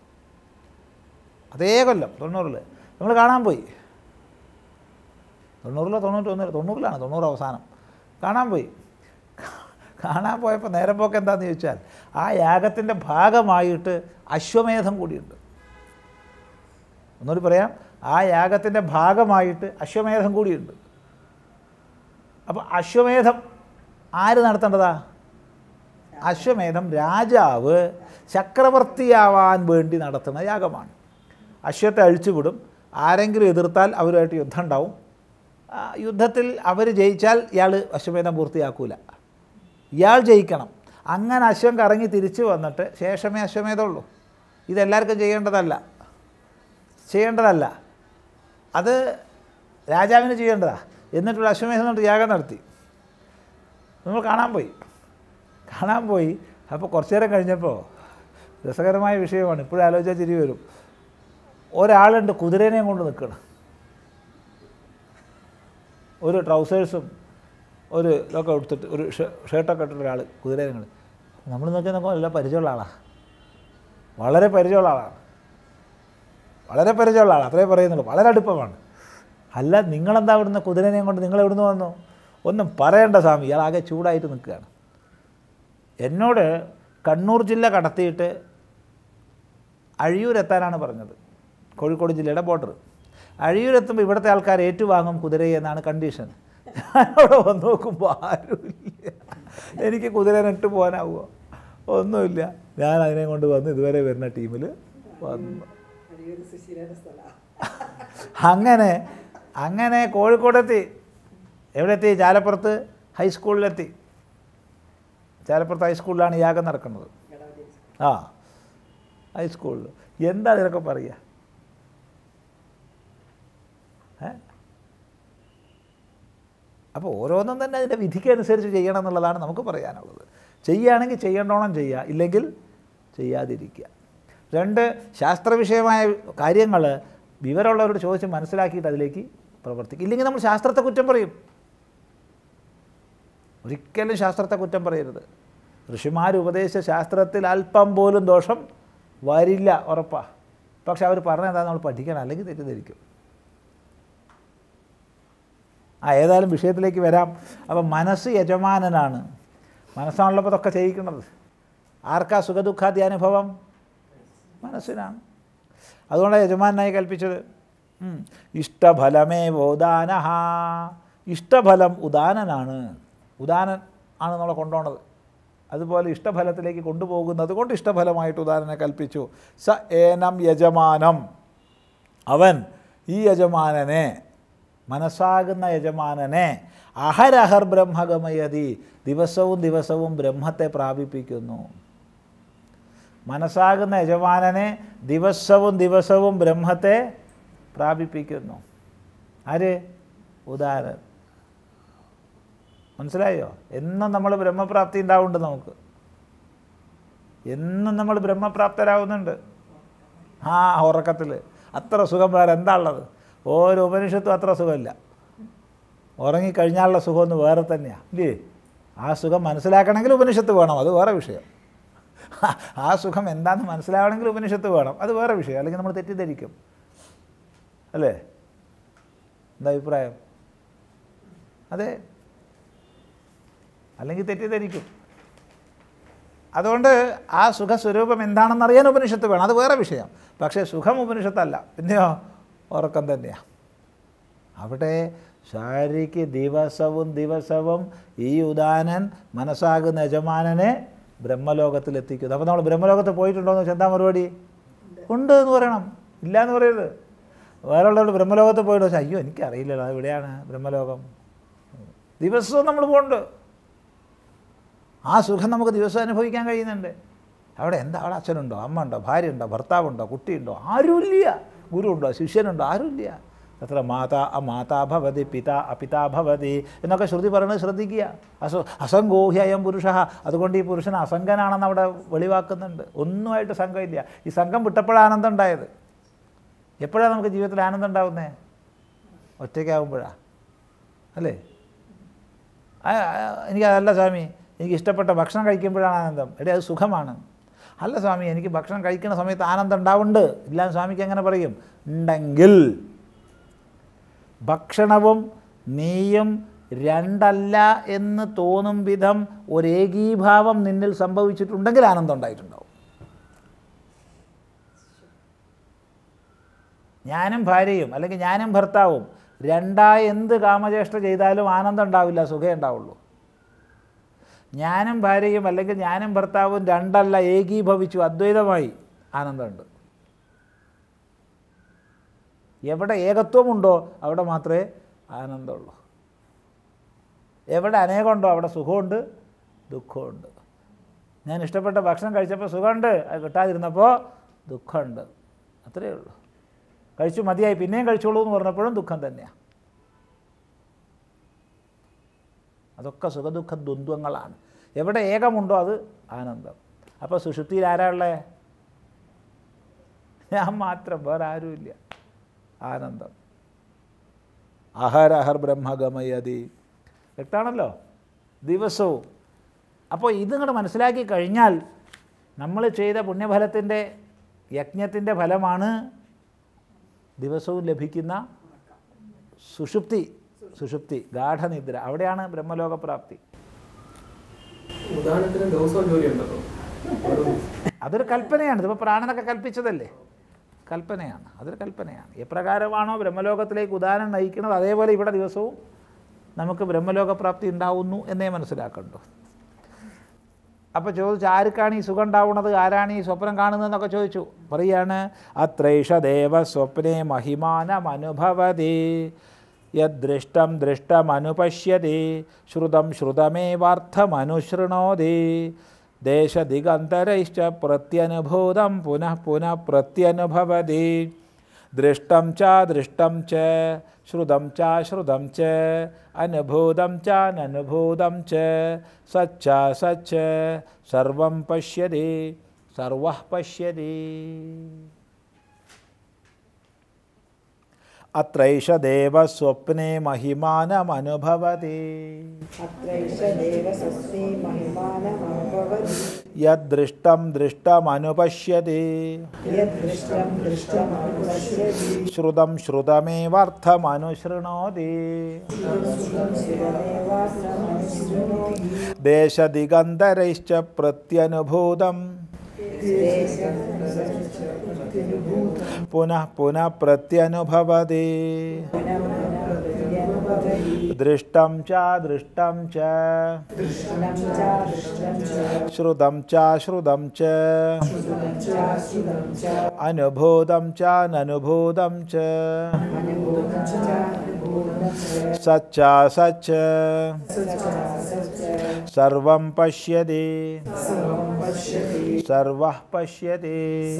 അതേ കൊല്ലം തൊണ്ണൂറിൽ നമ്മൾ കാണാൻ പോയി തൊണ്ണൂറിലോ തൊണ്ണൂറ്റൊന്നിലോ തൊണ്ണൂറിലാണ് തൊണ്ണൂറ് അവസാനം കാണാൻ പോയി കാണാൻ പോയപ്പോൾ നേരം പോക്ക് എന്താണെന്ന് ചോദിച്ചാൽ ആ യാഗത്തിൻ്റെ ഭാഗമായിട്ട് അശ്വമേധം കൂടിയുണ്ട് ഒന്നുകൂടി പറയാം ആ യാഗത്തിൻ്റെ ഭാഗമായിട്ട് അശ്വമേധം കൂടിയുണ്ട് അപ്പോൾ അശ്വമേധം ആര് നടത്തേണ്ടതാ അശ്വമേധം രാജാവ് ചക്രവർത്തിയാവാൻ വേണ്ടി നടത്തുന്ന യാഗമാണ് അശ്വത്തെ അഴിച്ചുവിടും ആരെങ്കിലും എതിർത്താൽ അവരുമായിട്ട് യുദ്ധം ഉണ്ടാവും ആ, യുദ്ധത്തിൽ അവർ ജയിച്ചാൽ ഇയാൾ അശ്വമേധം പൂർത്തിയാക്കൂല ഇയാൾ ജയിക്കണം അങ്ങനെ അശ്വം കറങ്ങി തിരിച്ചു വന്നിട്ട് ശേഷമേ അശ്വമേധമുള്ളൂ ഇതെല്ലാവർക്കും ചെയ്യേണ്ടതല്ല ചെയ്യേണ്ടതല്ല അത് രാജാവിന് ചെയ്യേണ്ടതാ എന്നിട്ടുള്ള അശ്വമേധം കൊണ്ട് യാഗം നടത്തി നമ്മൾ കാണാൻ പോയി കാണാൻ പോയി അപ്പോൾ കുറച്ചു നേരം കഴിഞ്ഞപ്പോൾ രസകരമായ വിഷയമാണ് ഇപ്പോഴും ആലോചിച്ചാൽ ചിരി വരും ഒരാളുണ്ട് കുതിരേനെയും കൊണ്ട് നിൽക്കണം ഒരു ട്രൗസേഴ്സും ഒരു ഇതൊക്കെ എടുത്തിട്ട് ഒരു ഷേ- ഷർട്ടൊക്കെ ഇട്ടിട്ട് ഒരാൾ കുതിരേനെ കൊണ്ട് നമ്മൾ നോക്കി നോക്കുമ്പോൾ നല്ല പരിചയമുള്ള ആളാണ് വളരെ പരിചയമുള്ള ആളാണ് വളരെ പരിചയമുള്ള ആളാണ് അത്രേ പറയുന്നുള്ളൂ വളരെ അടുപ്പമാണ് അല്ല നിങ്ങളെന്താ ഇവിടുന്ന് കുതിരനെയും കൊണ്ട് നിങ്ങൾ എവിടുന്ന് വന്നു ഒന്നും പറയേണ്ട സ്വാമി ഇയാൾ ആകെ ചൂടായിട്ട് നിൽക്കുകയാണ് എന്നോട് കണ്ണൂർ ജില്ല കടത്തിയിട്ട് അഴിയൂരെത്താനാണ് പറഞ്ഞത് കോഴിക്കോട് ജില്ലയുടെ ബോർഡർ അഴിയൂരെത്തുമ്പോൾ ഇവിടുത്തെ ആൾക്കാർ ഏറ്റുവാങ്ങും കുതിരയെ എന്നാണ് കണ്ടീഷൻ ഞാനവിടെ വന്ന് നോക്കുമ്പോൾ ആരുമില്ല എനിക്ക് കുതിരനെ ഇട്ട് പോകാനാവുമോ ഒന്നുമില്ല ഞാൻ അതിനെ കൊണ്ട് വന്ന് ഇതുവരെ വരുന്ന ടീമിൽ വന്നു അടിയൊരു സുശീലയുടെ സ്ഥലമാണ് അങ്ങനെ അങ്ങനെ കോഴിക്കോടെത്തി എവിടെ എത്തി ചാലപ്പുറത്ത് ഹൈസ്കൂളിലെത്തി ചാലപ്പുറത്ത് ഹൈസ്കൂളിലാണ് യാഗം നടക്കുന്നത് ആ ഹൈസ്കൂളിൽ എന്താ ഇതിനൊക്കെ പറയുക ഏ അപ്പോൾ ഓരോന്നും തന്നെ അതിൻ്റെ വിധിക്കനുസരിച്ച് ചെയ്യണം എന്നുള്ളതാണ് നമുക്ക് പറയാനുള്ളത് ചെയ്യുകയാണെങ്കിൽ ചെയ്യേണ്ടോണം ചെയ്യുക ഇല്ലെങ്കിൽ ചെയ്യാതിരിക്കുക രണ്ട് ശാസ്ത്രവിഷയമായ കാര്യങ്ങൾ വിവരമുള്ളവരോട് ചോദിച്ച് മനസ്സിലാക്കിയിട്ട് അതിലേക്ക് പ്രവർത്തിക്കും ഇല്ലെങ്കിൽ നമ്മൾ ശാസ്ത്രത്തെ കുറ്റം പറയും ഒരിക്കലും ശാസ്ത്രത്തെ കുറ്റം പറയരുത് ഋഷിമാർ ഉപദേശിച്ച ശാസ്ത്രത്തിൽ അല്പം പോലും ദോഷം വരില്ല ഉറപ്പാ പക്ഷെ അവർ പറഞ്ഞെന്താ നമ്മൾ പഠിക്കണം അല്ലെങ്കിൽ തെറ്റിദ്ധരിക്കും ആ ഏതായാലും വിഷയത്തിലേക്ക് വരാം അപ്പം മനസ്സ് യജമാനനാണ് മനസ്സാണല്ലോ ഇപ്പോൾ ഇതൊക്കെ ചെയ്യിക്കുന്നത് ആർക്കാ സുഖദുഃഖാദി അനുഭവം മനസ്സിനാണ് അതുകൊണ്ടാണ് യജമാനായി കൽപ്പിച്ചത് ഉം. ഇഷ്ടഫലമേ ഉദാന ഇഷ്ടഫലം ഉദാനനാണ് ഉദാനൻ ആണ് നമ്മളെ കൊണ്ടുപോണത് അതുപോലെ ഇഷ്ടഫലത്തിലേക്ക് കൊണ്ടുപോകുന്നത് കൊണ്ട് ഇഷ്ടഫലമായിട്ട് ഉദാഹരണനെ കൽപ്പിച്ചു സ ഏനം യജമാനം അവൻ ഈ യജമാനനെ മനസ്സാകുന്ന യജമാനനെ അഹരഹർ ബ്രഹ്മഗമയതി ദിവസവും ദിവസവും ബ്രഹ്മത്തെ പ്രാപിപ്പിക്കുന്നു മനസ്സാകുന്ന യജമാനനെ ദിവസവും ദിവസവും ബ്രഹ്മത്തെ പ്രാപിപ്പിക്കുന്നു ആര് ഉദാഹരൻ മനസ്സിലായോ എന്നും നമ്മൾ ബ്രഹ്മപ്രാപ്തി ഉണ്ടാവുന്നുണ്ട് നമുക്ക് എന്നും നമ്മൾ ബ്രഹ്മപ്രാപ്തരാകുന്നുണ്ട് ആ ഉറക്കത്തിൽ അത്ര സുഖം വേറെ എന്താ ഉള്ളത് ഓരോ ഉപനിഷത്തും അത്ര സുഖമില്ല ഉറങ്ങിക്കഴിഞ്ഞാലുള്ള സുഖമൊന്ന് വേറെ തന്നെയാണ് ഇല്ലേ ആ സുഖം മനസ്സിലാക്കണമെങ്കിൽ ഉപനിഷത്ത് വേണം അത് വേറെ വിഷയം ആ സുഖം എന്താണെന്ന് മനസ്സിലാവണമെങ്കിൽ ഉപനിഷത്ത് വേണം അത് വേറെ വിഷയം അല്ലെങ്കിൽ നമ്മൾ തെറ്റിദ്ധരിക്കും അല്ലേ എന്താ അഭിപ്രായം അതെ അല്ലെങ്കിൽ തെറ്റിദ്ധരിക്കും അതുകൊണ്ട് ആ സുഖസ്വരൂപം എന്താണെന്ന് അറിയാൻ ഉപനിഷത്ത് വേണം അത് വേറെ വിഷയം പക്ഷേ സുഖം ഉപനിഷത്തല്ല പിന്നെയോ ഉറക്കം തന്നെയാണ് അവിടെ ശാരീരിക്ക് ദിവസവും ദിവസവും ഈ ഉദാനൻ മനസ്സാകുന്ന യജമാനനെ ബ്രഹ്മലോകത്തിലെത്തിക്കുന്നു അപ്പോൾ നമ്മൾ ബ്രഹ്മലോകത്ത് പോയിട്ടുണ്ടോ എന്ന് വെച്ചാൽ എന്താ മറുപടി ഉണ്ട് എന്ന് പറയണം ഇല്ല എന്ന് പറയരുത് വേറെ ഉള്ളവർ ബ്രഹ്മലോകത്ത് പോയിട്ട് വെച്ചാൽ അയ്യോ എനിക്കറിയില്ലല്ലോ അത് എവിടെയാണ് ബ്രഹ്മലോകം ദിവസവും നമ്മൾ പോകുന്നുണ്ട് ആ സുഖം നമുക്ക് ദിവസം അനുഭവിക്കാൻ കഴിയുന്നുണ്ട് അവിടെ എന്താ അവിടെ അച്ഛനുണ്ടോ അമ്മ ഉണ്ടോ ഭാര്യ ഉണ്ടോ ഭർത്താവുണ്ടോ കുട്ടിയുണ്ടോ ആരുമില്ല ഗുരുവുണ്ടോ ശിഷ്യനുണ്ടോ ആരുമില്ല അത്ര മാതാ അമാതാ ഭവതി പിതാ അപിതാ ഭവതി എന്നൊക്കെ ശ്രുതി പറയുന്നത് ശ്രദ്ധിക്കുക അസ അസംഗോഹ്യയം പുരുഷ അതുകൊണ്ട് ഈ പുരുഷൻ അസംഗനാണെന്ന് അവിടെ വെളിവാക്കുന്നുണ്ട് ഒന്നുമായിട്ട് സംഘമില്ല ഈ സംഘം വിട്ടപ്പോഴാണ് ആനന്ദം ഉണ്ടായത് എപ്പോഴാണ് നമുക്ക് ജീവിതത്തിൽ ആനന്ദം ഉണ്ടാവുന്നത് ഒറ്റയ്ക്കാവുമ്പോഴാണ് അല്ലേ ആ, ആ, എനിക്ക് അതല്ല സ്വാമി എനിക്ക് ഇഷ്ടപ്പെട്ട ഭക്ഷണം കഴിക്കുമ്പോഴാണ് ആനന്ദം എടേ അത് സുഖമാണ് അല്ല സ്വാമി എനിക്ക് ഭക്ഷണം കഴിക്കുന്ന സമയത്ത് ആനന്ദം ഉണ്ടാവുന്നുണ്ട് ഇല്ലാന്ന് സ്വാമിക്ക് എങ്ങനെ പറയും ഉണ്ടെങ്കിൽ ഭക്ഷണവും നീയും രണ്ടല്ല എന്ന് തോന്നും വിധം ഒരേകീഭാവം നിന്നിൽ സംഭവിച്ചിട്ടുണ്ടെങ്കിൽ ആനന്ദം ഉണ്ടായിട്ടുണ്ടാവും ഞാനും ഭാര്യയും അല്ലെങ്കിൽ ഞാനും ഭർത്താവും രണ്ടായി എന്ത് കാമചേഷ്ട ചെയ്താലും ആനന്ദം ഉണ്ടാവില്ല സുഖമേ ഉണ്ടാവുള്ളൂ ഞാനും ഭാര്യയും അല്ലെങ്കിൽ ഞാനും ഭർത്താവും രണ്ടല്ല ഏകീഭവിച്ചു അദ്വൈതമായി ആനന്ദമുണ്ട് എവിടെ ഏകത്വമുണ്ടോ അവിടെ മാത്രമേ ആനന്ദമുള്ളൂ എവിടെ അനേകമുണ്ടോ അവിടെ സുഖമുണ്ട് ദുഃഖമുണ്ട് ഞാൻ ഇഷ്ടപ്പെട്ട ഭക്ഷണം കഴിച്ചപ്പോൾ സുഖമുണ്ട് അത് കിട്ടാതിരുന്നപ്പോൾ ദുഃഖമുണ്ട് അത്രയേ ഉള്ളൂ കഴിച്ചു മതിയായി പിന്നെയും കഴിച്ചോളൂ എന്ന് പറഞ്ഞപ്പോഴും ദുഃഖം തന്നെയാണ് അതൊക്കെ സുഖദുഃഖ ദ്വന്ദ്വങ്ങളാണ് എവിടെ ഏകമുണ്ടോ അത് ആനന്ദം അപ്പോൾ സുഷുപ്തിയിൽ ആരാ ഉള്ളേ ഞാൻ മാത്രം വേറെ ആരുമില്ല ആനന്ദം അഹർ അഹർ ബ്രഹ്മഗമയതി വ്യക്തമാണല്ലോ ദിവസവും അപ്പോൾ ഇതിങ്ങോട്ട് മനസ്സിലാക്കി കഴിഞ്ഞാൽ നമ്മൾ ചെയ്ത പുണ്യഫലത്തിൻ്റെ യജ്ഞത്തിൻ്റെ ഫലമാണ് ദിവസവും ലഭിക്കുന്ന സുഷുപ്തി സുഷുപ്തി ഗാഠനിദ്ര അവിടെയാണ് ബ്രഹ്മലോകപ്രാപ്തി ഉദാഹരണത്തിന് ദിവസവും ജോലി ഉണ്ടല്ലോ ഓരോ അതൊരു കൽപ്പനയാണ് ഇതിപ്പോൾ പ്രാണനൊക്കെ കൽപ്പിച്ചതല്ലേ കൽപ്പനയാണ് അതൊരു കൽപ്പനയാണ് എപ്രകാരമാണോ ബ്രഹ്മലോകത്തിലേക്ക് ഉദാഹരണം നയിക്കുന്നത് അതേപോലെ ഇവിടെ ദിവസവും നമുക്ക് ബ്രഹ്മലോകപ്രാപ്തി ഉണ്ടാവുന്നു എന്നേ മനസ്സിലാക്കണ്ടു അപ്പോൾ ചോദിച്ചു ആർക്കാണ് ഈ സുഖം ഉണ്ടാവുന്നത് ആരാണ് ഈ സ്വപ്നം കാണുന്നതെന്നൊക്കെ ചോദിച്ചു പറയാണ് അത്രൈഷ ദേവ സ്വപ്നെ മഹിമാനമനുഭവതി യദൃഷ്ടം ദൃഷ്ടമനുപശ്യതി ശ്രുതം ശ്രുതമേവാർത്ഥമനുശൃണോതി ദേശദിഗന്തരൈശ്ച പ്രത്യനുഭൂതം പുനഃ പുനഃ പ്രത്യനുഭവതി ദൃഷ്ടം ച ദൃഷ്ടം ച ശ്രുതം ച ശ്രുതം ച അനുഭൂതം ച നനുഭൂതം ച സച്ച സച്ച സർവം പശ്യതി സർവ പശ്യതി അത്രൈഷ ദേവസ്വപ്നെ മഹിമാനമനുഭവതി അത്രൈഷ ദേവസ്വസ്തി മഹിമാനമനുഭവതി യദൃഷ്ടം ദൃഷ്ടമനുപശ്യതി യദൃഷ്ടം ദൃഷ്ടമനുപശ്യതി ശ്രുതം ശ്രുതമേവർത്ഥമനുശൃണോതി ശിവമേവാസ്തമനുശൃണോതി ദേശദിഗന്തരൈശ്ച പ്രത്യനുഭൂതം പുനഃ പുനഃ പ്രത്യനുഭവതി ദൃഷ്ടം ച ദൃഷ്ടം ച ദൃഷ്ടം ച ദൃഷ്ടം ച ശ്രുതം ച ശ്രുതം ച ശ്രുതം ച അനുഭൂതം ച നനുഭൂതം ച അനുഭൂതം ച അനുഭൂതം ച സച്ച സച്ച സർവം പശ്യതി സർവ പശ്യതി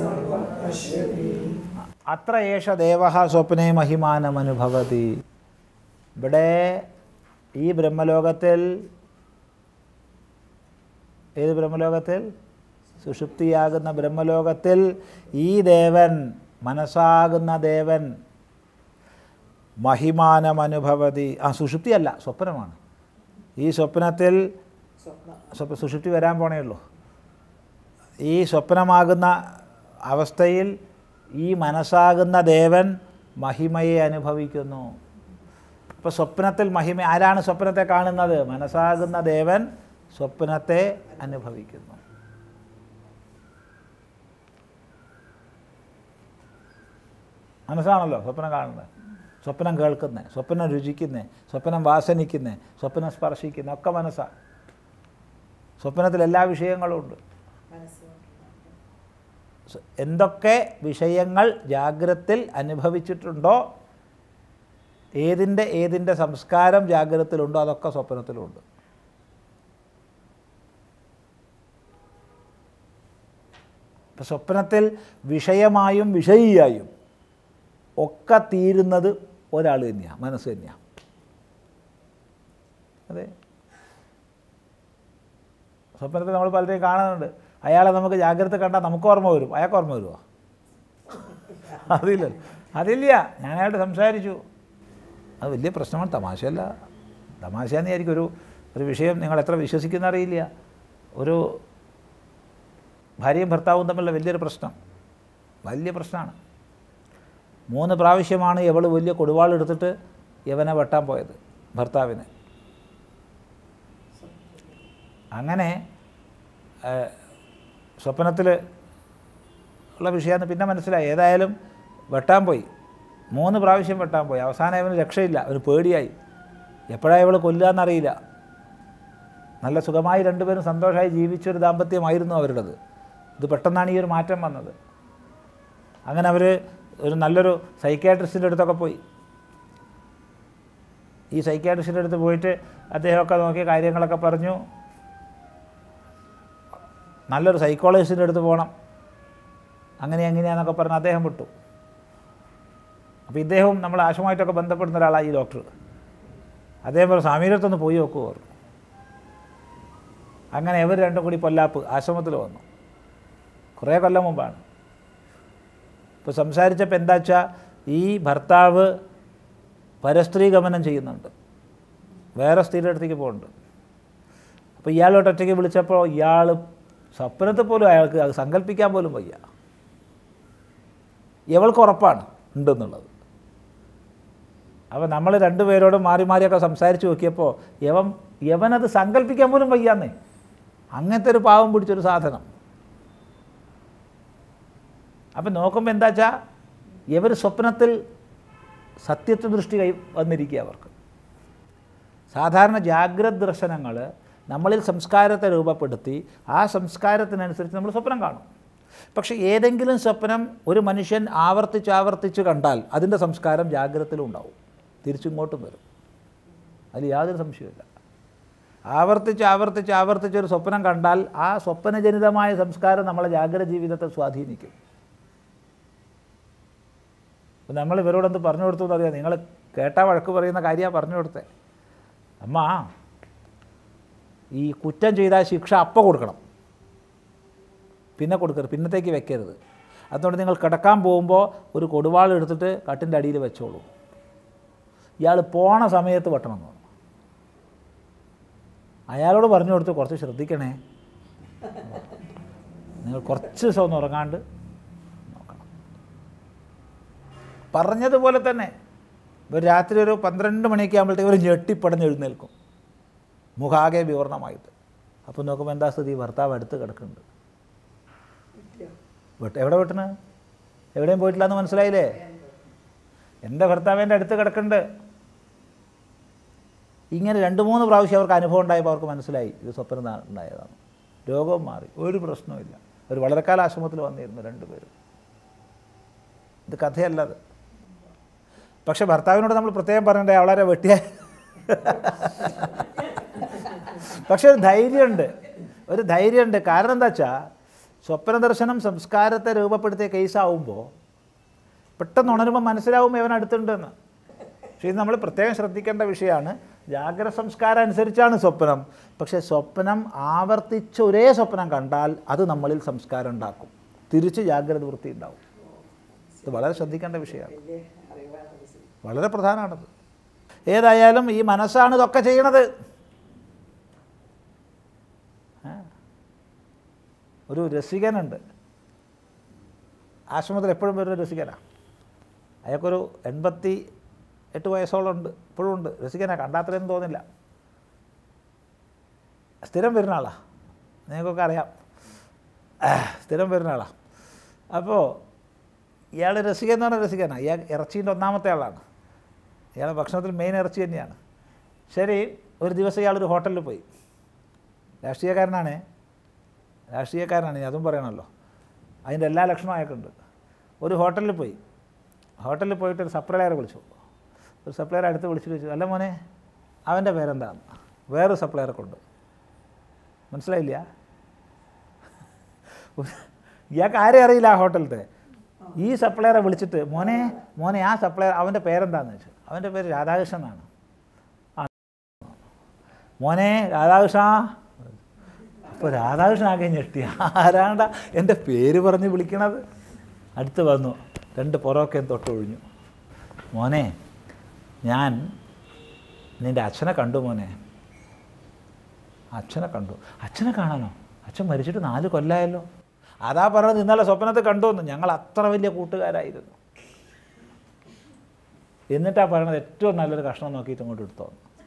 അത്ര ഏഷ ദേവ സ്വപ്നെ മഹിമാനമനുഭവതി ഇവിടെ ഈ ബ്രഹ്മലോകത്തിൽ ഏത് ബ്രഹ്മലോകത്തിൽ സുഷുപ്തിയാകുന്ന ബ്രഹ്മലോകത്തിൽ ഈ ദേവൻ മനസ്സാകുന്ന ദേവൻ മഹിമാനമനുഭവതി ആ സുഷുപ്തിയല്ല സ്വപ്നമാണ് ഈ സ്വപ്നത്തിൽ സ്വപ്നം സ്വപ്ന സുഷുപ്തി വരാൻ പോണേ ഉള്ളൂ ഈ സ്വപ്നമാകുന്ന അവസ്ഥയിൽ ഈ മനസ്സാകുന്ന ദേവൻ മഹിമയെ അനുഭവിക്കുന്നു അപ്പോൾ സ്വപ്നത്തിൽ മഹിമ ആരാണ് സ്വപ്നത്തെ കാണുന്നത് മനസ്സാകുന്ന ദേവൻ സ്വപ്നത്തെ അനുഭവിക്കുന്നു മനസ്സാണല്ലോ സ്വപ്നം കാണുന്നത് സ്വപ്നം കേൾക്കുന്നത് സ്വപ്നം രുചിക്കുന്നത് സ്വപ്നം വാസനിക്കുന്നത് സ്വപ്നം സ്പർശിക്കുന്നത് ഒക്കെ മനസ്സാണ് സ്വപ്നത്തിൽ എല്ലാ വിഷയങ്ങളും ഉണ്ട് മനസ്സ് സ- എന്തൊക്കെ വിഷയങ്ങൾ ജാഗ്രത്തിൽ അനുഭവിച്ചിട്ടുണ്ടോ ഏതിൻ്റെ ഏതിൻ്റെ സംസ്കാരം ജാഗ്രതത്തിലുണ്ടോ അതൊക്കെ സ്വപ്നത്തിലുണ്ട് ഇപ്പം സ്വപ്നത്തിൽ വിഷയമായും വിഷയിയായും ഒക്കെ തീരുന്നത് ഒരാൾ തന്നെയാണ് മനസ്സ് തന്നെയാണ് അതെ സ്വപ്നത്തിൽ നമ്മൾ പലരെയും കാണുന്നുണ്ട് അയാളെ നമുക്ക് ജാഗ്രത കണ്ടാൽ നമുക്ക് ഓർമ്മ വരും അയാൾക്ക് ഓർമ്മ വരുമോ അതില്ല അതില്ല ഞാൻ അയാളോട് സംസാരിച്ചു അത് വലിയ പ്രശ്നമാണ് തമാശയല്ല തമാശയെന്ന് വിചാരിക്കും ഒരു ഒരു വിഷയം നിങ്ങൾ എത്ര വിശ്വസിക്കുന്ന അറിയില്ല ഒരു ഭാര്യയും ഭർത്താവും തമ്മിലുള്ള വലിയൊരു പ്രശ്നം വലിയ പ്രശ്നമാണ് മൂന്ന് പ്രാവശ്യമാണ് ഇവൾ വലിയ കൊടുവാളെടുത്തിട്ട് യവനെ വെട്ടാൻ പോയത് ഭർത്താവിനെ അങ്ങനെ സ്വപ്നത്തിൽ ഉള്ള വിഷയമെന്ന് പിന്നെ മനസ്സിലായി ഏതായാലും വെട്ടാൻ പോയി മൂന്ന് പ്രാവശ്യം വെട്ടാൻ പോയി അവസാനം അവന് രക്ഷയില്ല അവന് പേടിയായി എപ്പോഴാണ് ഇവൾ കൊല്ലുക എന്നറിയില്ല നല്ല സുഖമായി രണ്ടുപേരും സന്തോഷമായി ജീവിച്ചൊരു ദാമ്പത്യമായിരുന്നു അവരുടേത് ഇത് പെട്ടെന്നാണ് ഈ ഒരു മാറ്റം വന്നത് അങ്ങനെ അവർ ഒരു നല്ലൊരു സൈക്കാട്രിസ്റ്റിൻ്റെ അടുത്തൊക്കെ പോയി ഈ സൈക്യാട്രിസ്റ്റിൻ്റെ അടുത്ത് പോയിട്ട് അദ്ദേഹമൊക്കെ നോക്കി കാര്യങ്ങളൊക്കെ പറഞ്ഞു നല്ലൊരു സൈക്കോളജിസ്റ്റിൻ്റെ അടുത്ത് പോകണം അങ്ങനെ എങ്ങനെയാണെന്നൊക്കെ പറഞ്ഞ് അദ്ദേഹം വിട്ടു അപ്പോൾ ഇദ്ദേഹവും നമ്മൾ ആശുമായിട്ടൊക്കെ ബന്ധപ്പെടുന്ന ഒരാളാണ് ഈ ഡോക്ടർ അദ്ദേഹം പറഞ്ഞു സ്വാമിയുടെ അടുത്തൊന്ന് പോയി നോക്കൂ പറഞ്ഞു അങ്ങനെ ഇവർ രണ്ടും കൂടി പൊല്ലാപ്പ് ആശ്രമത്തിൽ വന്നു കുറേ കൊല്ലം മുമ്പാണ് ഇപ്പോൾ സംസാരിച്ചപ്പോൾ എന്താ വെച്ചാൽ ഈ ഭർത്താവ് പരസ്ത്രീ ഗമനം ചെയ്യുന്നുണ്ട് വേറെ സ്ത്രീയുടെ അടുത്തേക്ക് പോകുന്നുണ്ട് അപ്പോൾ ഇയാളോട്ട് ഒറ്റയ്ക്ക് വിളിച്ചപ്പോൾ ഇയാൾ സ്വപ്നത്തിൽ പോലും അയാൾക്ക് അത് സങ്കല്പിക്കാൻ പോലും വയ്യ ഇവൾക്ക് ഉറപ്പാണ് ഉണ്ടെന്നുള്ളത് അപ്പോൾ നമ്മൾ രണ്ടുപേരോടും മാറി മാറിയൊക്കെ സംസാരിച്ച് നോക്കിയപ്പോൾ യവൻ യവനത് സങ്കല്പിക്കാൻ പോലും വയ്യാന്നേ അങ്ങനത്തെ ഒരു പാവം പിടിച്ചൊരു സാധനം അപ്പം നോക്കുമ്പോൾ എന്താ വെച്ചാൽ ഇവർ സ്വപ്നത്തിൽ സത്യത്വ ദൃഷ്ടി കൈ വന്നിരിക്കുക അവർക്ക് സാധാരണ ജാഗ്രത ദർശനങ്ങൾ നമ്മളിൽ സംസ്കാരത്തെ രൂപപ്പെടുത്തി ആ സംസ്കാരത്തിനനുസരിച്ച് നമ്മൾ സ്വപ്നം കാണും പക്ഷേ ഏതെങ്കിലും സ്വപ്നം ഒരു മനുഷ്യൻ ആവർത്തിച്ച് ആവർത്തിച്ച് കണ്ടാൽ അതിൻ്റെ സംസ്കാരം ജാഗ്രതത്തിലും ഉണ്ടാവും തിരിച്ചിങ്ങോട്ടും വരും അതിൽ യാതൊരു സംശയമില്ല ആവർത്തിച്ച് ആവർത്തിച്ച് ആവർത്തിച്ച് ഒരു സ്വപ്നം കണ്ടാൽ ആ സ്വപ്നജനിതമായ സംസ്കാരം നമ്മളെ ജാഗ്രത ജീവിതത്തെ സ്വാധീനിക്കും അപ്പം നമ്മൾ ഇവരോടൊന്ന് പറഞ്ഞു കൊടുത്തു എന്നറിയാം നിങ്ങൾ കേട്ടാ വഴക്ക് പറയുന്ന കാര്യമാണ് പറഞ്ഞു കൊടുത്തേ അമ്മ ഈ കുറ്റം ചെയ്താൽ ശിക്ഷ അപ്പം കൊടുക്കണം പിന്നെ കൊടുക്കരുത് പിന്നത്തേക്ക് വെക്കരുത് അതുകൊണ്ട് നിങ്ങൾ കിടക്കാൻ പോകുമ്പോൾ ഒരു കൊടുവാൾ എടുത്തിട്ട് കട്ടിൻ്റെ അടിയിൽ വെച്ചോളൂ ഇയാൾ പോണ സമയത്ത് വെട്ടണം എന്ന് പറഞ്ഞു അയാളോട് പറഞ്ഞു കൊടുത്ത് കുറച്ച് ശ്രദ്ധിക്കണേ നിങ്ങൾ കുറച്ച് ദിവസം ഒന്ന് ഉറങ്ങാണ്ട് നോക്കണം പറഞ്ഞതുപോലെ തന്നെ ഒരു രാത്രി ഒരു പന്ത്രണ്ട് മണിയൊക്കെ ആകുമ്പോഴത്തേക്ക് ഒരു ഞെട്ടിപ്പടഞ്ഞ് എഴുന്നേൽക്കും മുഖാകെ വിവരണമായിട്ട് അപ്പോൾ നോക്കുമ്പോൾ എന്താ സ്ഥിതി ഭർത്താവ് അടുത്ത് കിടക്കുന്നുണ്ട് വെട്ട് എവിടെ വെട്ടണ് എവിടെയും പോയിട്ടില്ല എന്ന് മനസ്സിലായില്ലേ എൻ്റെ ഭർത്താവിൻ്റെ അടുത്ത് കിടക്കുന്നുണ്ട് ഇങ്ങനെ രണ്ട് മൂന്ന് പ്രാവശ്യം അവർക്ക് അനുഭവം ഉണ്ടായപ്പോൾ അവർക്ക് മനസ്സിലായി ഇത് സ്വപ്നം നാ- ഉണ്ടായതാണ് രോഗവും മാറി ഒരു പ്രശ്നവുമില്ല ഒരു വളരെ കാല ആശ്രമത്തിൽ വന്നിരുന്നു രണ്ടുപേരും ഇത് കഥയല്ലത് പക്ഷെ ഭർത്താവിനോട് നമ്മൾ പ്രത്യേകം പറഞ്ഞിട്ടേ വളരെ വെട്ടിയ പക്ഷെ ഒരു ധൈര്യമുണ്ട് ഒരു ധൈര്യമുണ്ട് കാരണം എന്താ വെച്ചാൽ സ്വപ്ന ദർശനം സംസ്കാരത്തെ രൂപപ്പെടുത്തിയ കേസാവുമ്പോൾ പെട്ടെന്ന് ഉണരുമ്പോൾ മനസ്സിലാവും ഇവൻ അടുത്തുണ്ടെന്ന് പക്ഷേ ഇത് നമ്മൾ പ്രത്യേകം ശ്രദ്ധിക്കേണ്ട വിഷയമാണ് ജാഗ്രത സംസ്കാരം അനുസരിച്ചാണ് സ്വപ്നം പക്ഷേ സ്വപ്നം ആവർത്തിച്ച് ഒരേ സ്വപ്നം കണ്ടാൽ അത് നമ്മളിൽ സംസ്കാരം ഉണ്ടാക്കും തിരിച്ച് ജാഗ്രത വൃത്തി ഉണ്ടാവും ഇത് വളരെ ശ്രദ്ധിക്കേണ്ട വിഷയമാണ് വലിയ അറിവാണത് ശരി. വളരെ പ്രധാനമാണത് ഏതായാലും ഈ മനസ്സാണ് ഇതൊക്കെ ചെയ്യണത് ആ. ഒരു രസികനുണ്ട് ആശ്രമത്തിൽ എപ്പോഴും വരുന്ന രസികനാണ് അയാൾക്കൊരു എൺപത്തി എട്ട് വയസ്സോളം ഉണ്ട് ഇപ്പോഴും ഉണ്ട് രസികനാണ് കണ്ടാത്രയൊന്നും തോന്നില്ല സ്ഥിരം വരുന്ന ആളാണ് നിങ്ങൾക്കൊക്കെ അറിയാം ആ, സ്ഥിരം വരുന്ന ആളാണ് അപ്പോൾ ഇയാൾ രസികൻ എന്ന് പറഞ്ഞാൽ രസികനാണ് ഇയാൾ ഇറച്ചീൻ്റെ ഒന്നാമത്തെ ആളാണ് ഇയാൾ ഭക്ഷണത്തിൽ മെയിൻ ഇറച്ചി തന്നെയാണ് ശരി ഒരു ദിവസം ഇയാളൊരു ഹോട്ടലിൽ പോയി രാഷ്ട്രീയക്കാരനാണ് രാഷ്ട്രീയക്കാരനാണ് ഇനി അതും പറയണമല്ലോ അതിൻ്റെ എല്ലാ ലക്ഷണവും അയാൾക്കുണ്ട് ഒരു ഹോട്ടലിൽ പോയി ഹോട്ടലിൽ പോയിട്ട് ഒരു സപ്ലയറെ വിളിച്ചു ഒരു സപ്ലയറെ അടുത്ത് വിളിച്ചിട്ട് ചോദിച്ചു അല്ല മോനെ അവൻ്റെ പേരെന്താണ് വേറൊരു സപ്ലയറെ കൊണ്ട് മനസ്സിലായില്ല ഇയാൾക്ക് ആരെയും അറിയില്ല ആ ഹോട്ടലത്തെ ഈ സപ്ലയറെ വിളിച്ചിട്ട് മോനെ മോനെ ആ സപ്ലയർ അവൻ്റെ പേരെന്താണെന്ന് വെച്ചു അവൻ്റെ പേര് രാധാകൃഷ്ണൻ എന്നാണ് ആ മോനെ രാധാകൃഷ്ണ അപ്പോൾ രാധാകൃഷ്ണൻ ആകെ ഞെട്ടി ആരാണ്ട എൻ്റെ പേര് പറഞ്ഞ് വിളിക്കണത് അടുത്ത് വന്നു രണ്ട് പുറമൊക്കെ തൊട്ടൊഴിഞ്ഞു മോനെ ഞാൻ നിൻ്റെ അച്ഛനെ കണ്ടു മോനെ അച്ഛനെ കണ്ടു അച്ഛനെ കാണാനോ അച്ഛൻ മരിച്ചിട്ട് നാല് കൊല്ലമായല്ലോ അതാ പറഞ്ഞത് ഇന്നലെ സ്വപ്നത്തിൽ കണ്ടുവന്നു ഞങ്ങൾ അത്ര വലിയ കൂട്ടുകാരായിരുന്നു എന്നിട്ടാ പറയണത് ഏറ്റവും നല്ലൊരു കഷ്ണം നോക്കിയിട്ട് ഇങ്ങോട്ട് എടുത്തോ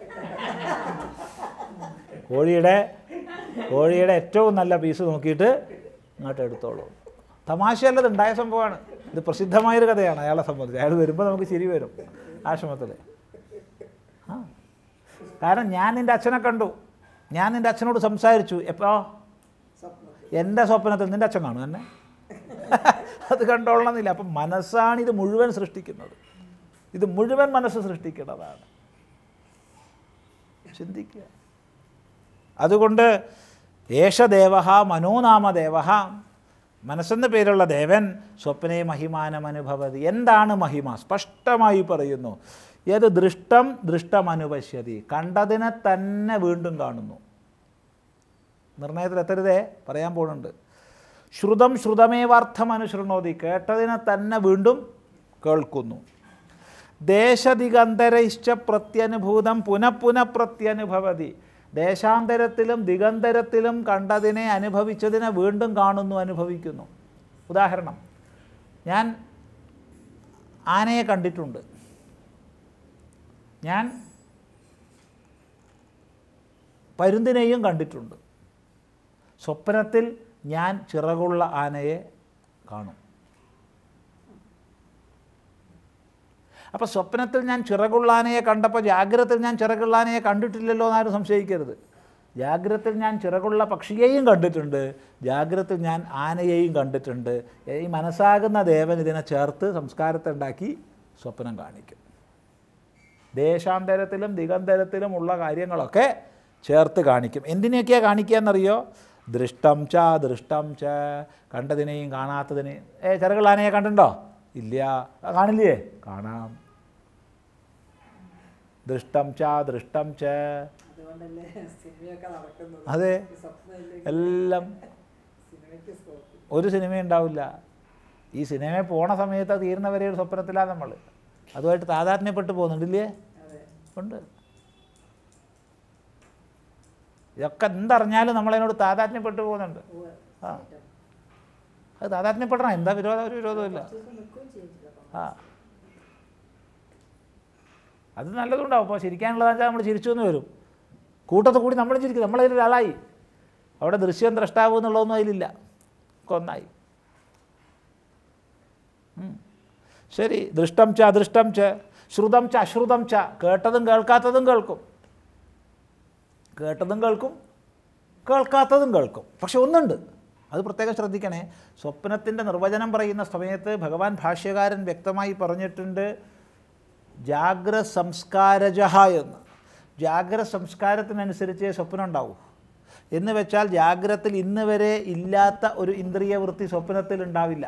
കോഴിയുടെ കോഴിയുടെ ഏറ്റവും നല്ല പീസ് നോക്കിയിട്ട് ഇങ്ങോട്ട് എടുത്തോളൂ തമാശയല്ലത് ഉണ്ടായ സംഭവമാണ് ഇത് പ്രസിദ്ധമായൊരു കഥയാണ് അയാളെ സംബന്ധിച്ച് അയാൾ വരുമ്പോൾ നമുക്ക് ചിരി വരും ആശ്രമത്തിൽ ആ കാരണം ഞാൻ നിൻ്റെ അച്ഛനെ കണ്ടു ഞാൻ നിൻ്റെ അച്ഛനോട് സംസാരിച്ചു എപ്പോൾ സ്വപ്നം എൻ്റെ സ്വപ്നത്തിൽ നിൻ്റെ അച്ഛൻ കാണും എന്നെ അത് കണ്ടോളണമെന്നില്ല അപ്പം മനസ്സാണ് ഇത് മുഴുവൻ സൃഷ്ടിക്കുന്നത് ഇത് മുഴുവൻ മനസ്സ് സൃഷ്ടിക്കുന്നതാണ് ചിന്തിക്കുക അതുകൊണ്ട് ഏഷദേവ മനോനാമദേവ മനസ്സെന്ന പേരുള്ള ദേവൻ സ്വപ്നെ മഹിമാനം അനുഭവതി എന്താണ് മഹിമ സ്പഷ്ടമായി പറയുന്നു ഏത് ദൃഷ്ടം ദൃഷ്ടമനുപശ്യതി കണ്ടതിനെ തന്നെ വീണ്ടും കാണുന്നു നിർണയത്തിൽ എത്തരുതേ പറയാൻ പോകുന്നുണ്ട് ശ്രുതം ശ്രുതമേവാർത്ഥം അനുസൃണോതി കേട്ടതിനെ തന്നെ വീണ്ടും കേൾക്കുന്നു ദേശദിഗന്തരൈശ്ച പ്രത്യനുഭൂതം പുനഃപുന പ്രത്യനുഭവതി ദേശാന്തരത്തിലും ദിഗന്തരത്തിലും കണ്ടതിനെ അനുഭവിച്ചതിനെ വീണ്ടും കാണുന്നു അനുഭവിക്കുന്നു ഉദാഹരണം ഞാൻ ആനയെ കണ്ടിട്ടുണ്ട് ഞാൻ പരുന്തിനെയും കണ്ടിട്ടുണ്ട് സ്വപ്നത്തിൽ ഞാൻ ചിറകുള്ള ആനയെ കാണും അപ്പോൾ സ്വപ്നത്തിൽ ഞാൻ ചിറകുള്ള ആനയെ കണ്ടപ്പോൾ ജാഗ്രതത്തിൽ ഞാൻ ചിറകുള്ള ആനയെ കണ്ടിട്ടില്ലല്ലോ എന്നാരും സംശയിക്കരുത് ജാഗ്രതത്തിൽ ഞാൻ ചിറകുള്ള പക്ഷിയെയും കണ്ടിട്ടുണ്ട് ജാഗ്രതത്തിൽ ഞാൻ ആനയെയും കണ്ടിട്ടുണ്ട് ഈ മനസ്സാകുന്ന ദേവൻ ഇതിനെ ചേർത്ത് സംസ്കാരത്തെ ഉണ്ടാക്കി സ്വപ്നം കാണിക്കും ദേശാന്തരത്തിലും ദിഗന്തരത്തിലും ഉള്ള കാര്യങ്ങളൊക്കെ ചേർത്ത് കാണിക്കും എന്തിനെയൊക്കെയാണ് കാണിക്കുക എന്നറിയോ ദൃഷ്ടം ച ദൃഷ്ടം ച കണ്ടതിനെയും കാണാത്തതിനെയും ഏ ചെറുകളാനയെ കണ്ടിട്ടുണ്ടോ ഇല്ല ആ, കാണില്ലേ കാണാം ദൃഷ്ടം ച ദൃഷ്ടം ച അതുകൊണ്ടല്ലേ സിനിമയൊക്കെ നടക്കുന്നത് അതെ ഈ സ്വപ്നമില്ലെങ്കിൽ എല്ലാം സിനിമയ്ക്ക് സ്കോപ്പ് ഒരു സിനിമ ഉണ്ടാവില്ല ഈ സിനിമ പോണ സമയത്ത് അത് തീരുന്നവരെ ഒരു സ്വപ്നത്തിലാണ് നമ്മൾ അതുമായിട്ട് താതാത്മ്യപ്പെട്ട് പോകുന്നുണ്ടില്ലേ അതെ ഉണ്ട് ഇതൊക്കെ എന്തറിഞ്ഞാലും നമ്മളതിനോട് താതാത്മ്യപ്പെട്ട് പോകുന്നുണ്ട് ഉവ്വ്. ആ അത് താതാത്മ്യപ്പെടണം എന്താ വിരോധം ഒരു വിരോധമില്ല കുറച്ച് ദിവസം നിൽക്കുകയും ചെയ്യും ചിലപ്പോൾ ആ അത് നല്ലതുണ്ടാവും അപ്പോൾ ചിരിക്കാനുള്ളതെന്ന് വെച്ചാൽ നമ്മൾ ചിരിച്ചു എന്ന് വരും കൂട്ടത്തിൽ കൂടി നമ്മൾ ചിരിക്കും നമ്മളതിൽ ഒരാളായി അവിടെ ദൃശ്യം ദ്രഷ്ടാവ് എന്നുള്ളതൊന്നും അതിലില്ല ഒക്കെ ഒന്നായി ഉം. ശരി ദൃഷ്ടം ച അദൃഷ്ടം ച ശ്രുതം ച അശ്രുതം ച കേട്ടതും കേൾക്കാത്തതും കേൾക്കും കേട്ടതും കേൾക്കും കേൾക്കാത്തതും കേൾക്കും പക്ഷെ ഒന്നുണ്ട് അത് പ്രത്യേകം ശ്രദ്ധിക്കണേ സ്വപ്നത്തിൻ്റെ നിർവചനം പറയുന്ന സമയത്ത് ഭഗവാൻ ഭാഷ്യകാരൻ വ്യക്തമായി പറഞ്ഞിട്ടുണ്ട് ജാഗ്ര സംസ്കാരജ എന്ന് ജാഗ്ര സംസ്കാരത്തിനനുസരിച്ച് സ്വപ്നം ഉണ്ടാവും എന്ന് വെച്ചാൽ ജാഗ്രത്തിൽ ഇന്ന് വരെ ഇല്ലാത്ത ഒരു ഇന്ദ്രിയ വൃത്തി സ്വപ്നത്തിൽ ഉണ്ടാവില്ല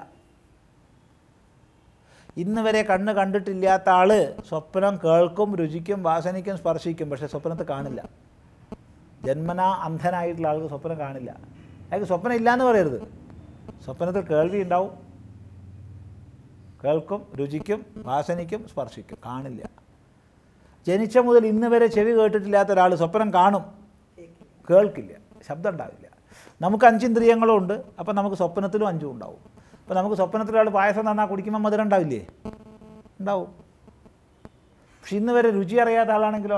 ഇന്ന് വരെ കണ്ണ് കണ്ടിട്ടില്ലാത്ത ആൾ സ്വപ്നം കേൾക്കും രുചിക്കും വാസനിക്കും സ്പർശിക്കും പക്ഷേ സ്വപ്നത്തിൽ കാണില്ല ജന്മന അന്ധനായിട്ടുള്ള ആൾക്ക് സ്വപ്നം കാണില്ല അയാൾക്ക് സ്വപ്നം ഇല്ലയെന്ന് പറയരുത് സ്വപ്നത്തിൽ കേൾവി ഉണ്ടാവും കേൾക്കും രുചിക്കും വാസനിക്കും സ്പർശിക്കും കാണില്ല ജനിച്ച മുതൽ ഇന്ന് വരെ ചെവി കേട്ടിട്ടില്ലാത്ത ഒരാൾ സ്വപ്നം കാണും കേൾക്കില്ല ശബ്ദം ഉണ്ടാവില്ല നമുക്ക് അഞ്ചിന്ദ്രിയങ്ങളും ഉണ്ട് അപ്പം നമുക്ക് സ്വപ്നത്തിലും അഞ്ചും ഉണ്ടാവും അപ്പോൾ നമുക്ക് സ്വപ്നത്തിൽ ഒരാൾ പായസം തന്നാൽ കുടിക്കുമ്പോൾ മധുരം ഉണ്ടാവില്ലേ ഉണ്ടാവും പക്ഷെ ഇന്ന് വരെ രുചി അറിയാത്ത ആളാണെങ്കിലോ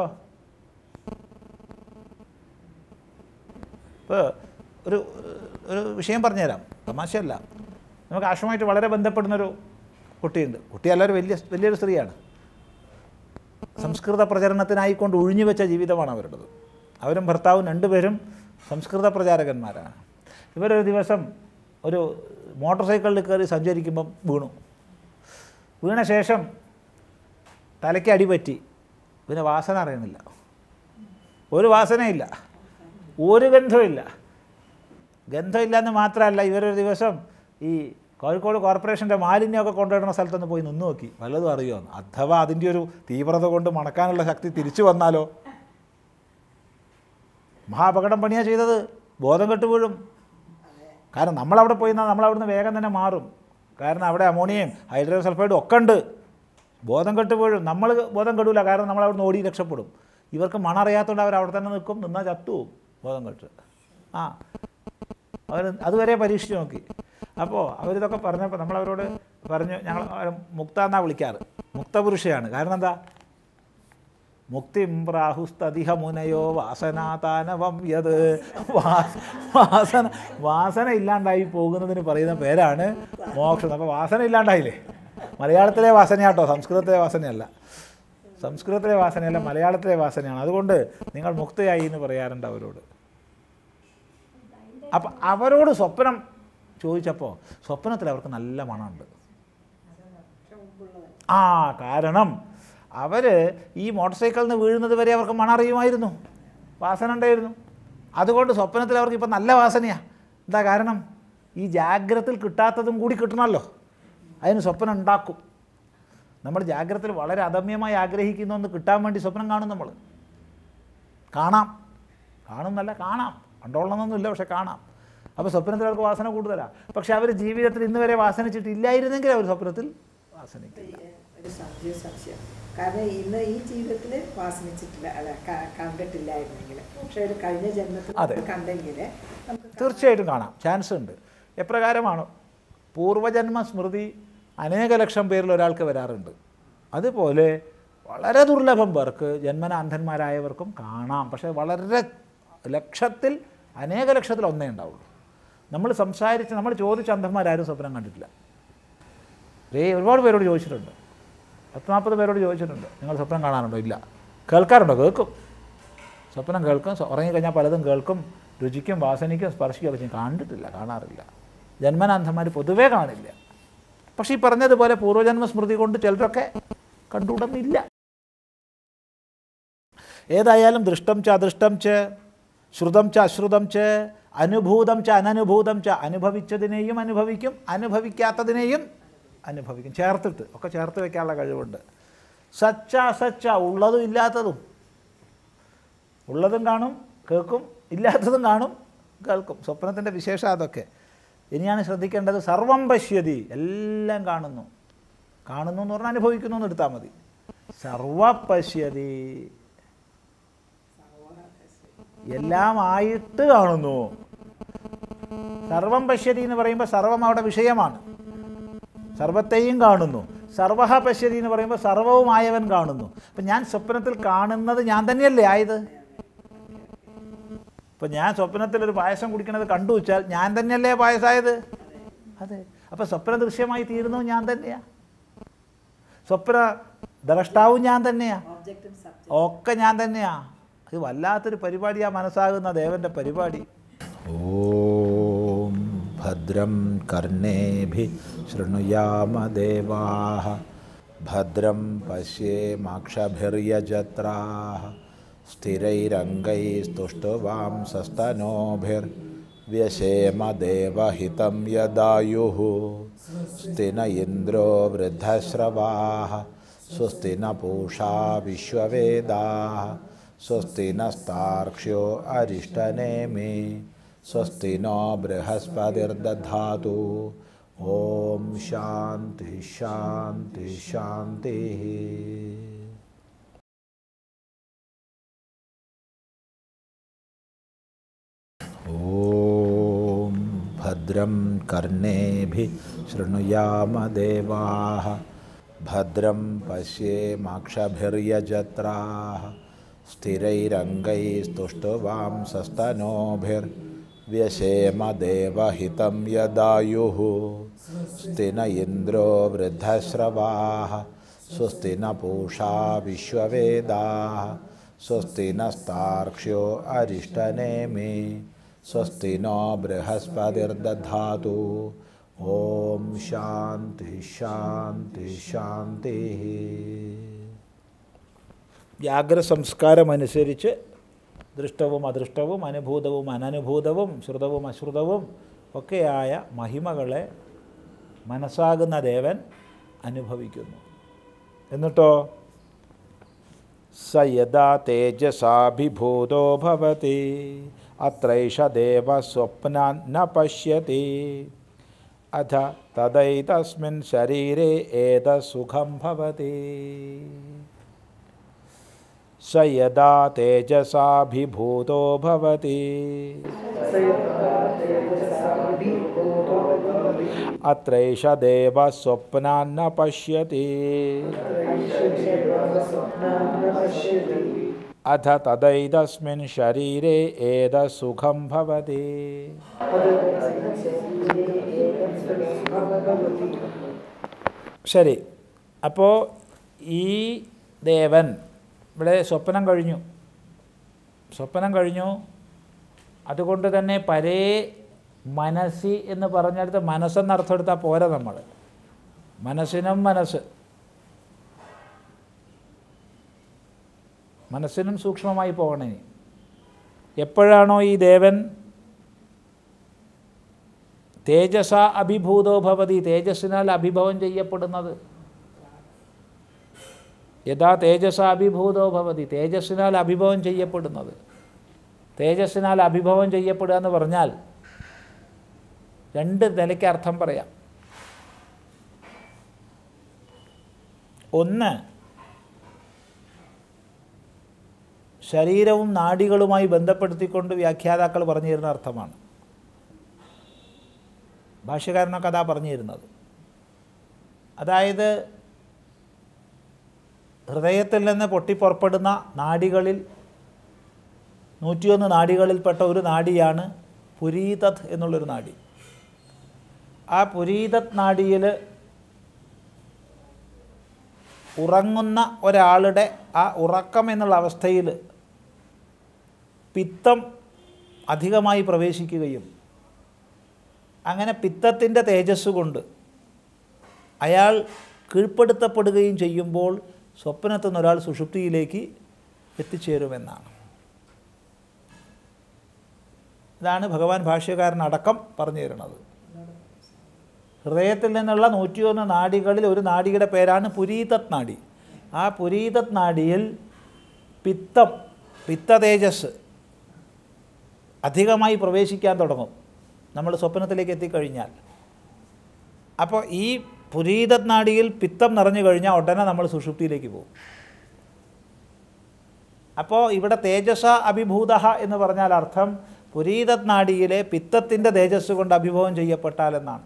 ഇപ്പോൾ ഒരു ഒരു വിഷയം പറഞ്ഞുതരാം തമാശയല്ല നമുക്ക് ആശ്രമമായിട്ട് വളരെ ബന്ധപ്പെടുന്നൊരു കുട്ടിയുണ്ട് കുട്ടിയല്ല ഒരു വലിയ വലിയൊരു സ്ത്രീയാണ് സംസ്കൃത പ്രചരണത്തിനായിക്കൊണ്ട് ഒഴിഞ്ഞു വെച്ച ജീവിതമാണ് അവരുടേത് അവരും ഭർത്താവും രണ്ടുപേരും സംസ്കൃത പ്രചാരകന്മാരാണ് ഇവരൊരു ദിവസം ഒരു മോട്ടോർ സൈക്കിളിൽ കയറി സഞ്ചരിക്കുമ്പം വീണു വീണ ശേഷം തലയ്ക്ക് അടിപറ്റി പിന്നെ വാസന അറിയണില്ല ഒരു വാസനയില്ല ഒരു ഗന്ധമില്ല ഗന്ധമില്ല എന്ന് മാത്രമല്ല ഇവരൊരു ദിവസം ഈ കോഴിക്കോട് കോർപ്പറേഷൻ്റെ മാലിന്യമൊക്കെ കൊണ്ടുവരുന്ന സ്ഥലത്തൊന്ന് പോയി നിന്ന് നോക്കി വല്ലതും അറിയുമെന്ന് അഥവാ അതിൻ്റെ ഒരു തീവ്രത കൊണ്ട് മണക്കാനുള്ള ശക്തി തിരിച്ചു വന്നാലോ മഹാപകടം പണിയാ ചെയ്തത് ബോധം കെട്ട് വീഴും കാരണം നമ്മളവിടെ പോയി നിന്നാൽ നമ്മളവിടുന്ന് വേഗം തന്നെ മാറും കാരണം അവിടെ അമോണിയയും ഹൈഡ്രജൻ സൾഫൈഡും ഒക്കെ ഉണ്ട് ബോധം കെട്ട് വീഴും നമ്മൾ ബോധം കെടൂല കാരണം നമ്മൾ അവിടുന്ന് ഓടി രക്ഷപ്പെടും ഇവർക്ക് മണറിയാത്തതുകൊണ്ട് അവർ അവിടെ തന്നെ നിൽക്കും നിന്നാൽ ചത്തുപോകും ബോധം കെട്ട് ആ അവർ അതുവരെ പരീക്ഷിച്ച് നോക്കി അപ്പോൾ അവരിതൊക്കെ പറഞ്ഞപ്പോൾ നമ്മളവരോട് പറഞ്ഞു ഞങ്ങൾ അവരെ മുക്ത എന്നാണ് വിളിക്കാറ് മുക്തപുരുഷയാണ് കാരണം എന്താ മുക്തിം പ്രാഹുസ്തതിഹ മുനയോ വാസനാതാനവം യത് വാ- വാസന വാസന ഇല്ലാണ്ടായി പോകുന്നതിന് പറയുന്ന പേരാണ് മോക്ഷം അപ്പോൾ വാസന ഇല്ലാണ്ടായില്ലേ മലയാളത്തിലെ വാസനയാട്ടോ സംസ്കൃതത്തിലെ വാസനയല്ല സംസ്കൃതത്തിലെ വാസനയല്ല മലയാളത്തിലെ വാസനയാണ് അതുകൊണ്ട് നിങ്ങൾ മുക്തയായി എന്ന് പറയാറുണ്ട് അവരോട് അപ്പം അവരോട് സ്വപ്നം ചോദിച്ചപ്പോൾ സ്വപ്നത്തിൽ അവർക്ക് നല്ല മണമുണ്ട് ആ കാരണം അവർ ഈ മോട്ടോർ സൈക്കിളിൽ നിന്ന് വീഴുന്നത് വരെ അവർക്ക് മണറിയുമായിരുന്നു വാസന ഉണ്ടായിരുന്നു അതുകൊണ്ട് സ്വപ്നത്തിൽ അവർക്ക് ഇപ്പം നല്ല വാസനയാണ് എന്താ കാരണം ഈ ജാഗ്രതയിൽ കിട്ടാത്തതും കൂടി കിട്ടണമല്ലോ അതിന് സ്വപ്നം ഉണ്ടാക്കും നമ്മൾ ജാഗ്രതയിൽ വളരെ അദമ്യമായി ആഗ്രഹിക്കുന്ന ഒന്ന് കിട്ടാൻ വേണ്ടി സ്വപ്നം കാണും നമ്മൾ കാണാം കാണുന്നല്ല കാണാം കണ്ടോളണമെന്നൊന്നുമില്ല പക്ഷെ കാണാം അപ്പോൾ സ്വപ്നത്തിൽ അവർക്ക് വാസന കൂടുതലാണ് പക്ഷെ അവർ ജീവിതത്തിൽ ഇന്ന് വരെ വാസനിച്ചിട്ടില്ലായിരുന്നെങ്കിൽ അവർ സ്വപ്നത്തിൽ വാസനിക്കില്ല ഒരു സംശയം സംശയം കാരണം ഇന്ന് ഈ ജീവിതത്തിൽ വാസനിച്ചിട്ടില്ല അല്ല ക- കണ്ടിട്ടില്ലായിരുന്നെങ്കിൽ പക്ഷെ ഒരു കഴിഞ്ഞ ജന്മത്തിൽ അതെ. കണ്ടെങ്കിൽ നമുക്ക് തീർച്ചയായിട്ടും കാണാം ചാൻസ് ഉണ്ട് എപ്രകാരമാണ് പൂർവജന്മ സ്മൃതി അനേക ലക്ഷം പേരിൽ ഒരാൾക്ക് വരാറുണ്ട് അതുപോലെ വളരെ ദുർലഭം പേർക്ക് ജന്മന അന്ധന്മാരായവർക്കും കാണാം പക്ഷേ വളരെ ലക്ഷത്തിൽ അനേക ലക്ഷത്തിൽ ഒന്നേ ഉണ്ടാവുള്ളൂ നമ്മൾ സംസാരിച്ച് നമ്മൾ ചോദിച്ച അന്ധന്മാരാരും സ്വപ്നം കണ്ടിട്ടില്ല ഏ ഒരുപാട് പേരോട് ചോദിച്ചിട്ടുണ്ട് പത്ത് നാൽപ്പത് പേരോട് ചോദിച്ചിട്ടുണ്ട് നിങ്ങൾ സ്വപ്നം കാണാറുണ്ടോ ഇല്ല കേൾക്കാറുണ്ടോ കേൾക്കും സ്വപ്നം കേൾക്കും സ്വ- ഉറങ്ങിക്കഴിഞ്ഞാൽ പലതും കേൾക്കും രുചിക്കും വാസനയ്ക്കും സ്പർശിക്കും ഒക്കെ ചെയ്യും കണ്ടിട്ടില്ല കാണാറില്ല ജന്മനാഥന്മാർ പൊതുവേ കാണില്ല പക്ഷേ ഈ പറഞ്ഞതുപോലെ പൂർവ്വജന്മ സ്മൃതി കൊണ്ട് ചിലരൊക്കെ കണ്ടുകൂടുന്നില്ല ഏതായാലും ദൃഷ്ടം ച അദൃഷ്ടം ച ശ്രുതം ച അശ്രുതം ച അനുഭൂതം ച അനനുഭൂതം ച അനുഭവിച്ചതിനെയും അനുഭവിക്കും അനുഭവിക്കാത്തതിനെയും അനുഭവിക്കും ചേർത്തിട്ട് ഒക്കെ ചേർത്ത് വെക്കാനുള്ള കഴിവുണ്ട് സച്ച അസച്ച ഉള്ളതും ഇല്ലാത്തതും ഉള്ളതും കാണും കേൾക്കും ഇല്ലാത്തതും കാണും കേൾക്കും സ്വപ്നത്തിൻ്റെ വിശേഷം അതൊക്കെ ഇനിയാണ് ശ്രദ്ധിക്കേണ്ടത് സർവം പശ്യതി എല്ലാം കാണുന്നു കാണുന്നു എന്ന് പറഞ്ഞാൽ അനുഭവിക്കുന്നു എന്ന് എടുത്താൽ മതി സർവ പശ്യതി എല്ലാം ആയിട്ട് കാണുന്നു സർവം പശ്യതി എന്ന് പറയുമ്പോൾ സർവം അവിടെ വിഷയമാണ് സർവത്തെയും കാണുന്നു സർവഹ പശ്യതി എന്ന് പറയുമ്പോൾ സർവവുമായവൻ കാണുന്നു അപ്പം ഞാൻ സ്വപ്നത്തിൽ കാണുന്നത് ഞാൻ തന്നെയല്ലേ ആയത് ഇപ്പം ഞാൻ സ്വപ്നത്തിൽ ഒരു പായസം കുടിക്കണത് കണ്ടു വെച്ചാൽ ഞാൻ തന്നെയല്ലേ പായസമായത് അതെ അപ്പം സ്വപ്ന ദൃശ്യമായി തീരുന്നു ഞാൻ തന്നെയാ സ്വപ്ന ദ്രഷ്ടാവും ഞാൻ തന്നെയാ ഓബ്ജക്റ്റും സബ്ജക്റ്റും ഒക്കെ ഞാൻ തന്നെയാ അത് വല്ലാത്തൊരു പരിപാടിയാ മനസ്സാകുന്ന ദേവൻ്റെ പരിപാടി ഓം ഭദ്രം കർണേഭി ശൃണുയാമ ഭദ്രം പശ്യേമാക്ഷഭിർയജത്രാ സ്ഥിരൈരംഗൈസ്തുഷ്ടുവാം സസ്തനോഭിർവ്യശേമ ദേവഹിതം യദായുः സ്തിന ഇന്ദ്രോ വൃദ്ധശ്രവാः സ്വസ്തി ന പൂഷാ വിശ്വവേദാः സ്വസ്തി നസ്താർക്ഷ്യോ അരിഷ്ടനേമി സ്വസ്തി നോ ബൃഹസ്പതിർദധാതു ഓം ശാന്തി ശാന്തി ശാന്തി ॐ भद्रं कर्णेभिः शृणुयाम देवाः भद्रं पश्येमाक्षभिर्यजत्राः स्थिरैरङ्गैस्तुष्टुवां सस्तनोभिर्व्यशेम देवहितं यदायुः स्तिन इन्द्रो वृद्धश्रवाः स्वस्ति न पूषा विश्ववेदाः स्वस्ति नस्तार्क्ष्यो अरिष्टनेमि स्वस्ति नो बृहस्पतिर्दधातु ॐ शान्ति शान्ति शान्तिः ജാഗ്രസംസ്കാരമനുസരിച്ച് ദൃഷ്ടവും അദൃഷ്ടവും അനുഭൂതവും അനനുഭൂതവും ശ്രുതവും അശ്രുതവും ഒക്കെയായ മഹിമകളെ മനസ്സാകുന്ന ദേവൻ അനുഭവിക്കുന്നു എന്നിട്ടോ സ യഥാ തേജസാഭിഭൂതോ ഭവതി അത്രൈഷ ദേവ സ്വപ്നാൻ ന പശ്യതി അഥ തദൈതസ്മിൻ ശരീരേ ഏത സുഖം ഭവതി സ യഥാ തേജസാഭിഭൂതോ ഭവതി അത്രൈഷ ദേവ സ്വപ്നാൻ ന പശ്യതി അഥ തദൈതസ്മിൻ ശരീരേ ഏത സുഖം ഭവതി ശരി അപ്പോൾ ഈ ദേവൻ ഇവിടെ സ്വപ്നം കഴിഞ്ഞു സ്വപ്നം കഴിഞ്ഞു അതുകൊണ്ട് തന്നെ പരേ മനസ്സി എന്ന് പറഞ്ഞെടുത്ത് മനസ്സെന്നർത്ഥം എടുത്താൽ പോരാ നമ്മൾ മനസ്സിനും മനസ്സ് മനസ്സിനും സൂക്ഷ്മമായി പോകണം ഇനി എപ്പോഴാണോ ഈ ദേവൻ തേജസ അഭിഭൂതോ ഭവതി തേജസ്സിനാൽ അഭിഭവം ചെയ്യപ്പെടുന്നത് യഥാ തേജസ അഭിഭൂതോ ഭവതി തേജസ്സിനാൽ അഭിഭവം ചെയ്യപ്പെടുന്നത് തേജസ്സിനാൽ അഭിഭവം ചെയ്യപ്പെടുക എന്ന് പറഞ്ഞാൽ രണ്ട് നിലയ്ക്ക് അർത്ഥം പറയാം ഒന്ന് ശരീരവും നാഡികളുമായി ബന്ധപ്പെടുത്തിക്കൊണ്ട് വ്യാഖ്യാതാക്കൾ പറഞ്ഞു തരുന്ന അർത്ഥമാണ് ഭാഷ്യകാരനൊക്കെ അതാ പറഞ്ഞു തരുന്നത് അതായത് ഹൃദയത്തിൽ നിന്ന് പൊട്ടിപ്പുറപ്പെടുന്ന നാഡികളിൽ നൂറ്റിയൊന്ന് നാഡികളിൽപ്പെട്ട ഒരു നാഡിയാണ് പുരീതത് എന്നുള്ളൊരു നാഡി ആ പുരീതത് നാഡിയിൽ ഉറങ്ങുന്ന ഒരാളുടെ ആ ഉറക്കം എന്നുള്ള അവസ്ഥയിൽ പിത്തം അധികമായി പ്രവേശിക്കുകയും അങ്ങനെ പിത്തത്തിൻ്റെ തേജസ് കൊണ്ട് അയാൾ കീഴ്പ്പെടുത്തപ്പെടുകയും ചെയ്യുമ്പോൾ സ്വപ്നത്തിൽ നിന്ന് ഒരാൾ സുഷുപ്തിയിലേക്ക് എത്തിച്ചേരുമെന്നാണ് ഇതാണ് ഭഗവാൻ ഭാഷ്യകാരനടക്കം പറഞ്ഞു തരുന്നത് ഹൃദയത്തിൽ നിന്നുള്ള നൂറ്റിയൊന്ന് നാഡികളിൽ ഒരു നാഡിയുടെ പേരാണ് പുരീതത് നാഡി ആ പുരീതത് നാഡിയിൽ പിത്തം പിത്ത തേജസ് അധികമായി പ്രവേശിക്കാൻ തുടങ്ങും നമ്മൾ സ്വപ്നത്തിലേക്ക് എത്തിക്കഴിഞ്ഞാൽ അപ്പോൾ ഈ പുരീതത് നാഡിയിൽ പിത്തം നിറഞ്ഞു കഴിഞ്ഞാൽ ഉടനെ നമ്മൾ സുഷുപ്തിയിലേക്ക് പോകും അപ്പോൾ ഇവിടെ തേജസ അഭിഭൂത എന്ന് പറഞ്ഞാൽ അർത്ഥം പുരീതത് നാഡിയിലെ പിത്തത്തിൻ്റെ തേജസ് കൊണ്ട് അഭിഭവം ചെയ്യപ്പെട്ടാൽ എന്നാണ്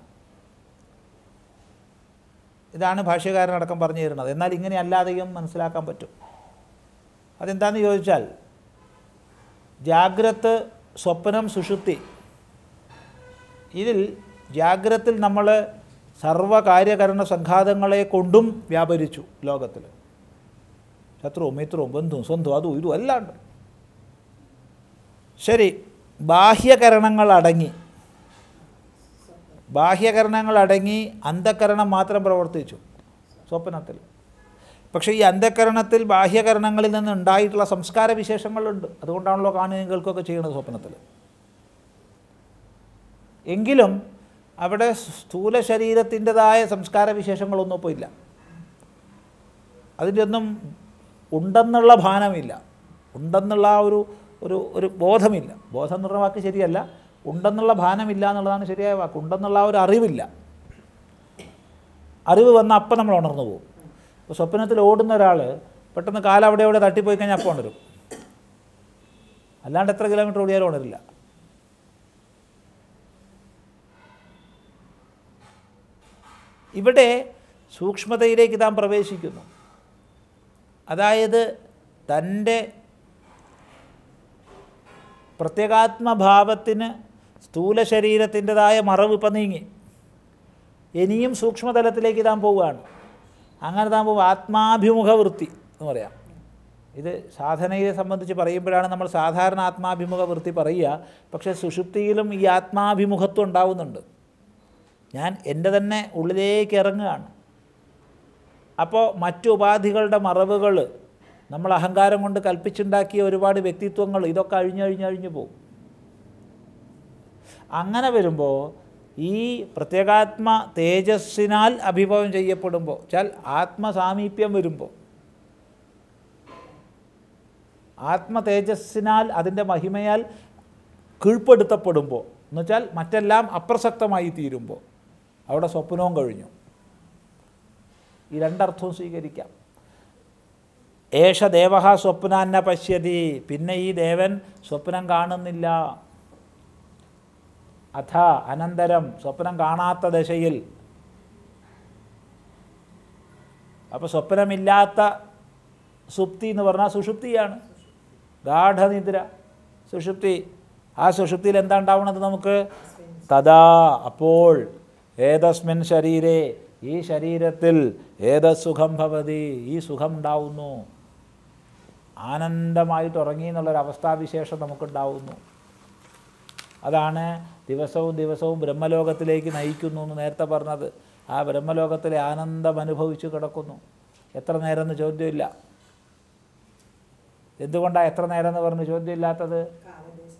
ഇതാണ് ഭാഷ്യകാരനടക്കം പറഞ്ഞു തരുന്നത് എന്നാൽ ഇങ്ങനെ അല്ലാതെയും മനസ്സിലാക്കാൻ പറ്റും അതെന്താണെന്ന് ചോദിച്ചാൽ ജാഗ്രത് സ്വപ്നം സുഷുപ്തി ഇതിൽ ജാഗ്രത്തിൽ നമ്മൾ സർവകാര്യകരണ സംഘാതങ്ങളെ കൊണ്ടും വ്യാപരിച്ചു ലോകത്തിൽ ശത്രുവും മിത്രവും ബന്ധുവും സ്വന്തവും അതും ഇതും എല്ലാം ഉണ്ട് ശരി ബാഹ്യകരണങ്ങൾ അടങ്ങി ബാഹ്യകരണങ്ങൾ അടങ്ങി അന്ധകരണം മാത്രം പ്രവർത്തിച്ചു സ്വപ്നത്തിൽ പക്ഷേ ഈ അന്ധകരണത്തിൽ ബാഹ്യകരണങ്ങളിൽ നിന്ന് ഉണ്ടായിട്ടുള്ള സംസ്കാര വിശേഷങ്ങളുണ്ട് അതുകൊണ്ടാണല്ലോ കാണുകയും കേൾക്കുകയൊക്കെ ചെയ്യുന്നത് സ്വപ്നത്തിൽ എങ്കിലും അവിടെ സ്ഥൂല ശരീരത്തിൻ്റെതായ സംസ്കാര വിശേഷങ്ങളൊന്നും ഇപ്പോൾ ഇല്ല അതിൻ്റെ ഒന്നും ഉണ്ടെന്നുള്ള ഭാനമില്ല ഉണ്ടെന്നുള്ള ആ ഒരു ഒരു ഒരു ബോധമില്ല ബോധം എന്ന് പറഞ്ഞ വാക്ക് ശരിയല്ല ഉണ്ടെന്നുള്ള ഭാനമില്ല എന്നുള്ളതാണ് ശരിയായ വാക്ക് ഉണ്ടെന്നുള്ള ആ ഒരു അറിവില്ല അറിവ് വന്ന അപ്പം നമ്മൾ ഉണർന്നു പോകും ഇപ്പോൾ സ്വപ്നത്തിൽ ഓടുന്ന ഒരാൾ പെട്ടെന്ന് കാലം അവിടെ അവിടെ തട്ടിപ്പോയി കഴിഞ്ഞാൽ അപ്പം ഉണരും അല്ലാണ്ട് എത്ര കിലോമീറ്റർ ഓടിയാലും ഉണരില്ല ഇവിടെ സൂക്ഷ്മതയിലേക്ക് താൻ പ്രവേശിക്കുന്നു അതായത് തൻ്റെ പ്രത്യേകാത്മഭാവത്തിന് സ്ഥൂല ശരീരത്തിൻ്റെതായ മറവ് ഇപ്പം നീങ്ങി ഇനിയും സൂക്ഷ്മതലത്തിലേക്ക് താൻ പോവുകയാണ് അങ്ങനെ താൻ പോകും ആത്മാഭിമുഖ വൃത്തി എന്ന് പറയാം ഇത് സാധനയെ സംബന്ധിച്ച് പറയുമ്പോഴാണ് നമ്മൾ സാധാരണ ആത്മാഭിമുഖ വൃത്തി പറയുക പക്ഷേ സുഷുപ്തിയിലും ഈ ആത്മാഭിമുഖത്വം ഉണ്ടാവുന്നുണ്ട് ഞാൻ എൻ്റെ തന്നെ ഉള്ളിലേക്ക് ഇറങ്ങുകയാണ് അപ്പോൾ മറ്റു ഉപാധികളുടെ മറവുകൾ നമ്മൾ അഹങ്കാരം കൊണ്ട് കൽപ്പിച്ചുണ്ടാക്കിയ ഒരുപാട് വ്യക്തിത്വങ്ങൾ ഇതൊക്കെ അഴിഞ്ഞഴിഞ്ഞ് അഴിഞ്ഞു പോകും അങ്ങനെ വരുമ്പോൾ ഈ പ്രത്യേകാത്മ തേജസ്സിനാൽ അഭിഭവം ചെയ്യപ്പെടുമ്പോൾ വെച്ചാൽ ആത്മസാമീപ്യം വരുമ്പോൾ ആത്മ തേജസ്സിനാൽ അതിൻ്റെ മഹിമയാൽ കീഴ്പ്പെടുത്തപ്പെടുമ്പോൾ എന്നുവെച്ചാൽ മറ്റെല്ലാം അപ്രസക്തമായി തീരുമ്പോൾ അവിടെ സ്വപ്നവും കഴിഞ്ഞു ഈ രണ്ടർത്ഥവും സ്വീകരിക്കാം ഏഷ ദേവ സ്വപ്നാന്ന പശ്യതി പിന്നെ ഈ ദേവൻ സ്വപ്നം കാണുന്നില്ല അഥ അനന്തരം സ്വപ്നം കാണാത്ത ദശയിൽ അപ്പോൾ സ്വപ്നമില്ലാത്ത സുപ്തി എന്ന് പറഞ്ഞാൽ സുഷുപ്തിയാണ് ഗാഠനിദ്ര സുഷുപ്തി ആ സുഷുപ്തിയിൽ എന്താ ഉണ്ടാവുന്നത് നമുക്ക് തഥാ അപ്പോൾ ഏതസ്മിൻ ശരീരേ ഈ ശരീരത്തിൽ ഏതസുഖം ഭവതി ഈ സുഖം ഉണ്ടാവുന്നു ആനന്ദമായിട്ട് ഉറങ്ങി എന്നുള്ളൊരവസ്ഥാവിശേഷം നമുക്കുണ്ടാവുന്നു അതാണ് ദിവസവും ദിവസവും ബ്രഹ്മലോകത്തിലേക്ക് നയിക്കുന്നു എന്ന് നേരത്തെ പറഞ്ഞത് ആ ബ്രഹ്മലോകത്തിലെ ആനന്ദം അനുഭവിച്ചു കിടക്കുന്നു എത്ര നേരം എന്ന് ചോദ്യമില്ല എന്തുകൊണ്ടാണ് എത്ര നേരം എന്ന് പറഞ്ഞ് ചോദ്യമില്ലാത്തത്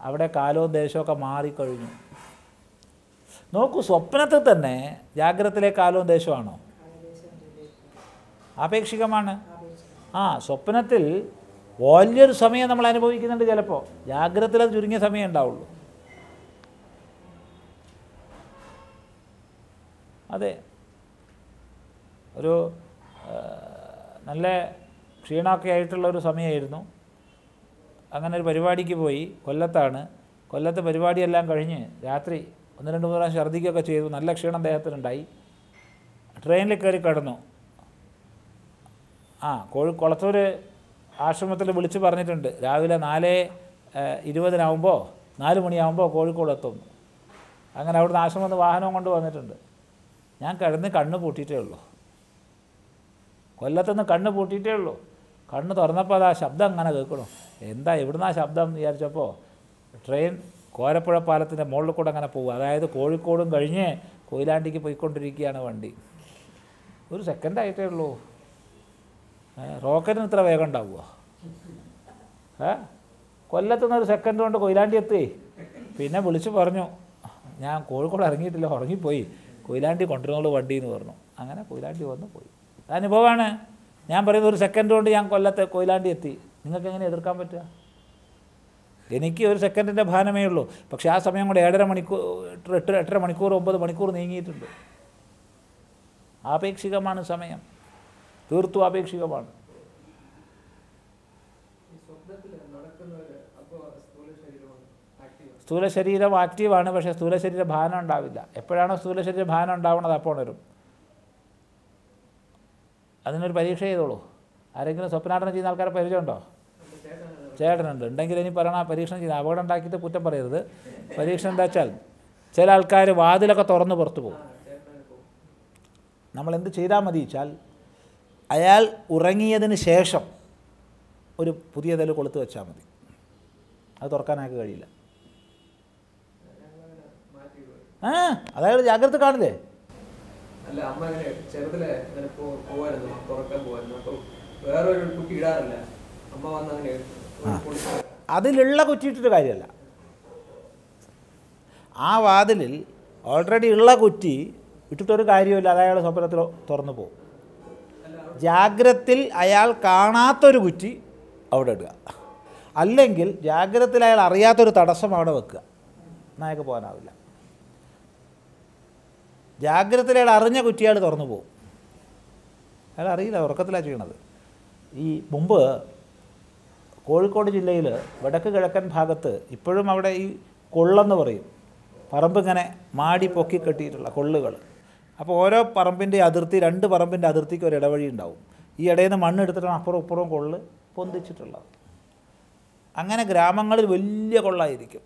അവിടെ കാലവും ദേശമൊക്കെ മാറിക്കഴിഞ്ഞു നോക്കൂ സ്വപ്നത്തിൽ തന്നെ ജാഗ്രതത്തിലെ കാലവും ദേശമാണോ ആപേക്ഷികമാണ് ആ സ്വപ്നത്തിൽ വലിയൊരു സമയം നമ്മൾ അനുഭവിക്കുന്നുണ്ട് ചിലപ്പോൾ ജാഗ്രതത്തിൽ അത് ചുരുങ്ങിയ സമയം ഉണ്ടാവുള്ളൂ അതെ ഒരു ആ, നല്ല ക്ഷീണമൊക്കെ ആയിട്ടുള്ള ഒരു സമയമായിരുന്നു അങ്ങനെ ഒരു പരിപാടിക്ക് പോയി കൊല്ലത്താണ് കൊല്ലത്തെ പരിപാടിയെല്ലാം കഴിഞ്ഞ് രാത്രി ഒന്ന് രണ്ട് മൂന്ന് പ്രാവശ്യം ഛർദ്ദിക്കുകയൊക്കെ ചെയ്തു നല്ല ക്ഷീണം ദേഹത്തിനുണ്ടായി ട്രെയിനിൽ കയറി കിടന്നു ആ കോഴി കുളത്തൂർ ആശ്രമത്തിൽ വിളിച്ച് പറഞ്ഞിട്ടുണ്ട് രാവിലെ നാല് ഏഹ്, ഇരുപതിനാവുമ്പോൾ നാല് മണിയാവുമ്പോൾ കോഴിക്കോട് എത്തും അങ്ങനെ അവിടുന്ന് ആശ്രമത്തിൽ വാഹനവും കൊണ്ട് വന്നിട്ടുണ്ട് ഞാൻ കിടന്ന് കണ്ണ് പൂട്ടിയിട്ടേ ഉള്ളൂ കൊല്ലത്തുനിന്ന് കണ്ണ് പൂട്ടിയിട്ടേ ഉള്ളൂ കണ്ണ് തുറന്നപ്പോൾ അത് ആ ശബ്ദം അങ്ങനെ കേൾക്കണം എന്താ എവിടുന്നാ ശബ്ദം എന്ന് വിചാരിച്ചപ്പോൾ ട്രെയിൻ കോരപ്പുഴ പാലത്തിൻ്റെ മുകളിൽ കൂടെ അങ്ങനെ പോകും അതായത് കോഴിക്കോടും കഴിഞ്ഞ് കൊയിലാണ്ടിക്ക് പോയിക്കൊണ്ടിരിക്കുകയാണ് വണ്ടി ഒരു സെക്കൻഡ് ആയിട്ടേ ഉള്ളൂ ഏ, റോക്കറ്റിന് ഇത്ര വേഗം ഉണ്ടാവുമോ ഏ കൊല്ലത്തുനിന്ന് ഒരു സെക്കൻഡ് കൊണ്ട് കൊയിലാണ്ടി എത്തി പിന്നെ വിളിച്ച് പറഞ്ഞു ഞാൻ കോഴിക്കോട് ഇറങ്ങിയിട്ടില്ല ഉറങ്ങിപ്പോയി കൊയിലാണ്ടി കൊണ്ടുവരുന്നുള്ളൂ വണ്ടി എന്ന് പറഞ്ഞു അങ്ങനെ കൊയിലാണ്ടി വന്ന് പോയി ഇത് അനുഭവമാണ് ഞാൻ പറയുന്നത് ഒരു സെക്കൻഡ് കൊണ്ട് ഞാൻ കൊല്ലത്തെ കൊയിലാണ്ടി എത്തി നിങ്ങൾക്ക് എങ്ങനെ എതിർക്കാൻ പറ്റുക എനിക്ക് ഒരു സെക്കൻഡിൻ്റെ ഭാനമേ ഉള്ളൂ പക്ഷേ ആ സമയം കൊണ്ട് ഏഴര മണിക്കൂർ എട്ട് എട്ട് എട്ടര മണിക്കൂർ ഒമ്പത് മണിക്കൂർ നീങ്ങിയിട്ടുണ്ട് ആപേക്ഷികമാണ് സമയം തീർത്തും ആപേക്ഷികമാണ് ഈ സ്വപ്നത്തില് നടക്കുന്നവര് അപ്പൊ സ്ഥൂല ശരീരമാണ് ആക്റ്റീവ് സ്ഥൂല ശരീരം ആക്റ്റീവാണ് പക്ഷേ സ്ഥൂല ശരീര ഭാനം ഉണ്ടാവില്ല എപ്പോഴാണോ സ്ഥൂല ശരീര ഭാനം ഉണ്ടാവുന്നത് അപ്പോൾ ഉണരും അതിനൊരു പരീക്ഷ ചെയ്തോളൂ ആരെങ്കിലും സ്വപ്നാടനം ചെയ്യുന്ന ആൾക്കാരെ പരിചയമുണ്ടോ ചേട്ടനുണ്ട് ഉണ്ടെങ്കിൽ ഇനി പറയണ പരീക്ഷണം ചെയ്ത് അപകടം ഉണ്ടാക്കിയിട്ട് കുറ്റം പറയരുത് പരീക്ഷണം എന്താ വെച്ചാൽ ചില ആൾക്കാർ വാതിലൊക്കെ തുറന്ന് പുറത്ത് പോകും നമ്മൾ എന്ത് ചെയ്താൽ മതി വെച്ചാൽ അയാൾ ഉറങ്ങിയതിന് ശേഷം ഒരു പുതിയ തല കൊളുത്ത് വെച്ചാൽ മതി അത് തുറക്കാനായിട്ട് കഴിയില്ല മാറ്റി വിടും. ആ അതായത് ജാഗ്രത കാണില്ലേ അല്ല അമ്മ അങ്ങനെ ചെറുതിലെ അങ്ങനെ പോ- പോവായിരുന്നു തുറക്കാൻ പോവായിരുന്നു അപ്പൊ വേറൊരു കുട്ടി ഇടാറില്ല അമ്മ വന്ന് അങ്ങനെ ഒരു പൊളിച്ച് അതിലുള്ള കുറ്റിയിട്ടൊരു കാര്യമല്ല ആ വാതിലിൽ ഓൾറെഡി ഉള്ള കുറ്റി ഇട്ടിട്ടൊരു കാര്യമില്ല അത് അയാൾ സ്വപ്നത്തിൽ തുറന്നു പോകും ജാഗ്രത്തിൽ അയാൾ കാണാത്തൊരു കുറ്റി അവിടെ ഇടുക അല്ലെങ്കിൽ ജാഗ്രതത്തിൽ അയാൾ അറിയാത്തൊരു തടസ്സം അവിടെ വെക്കുക എന്നാൽ അയാൾക്ക് പോകാനാവില്ല ജാഗ്രതത്തിൽ അയാൾ അറിഞ്ഞ കുറ്റി അയാൾ തുറന്നു പോകും അയാൾ അറിയില്ല ഉറക്കത്തിലാണ് ചെയ്യണത് ഈ മുമ്പ് കോഴിക്കോട് ജില്ലയിൽ വടക്ക് കിഴക്കൻ ഭാഗത്ത് ഇപ്പോഴും അവിടെ ഈ കൊള്ളെന്ന് പറയും പറമ്പ് ഇങ്ങനെ മാടി പൊക്കി കെട്ടിയിട്ടുള്ള കൊള്ളുകൾ അപ്പോൾ ഓരോ പറമ്പിൻ്റെ അതിർത്തി രണ്ട് പറമ്പിൻ്റെ അതിർത്തിക്ക് ഒരു ഇടവഴി ഉണ്ടാവും ഈ ഇടയിൽ നിന്ന് മണ്ണെടുത്തിട്ടാണ് അപ്പുറം ഇപ്പുറവും കൊള്ള് പൊന്തിച്ചിട്ടുള്ളത് അങ്ങനെ ഗ്രാമങ്ങളിൽ വലിയ കൊള്ളായിരിക്കും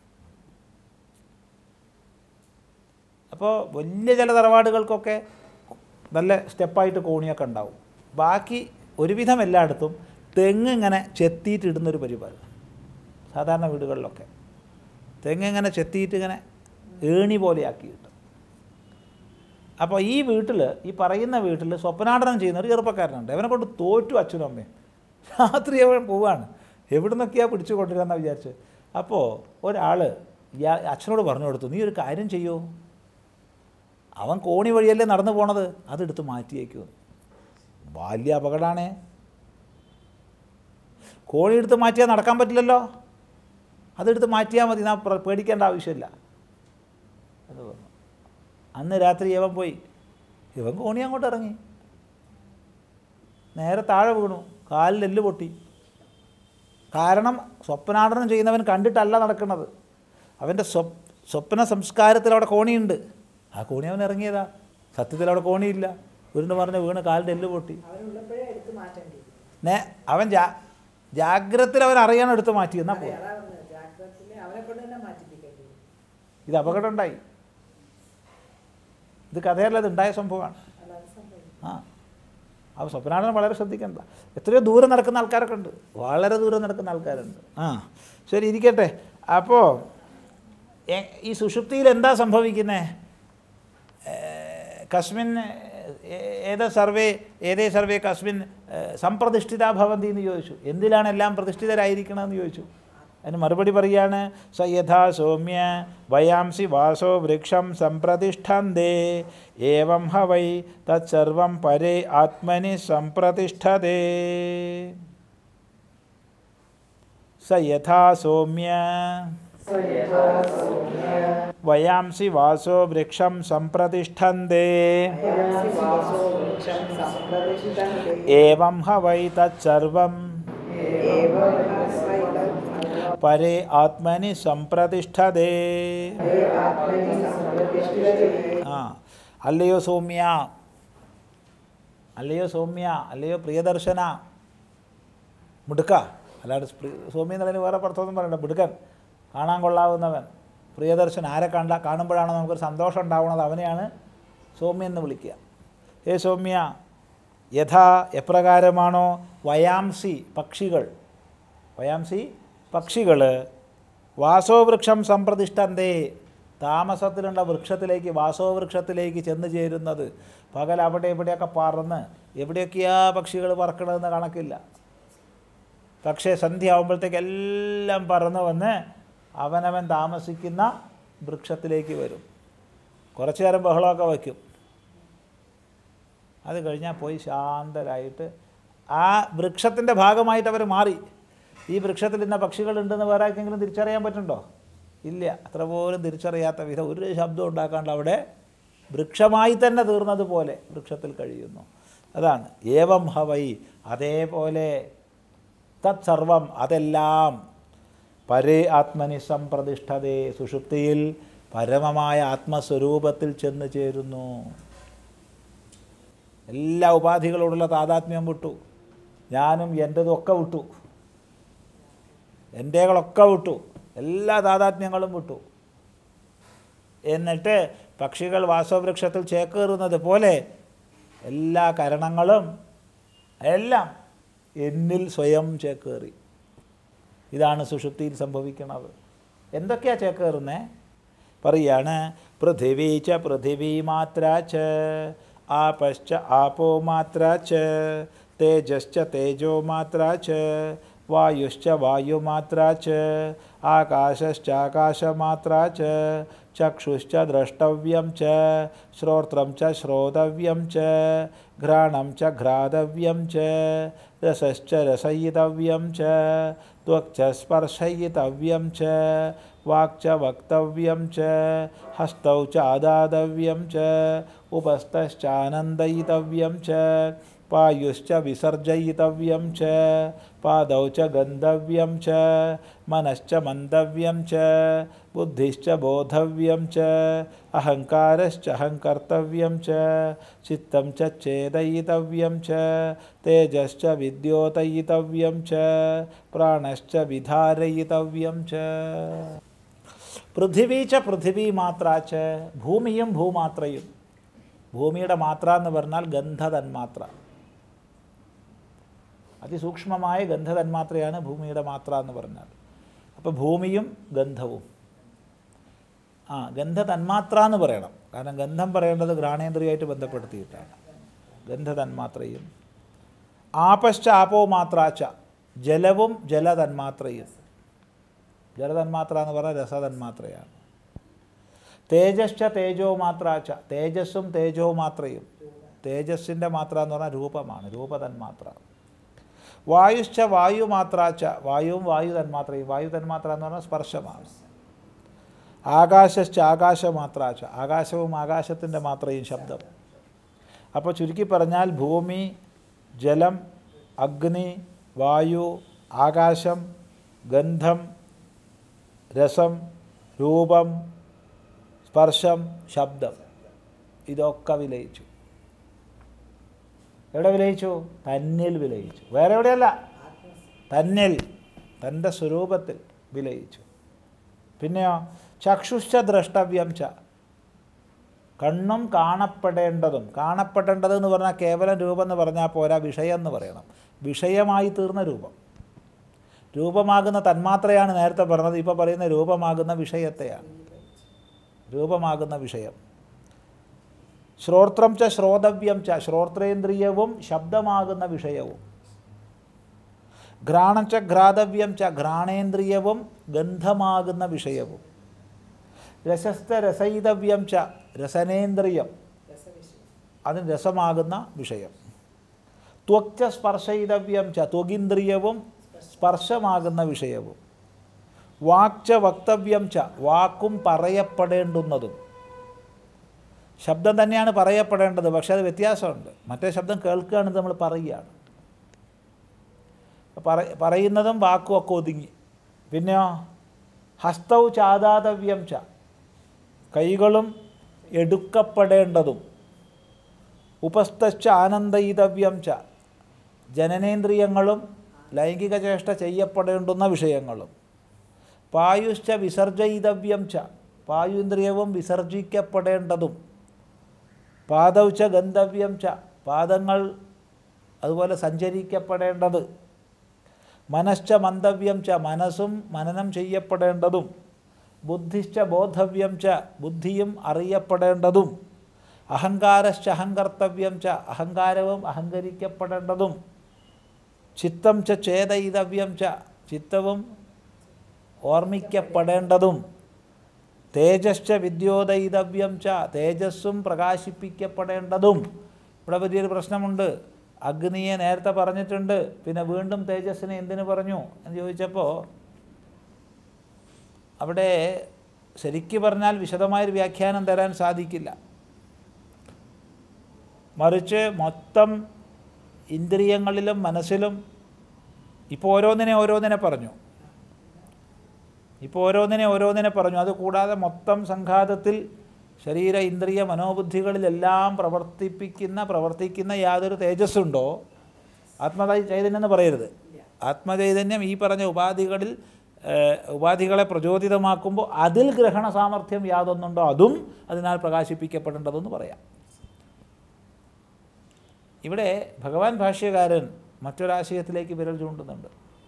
അപ്പോൾ വലിയ ചില തറവാടുകൾക്കൊക്കെ നല്ല സ്റ്റെപ്പായിട്ട് കോണിയൊക്കെ ഉണ്ടാവും ബാക്കി ഒരുവിധം എല്ലായിടത്തും തെങ്ങ് ഇങ്ങനെ ചെത്തിയിട്ടിടുന്നൊരു പരിപാടി സാധാരണ വീടുകളിലൊക്കെ തെങ്ങ് ഇങ്ങനെ ചെത്തിയിട്ട് ഇങ്ങനെ ഏണി പോലെയാക്കിയിട്ട് അപ്പോൾ ഈ വീട്ടിൽ ഈ പറയുന്ന വീട്ടിൽ സ്വപ്നാടനം ചെയ്യുന്ന ഒരു ചെറുപ്പക്കാരനുണ്ട് അവനെ കൊണ്ട് തോറ്റു അച്ഛനും അമ്മയും രാത്രി അവൻ പോവാണ് എവിടുന്നൊക്കെയാണ് പിടിച്ചു കൊണ്ടുവരാമെന്നാണ് വിചാരിച്ച് അപ്പോൾ ഒരാൾ അച്ഛനോട് പറഞ്ഞു കൊടുത്തു നീ ഒരു കാര്യം ചെയ്യൂ അവൻ കോണി വഴിയല്ലേ നടന്നു പോണത് അതെടുത്ത് മാറ്റിയേക്കൂ വലിയ അപകടമാണേ കോണി എടുത്ത് മാറ്റിയാൽ നടക്കാൻ പറ്റില്ലല്ലോ അതെടുത്ത് മാറ്റിയാൽ മതി നാ പ്ര- പേടിക്കേണ്ട ആവശ്യമില്ല അത് പറഞ്ഞു അന്ന് രാത്രി ഇവൻ പോയി ഇവൻ കോണി അങ്ങോട്ട് ഇറങ്ങി നേരെ താഴെ വീണു കാലിൽ എല്ല് പൊട്ടി കാരണം സ്വപ്നാടനം ചെയ്യുന്നവൻ കണ്ടിട്ടല്ല നടക്കുന്നത് അവൻ്റെ സ്വപ് സ്വപ്ന സംസ്കാരത്തിൽ അവിടെ കോണിയുണ്ട് ആ കോണി അവൻ ഇറങ്ങിയതാ സത്യത്തിൽ അവിടെ കോണിയില്ല ഉരുണ്ട് പറഞ്ഞ് വീണ് കാലിൻ്റെ എല്ല് പൊട്ടി അവനുള്ളപ്പോഴേ എടുത്ത് മാറ്റേണ്ടി നേ അവൻ ജാ ജാഗ്രതത്തിൽ അവൻ അറിയാൻ എടുത്ത് മാറ്റി എന്നാൽ പോയി അതാ പറഞ്ഞത് ജാഗ്രതത്തില് അവനെ കൊണ്ട് തന്നെ മാറ്റിപ്പിക്കേണ്ടി വരും. ഇത് അപകടം ഉണ്ടായി ഇത് കഥയല്ല ഇത് ഉണ്ടായ സംഭവമാണ് അല്ലാതെ സംഭവിക്കും ആ അപ്പോൾ സ്വപ്നാടനം വളരെ ശ്രദ്ധിക്കേണ്ട എത്രയോ ദൂരം നടക്കുന്ന ആൾക്കാരൊക്കെ ഉണ്ട് വളരെ ദൂരം നടക്കുന്ന ആൾക്കാരുണ്ട് ആ ശരി ഇരിക്കട്ടെ അപ്പോൾ എ- ഈ സുഷുപ്തിയിൽ എന്താ സംഭവിക്കുന്നത് കസ്മിൻ ഏ- ഏത് സർവേ ഏതേ സർവേ കസ്മിൻ ഏ, സംപ്രതിഷ്ഠിത ഭവന്തി എന്ന് ചോദിച്ചു എന്തിലാണ് എല്ലാം പ്രതിഷ്ഠിതരായിരിക്കണമെന്ന് ചോദിച്ചു അതിന് മറുപടി പറയാണ് സ യഥാ സൗമ്യ വയാംസി വാസോ വൃക്ഷം സംപ്രതിഷ്ഠന്തേ ഏവം ഹ വൈ തത്സർവം പരേ ആത്മനി സംപ്രതിഷ്ഠതേ സ യഥാ സൗമ്യ വയാംസി വാസോ വൃക്ഷം സംപ്രതിഷ്ഠന്തേ ഏവം ഹ വൈ തത്സർവം പരേ ആത്മനി സംപ്രതിഷ്ഠതേ ആ അല്ലയോ സൗമ്യ അല്ലയോ സൗമ്യ അല്ലയോ പ്രിയദർശന മിടുക്ക അല്ലാണ്ട് പ്രി- സൗമ്യ എന്നുള്ളതിന് വേറെ പുറത്തൊന്നും പറയണ്ട മിടുക്കൻ കാണാൻ കൊള്ളാവുന്നവൻ പ്രിയദർശൻ ആരെ കണ്ട കാണുമ്പോഴാണ് നമുക്കൊരു സന്തോഷം ഉണ്ടാവുന്നത് അവനെയാണ് സൗമ്യ എന്ന് വിളിക്കുക ഹേ സൗമ്യ യഥാ എപ്രകാരമാണോ വയാംസി പക്ഷികൾ വയാംസി പക്ഷികൾ വാസോവൃക്ഷം സംപ്രതിഷ്ഠന്തേ താമസത്തിലുള്ള വൃക്ഷത്തിലേക്ക് വാസോവൃക്ഷത്തിലേക്ക് ചെന്ന് ചേരുന്നത് പകൽ അവിടെ ഇവിടെയൊക്കെ പറന്ന് എവിടെയൊക്കെയാ പക്ഷികൾ പറക്കണമെന്ന് കണക്കില്ല പക്ഷേ സന്ധ്യ ആകുമ്പോഴത്തേക്ക് എല്ലാം പറന്ന് വന്ന് അവനവൻ താമസിക്കുന്ന വൃക്ഷത്തിലേക്ക് വരും കുറച്ചു നേരം ബഹളമൊക്കെ വയ്ക്കും അത് കഴിഞ്ഞാൽ പോയി ശാന്തരായിട്ട് ആ വൃക്ഷത്തിൻ്റെ ഭാഗമായിട്ട് അവർ മാറി ഈ വൃക്ഷത്തിൽ ഇന്ന പക്ഷികളുണ്ടെന്ന് വേറെ ആർക്കെങ്കിലും തിരിച്ചറിയാൻ പറ്റുന്നുണ്ടോ ഇല്ല അത്ര പോലും തിരിച്ചറിയാത്ത വിധം ഒരു ശബ്ദം ഉണ്ടാക്കാണ്ട് അവിടെ വൃക്ഷമായി തന്നെ തീർന്നതുപോലെ വൃക്ഷത്തിൽ കഴിയുന്നു അതാണ് ഏവം ഹവൈ അതേപോലെ തത്സർവം അതെല്ലാം പരേ ആത്മനി സംപ്രതിഷ്ഠതേ സുഷുപ്തിയിൽ പരമമായ ആത്മസ്വരൂപത്തിൽ ചെന്ന് ചേരുന്നു എല്ലാ ഉപാധികളോടുള്ള താതാത്മ്യം വിട്ടു ഞാനും എൻ്റെതും ഒക്കെ വിട്ടു എൻ്റെകളൊക്കെ വിട്ടു എല്ലാ താതാത്മ്യങ്ങളും വിട്ടു എന്നിട്ട് പക്ഷികൾ വാസവൃക്ഷത്തിൽ ചേക്കേറുന്നത് പോലെ എല്ലാ കരണങ്ങളും എല്ലാം എന്നിൽ സ്വയം ചേക്കേറി ഇതാണ് സുഷുപ്തിയിൽ സംഭവിക്കുന്നത് എന്തൊക്കെയാ ചേക്കേറുന്നേ പറയാണ് പൃഥിവീ ച പൃഥിവീ മാത്ര ച ആപശ്ച ആപോ മാത്ര ച തേജശ്ച തേജോ മാത്ര ച വായുശ്ച വായുമാത്ര ച ആകാശശ്ചാകാശമാത്ര ച ചക്ഷുശ്ച ദ്രഷ്ടവ്യം ച ശ്രോത്രം ച ശ്രോതവ്യം ച ഘ്രാണം ച ഘ്രാതവ്യം ച രസശ്ച രസയിതവ്യം ച त्वक् च स्पर्शयितव्यं च वाक् च वक्तव्यं च हस्तौ च आदातव्यं च उपस्थश्चानन्दयितव्यं च पायुश्च विसर्जयितव्यं च पादौ च गन्तव्यं च मनश्च मन्तव्यं च बुद्धिश्च बोधव्यं च अहङ्कारश्च अहङ्कर्तव्यं च चित्तं च चेदयितव्यं च तेजश्च विद्योतयितव्यं च प्राणश्च विधारयितव्यं च പൃഥിവി ച പൃഥിവി മാത്ര ച ഭൂമിയും ഭൂമാത്രയും ഭൂമിയുടെ മാത്ര എന്ന് പറഞ്ഞാൽ ഗന്ധതന്മാത്ര അതിസൂക്ഷ്മമായ ഗന്ധതന്മാത്രയാണ് ഭൂമിയുടെ മാത്ര എന്ന് പറഞ്ഞാൽ അപ്പോൾ ഭൂമിയും ഗന്ധവും ആ ഗന്ധതന്മാത്ര എന്ന് പറയണം കാരണം ഗന്ധം പറയേണ്ടത് ഘ്രാണേന്ദ്രിയമായിട്ട് ബന്ധപ്പെടുത്തിയിട്ടാണ് ഗന്ധതന്മാത്രയും ആപശ്ച ആപോ മാത്രാച്ച ജലവും ജലതന്മാത്രയും ജലതന്മാത്ര എന്ന് പറഞ്ഞാൽ രസതന്മാത്രയാണ് തേജശ്ച തേജോ മാത്രാച്ച തേജസ്സും തേജോ മാത്രയും തേജസ്സിൻ്റെ മാത്ര എന്ന് പറഞ്ഞാൽ രൂപമാണ് രൂപതന്മാത്ര വായുശ്ച വായു മാത്രാച്ച വായുവും വായു തന്മാത്രയും വായു തന്മാത്ര എന്ന് പറഞ്ഞാൽ സ്പർശമാണ് ആകാശശ്ച ആകാശമാത്രാച്ച ആകാശവും ആകാശത്തിൻ്റെ മാത്രയും ശബ്ദം അപ്പോൾ ചുരുക്കി പറഞ്ഞാൽ ഭൂമി ജലം അഗ്നി വായു ആകാശം ഗന്ധം രസം രൂപം സ്പർശം ശബ്ദം ഇതൊക്കെ വിലയിച്ചു എവിടെ വിലയിച്ചു തന്നിൽ വിലയിച്ചു വേറെ എവിടെയല്ല തന്നിൽ തൻ്റെ സ്വരൂപത്തിൽ വിലയിച്ചു പിന്നെയോ ചക്ഷുശ്ച ദ്രഷ്ടവ്യം ച കണ്ണും കാണപ്പെടേണ്ടതും കാണപ്പെടേണ്ടത് എന്ന് പറഞ്ഞാൽ കേവലം രൂപം എന്ന് പറഞ്ഞാൽ പോരാ വിഷയം എന്ന് പറയണം വിഷയമായി തീർന്ന രൂപം രൂപമാകുന്ന തന്മാത്രയാണ് നേരത്തെ പറഞ്ഞത് ഇപ്പോൾ പറയുന്ന രൂപമാകുന്ന വിഷയത്തെയാണ് രൂപമാകുന്ന വിഷയം ശ്രോത്രം ച ശ്രോതവ്യം ച ശ്രോത്രേന്ദ്രിയവും ശബ്ദമാകുന്ന വിഷയവും ഘ്രാണം ച ഘ്രാതവ്യം ച ഘ്രാണേന്ദ്രിയവും ഗന്ധമാകുന്ന വിഷയവും രസസ്ഥ രസയിതവ്യം ച രസനേന്ദ്രിയം രസവിഷയം അതിന് രസമാകുന്ന വിഷയം ത്വക്ച സ്പർശയിതവ്യം ച ത്വഗിന്ദ്രിയവും സ്പർശമാകുന്ന വിഷയവും വാക്ച വക്തവ്യം ച വാക്കും പറയപ്പെടേണ്ടുന്നതും ശബ്ദം തന്നെയാണ് പറയപ്പെടേണ്ടത് പക്ഷേ അത് വ്യത്യാസമുണ്ട് മറ്റേ ശബ്ദം കേൾക്കുകയാണെങ്കിൽ നമ്മൾ പറയുകയാണ് പറ പറയുന്നതും വാക്കും ഒക്കെ ഒതുങ്ങി പിന്നെയോ ഹസ്തൗ ചാതാതവ്യം ച കൈകളും എടുക്കപ്പെടേണ്ടതും ഉപസ്ഥശ്ച ആനന്ദയിതവ്യം ച ജനനേന്ദ്രിയങ്ങളും ലൈംഗിക ചേഷ്ട ചെയ്യപ്പെടേണ്ടുന്ന വിഷയങ്ങളും പായുശ്ച വിസർജയിതവ്യം ച പായുന്ദ്രിയവും വിസർജിക്കപ്പെടേണ്ടതും പാദൗച്ച ഗന്ധവ്യം ച പാദങ്ങൾ അതുപോലെ സഞ്ചരിക്കപ്പെടേണ്ടത് മനശ്ച മന്തവ്യം ച മനസ്സും മനനം ചെയ്യപ്പെടേണ്ടതും ബുദ്ധിശ്ച ബോധവ്യം ച ബുദ്ധിയും അറിയപ്പെടേണ്ടതും അഹങ്കാരശ്ച അഹങ്കർത്തവ്യം ച അഹങ്കാരവും അഹങ്കരിക്കപ്പെടേണ്ടതും ചിത്തം ച ചേതയിതവ്യം ച ചിത്തവും ഓർമ്മിക്കപ്പെടേണ്ടതും തേജശ്ച വിദ്യോദയിതവ്യം ച തേജസ്സും പ്രകാശിപ്പിക്കപ്പെടേണ്ടതും ഇവിടെ വലിയൊരു പ്രശ്നമുണ്ട് അഗ്നിയെ നേരത്തെ പറഞ്ഞിട്ടുണ്ട് പിന്നെ വീണ്ടും തേജസ്സിനെ എന്തിനു പറഞ്ഞു എന്ന് ചോദിച്ചപ്പോൾ അവിടെ ശരിക്ക് പറഞ്ഞാൽ വിശദമായൊരു വ്യാഖ്യാനം തരാൻ സാധിക്കില്ല മറിച്ച് മൊത്തം ഇന്ദ്രിയങ്ങളിലും മനസ്സിലും ഇപ്പോൾ ഓരോന്നിനെ ഓരോന്നിനെ പറഞ്ഞു ഇപ്പോൾ ഓരോന്നിനെ ഓരോന്നിനെ പറഞ്ഞു അത് കൂടാതെ മൊത്തം സംഘാതത്തിൽ ശരീര ഇന്ദ്രിയ മനോബുദ്ധികളിലെല്ലാം പ്രവർത്തിപ്പിക്കുന്ന പ്രവർത്തിക്കുന്ന യാതൊരു തേജസ്സുണ്ടോ ആത്മ ചൈതന്യം എന്ന് പറയരുത് ആത്മചൈതന്യം ഈ പറഞ്ഞ ഉപാധികളിൽ ഏഹ്, ഉപാധികളെ പ്രചോദിതമാക്കുമ്പോൾ അതിൽ ഗ്രഹണ സാമർഥ്യം യാതൊന്നുണ്ടോ അതും അതിനാൽ പ്രകാശിപ്പിക്കപ്പെടേണ്ടതെന്ന് പറയാം ഇവിടെ ഭഗവാൻ ഭാഷ്യകാരൻ മറ്റൊരാശയത്തിലേക്ക് വിരൽ ചൂണ്ടുന്നുണ്ട്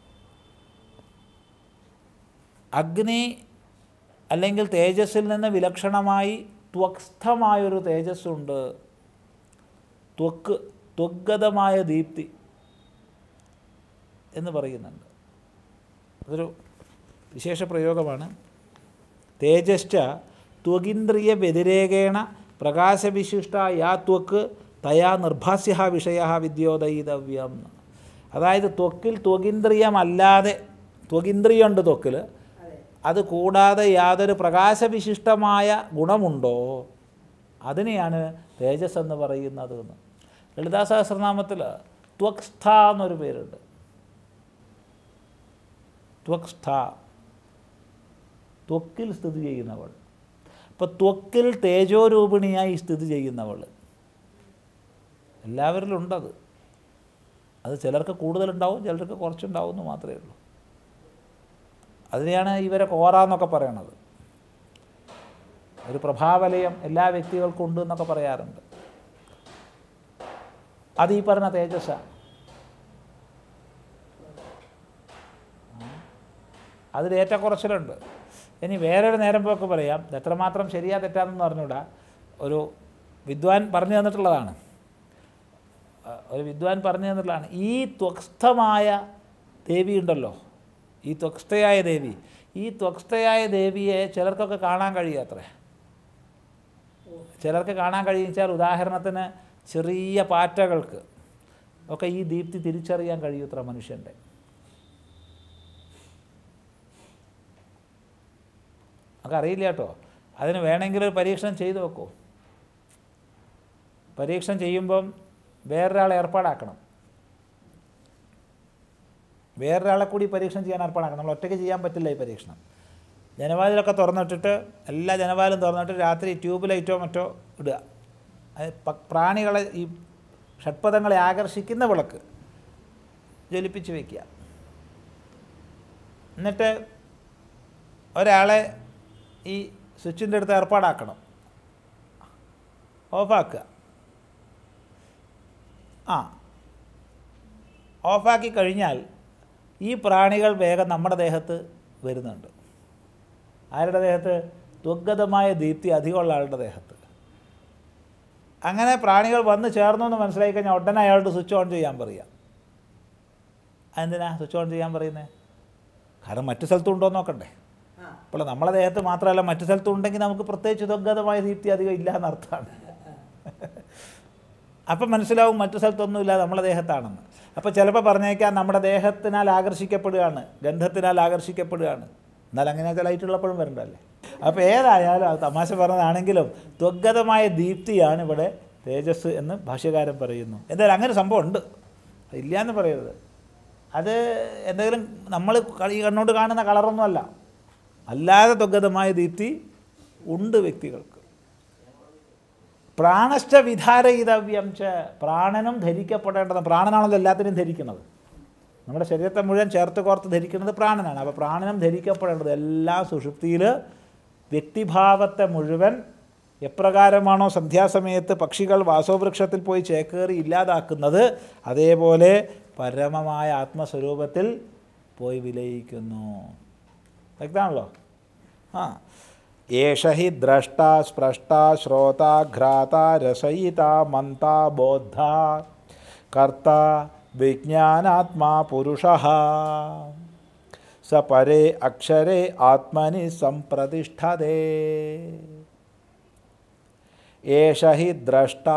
അഗ്നി അല്ലെങ്കിൽ തേജസ്സിൽ നിന്ന് വിലക്ഷണമായി ത്വക്സ്ഥമായൊരു തേജസ്സുണ്ട് ത്വക്ക് ത്വഗതമായ ദീപ്തി എന്ന് പറയുന്നുണ്ട് അതൊരു വിശേഷ പ്രയോഗമാണ് തേജശ്ച ത്വഗിന്ദ്രിയ വ്യതിരേകേണ പ്രകാശവിശിഷ്ട യാ ത്വക്ക് തയാ നിർഭാസ്യ വിഷയ വിദ്യോദയിതവ്യം അതായത് ത്വക്കിൽ ത്വഗിന്ദ്രിയമല്ലാതെ ത്വഗിന്ദ്രിയുണ്ട് ത്വക്കിൽ അതെ അത് കൂടാതെ യാതൊരു പ്രകാശവിശിഷ്ടമായ ഗുണമുണ്ടോ അതിനെയാണ് തേജസ് എന്ന് പറയുന്നത് എന്ന് ലളിതാ സഹസ്രനാമത്തിൽ ത്വക്സ്ഥ എന്നൊരു പേരുണ്ട് ത്വക്സ്ഥ ത്വക്കിൽ സ്ഥിതി ചെയ്യുന്നവൾ അപ്പോൾ ത്വക്കിൽ തേജോരൂപിണിയായി സ്ഥിതി ചെയ്യുന്നവൾ എല്ലാവരിലും ഉണ്ടത് അത് ചിലർക്ക് കൂടുതലുണ്ടാവും ചിലർക്ക് കുറച്ചുണ്ടാവും എന്ന് മാത്രമേ ഉള്ളൂ അതിനെയാണ് ഇവരെ കോറ എന്നൊക്കെ പറയണത് ഒരു പ്രഭാവലയം എല്ലാ വ്യക്തികൾക്കും ഉണ്ട് എന്നൊക്കെ പറയാറുണ്ട് അത് ഈ പറഞ്ഞ തേജസ്സാണ് അതിൽ ഏറ്റക്കുറച്ചിലുണ്ട് ഇനി വേറൊരു നേരം പോക്ക് പറയാം ഇത് എത്രമാത്രം ശരിയാ തെറ്റാണെന്ന് പറഞ്ഞുകൂടാ ഒരു വിദ്വാൻ പറഞ്ഞു തന്നിട്ടുള്ളതാണ് ആ, ഒരു വിദ്വാൻ പറഞ്ഞു തന്നിട്ടുള്ളതാണ് ഈ ത്വക്സ്ഥമായ ദേവി ഉണ്ടല്ലോ ഈ ത്വക്സ്ഥയായ ദേവി ഈ ത്വക്സ്ഥയായ ദേവിയെ ചിലർക്കൊക്കെ കാണാൻ കഴിയാത്രേ ചിലർക്ക് കാണാൻ കഴിയിച്ചാൽ ഉദാഹരണത്തിന് ചെറിയ പാറ്റകൾക്ക് ഒക്കെ ഈ ദീപ്തി തിരിച്ചറിയാൻ കഴിയൂത്ര മനുഷ്യൻ്റെ നമുക്ക് അറിയില്ല കേട്ടോ അതിന് വേണമെങ്കിൽ ഒരു പരീക്ഷണം ചെയ്തു വെക്കൂ പരീക്ഷണം ചെയ്യുമ്പം വേറൊരാളെ ഏർപ്പാടാക്കണം വേറൊരാളെ കൂടി പരീക്ഷണം ചെയ്യാൻ ഏർപ്പാടാക്കണം നമ്മൾ ഒറ്റയ്ക്ക് ചെയ്യാൻ പറ്റില്ല ഈ പരീക്ഷണം ജനവാതിലൊക്കെ തുറന്നിട്ടിട്ട് എല്ലാ ജനവാതിലും തുറന്നിട്ട് രാത്രി ട്യൂബ് ലൈറ്റോ മറ്റോ ഇടുക അത് പ- പ്രാണികളെ ഈ ഷഡ്പഥങ്ങളെ ആകർഷിക്കുന്ന വിളക്ക് ജ്വലിപ്പിച്ച് വയ്ക്കുക എന്നിട്ട് ഒരാളെ ഈ സ്വിച്ചിൻ്റെ അടുത്ത് ഏർപ്പാടാക്കണം ഓഫാക്കുക ആ ഓഫാക്കി കഴിഞ്ഞാൽ ഈ പ്രാണികൾ വേഗം നമ്മുടെ ദേഹത്ത് വരുന്നുണ്ട് ആരുടെ ദേഹത്ത് ത്വഗതമായ ദീപ്തി അധികമുള്ള ആളുടെ ദേഹത്ത് അങ്ങനെ പ്രാണികൾ വന്ന് ചേർന്നു എന്ന് മനസ്സിലാക്കി കഴിഞ്ഞാൽ ഉടനെ അയാളുടെ സ്വിച്ച് ഓൺ ചെയ്യാൻ പറയുക അതെന്തിനാ സ്വിച്ച് ഓൺ ചെയ്യാൻ പറയുന്നത് കാരണം മറ്റു സ്ഥലത്തും ഉണ്ടോ എന്ന് നോക്കണ്ടേ ആ അപ്പോൾ നമ്മളെ ദേഹത്ത് മാത്രമല്ല മറ്റു സ്ഥലത്തും ഉണ്ടെങ്കിൽ നമുക്ക് പ്രത്യേകിച്ച് ദുർഗതമായ ദീപ്തി അധികം ഇല്ല എന്നർത്ഥമാണ് അപ്പം മനസ്സിലാവും മറ്റു സ്ഥലത്തൊന്നുമില്ല നമ്മളെ ദേഹത്താണെന്ന് അപ്പോൾ ചിലപ്പോൾ പറഞ്ഞേക്കാം നമ്മുടെ ദേഹത്തിനാൽ ആകർഷിക്കപ്പെടുകയാണ് ഗന്ധത്തിനാൽ ആകർഷിക്കപ്പെടുകയാണ് എന്നാൽ അങ്ങനെയൊക്കെ ലൈറ്റ് ഉള്ളപ്പോഴും വരണ്ടല്ലേ അപ്പോൾ ഏതായാലും അത് തമാശ പറഞ്ഞതാണെങ്കിലും ത്വഗതമായ ദീപ്തിയാണ് ഇവിടെ തേജസ് എന്ന് ഭാഷ്യകാരൻ പറയുന്നു എന്തായാലും അങ്ങനെ ഒരു സംഭവം ഉണ്ട് ഇല്ല എന്ന് പറയരുത് അത് എന്തെങ്കിലും നമ്മൾ ഈ കണ്ണോട് കാണുന്ന കളറൊന്നുമല്ല അല്ലാതെ ത്വഗതമായ ദീപ്തി ഉണ്ട് വ്യക്തികൾക്ക് പ്രാണശ്ച വിധാരയിതവ്യം ച പ്രാണനും ധരിക്കപ്പെടേണ്ടത് പ്രാണനാണല്ലോ എല്ലാത്തിനും ധരിക്കുന്നത് നമ്മുടെ ശരീരത്തെ മുഴുവൻ ചേർത്ത് കോർത്ത് ധരിക്കുന്നത് പ്രാണനാണ് അപ്പോൾ പ്രാണനും ധരിക്കപ്പെടേണ്ടത് എല്ലാ സുഷുപ്തിയിൽ വ്യക്തിഭാവത്തെ മുഴുവൻ എപ്രകാരമാണോ സന്ധ്യാസമയത്ത് പക്ഷികൾ വാസോവൃക്ഷത്തിൽ പോയി ചേക്കേറി ഇല്ലാതാക്കുന്നത് അതേപോലെ പരമമായ ആത്മസ്വരൂപത്തിൽ പോയി വിലയിക്കുന്നു വ്യക്തമാണല്ലോ ആ ഏഷ ഹി ദ്രഷ്ട സ്പൃഷ്ട ശ്രോത ഘ്രാത രസയിത മന്ത ബോദ്ധ കർത്ത വിജ്ഞാനാത്മാ പുരുഷ സ പരേ അക്ഷരേ ആത്മനി സംപ്രതിഷ്ഠതേ ഏഷ ഹി ദ്രഷ്ട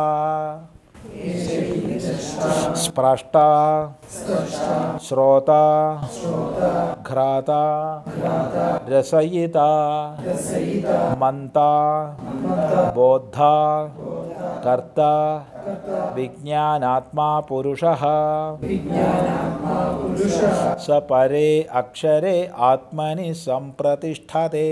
സ്പൃഷ്ട ശ്രോത ഘ്രാത രസയിത മന്ത ബോദ്ധ കർത്ത വിജ്ഞാനാത്മാ പുരുഷ സ പരേ അക്ഷരേ ആത്മനി സംപ്രതിഷ്ഠതേ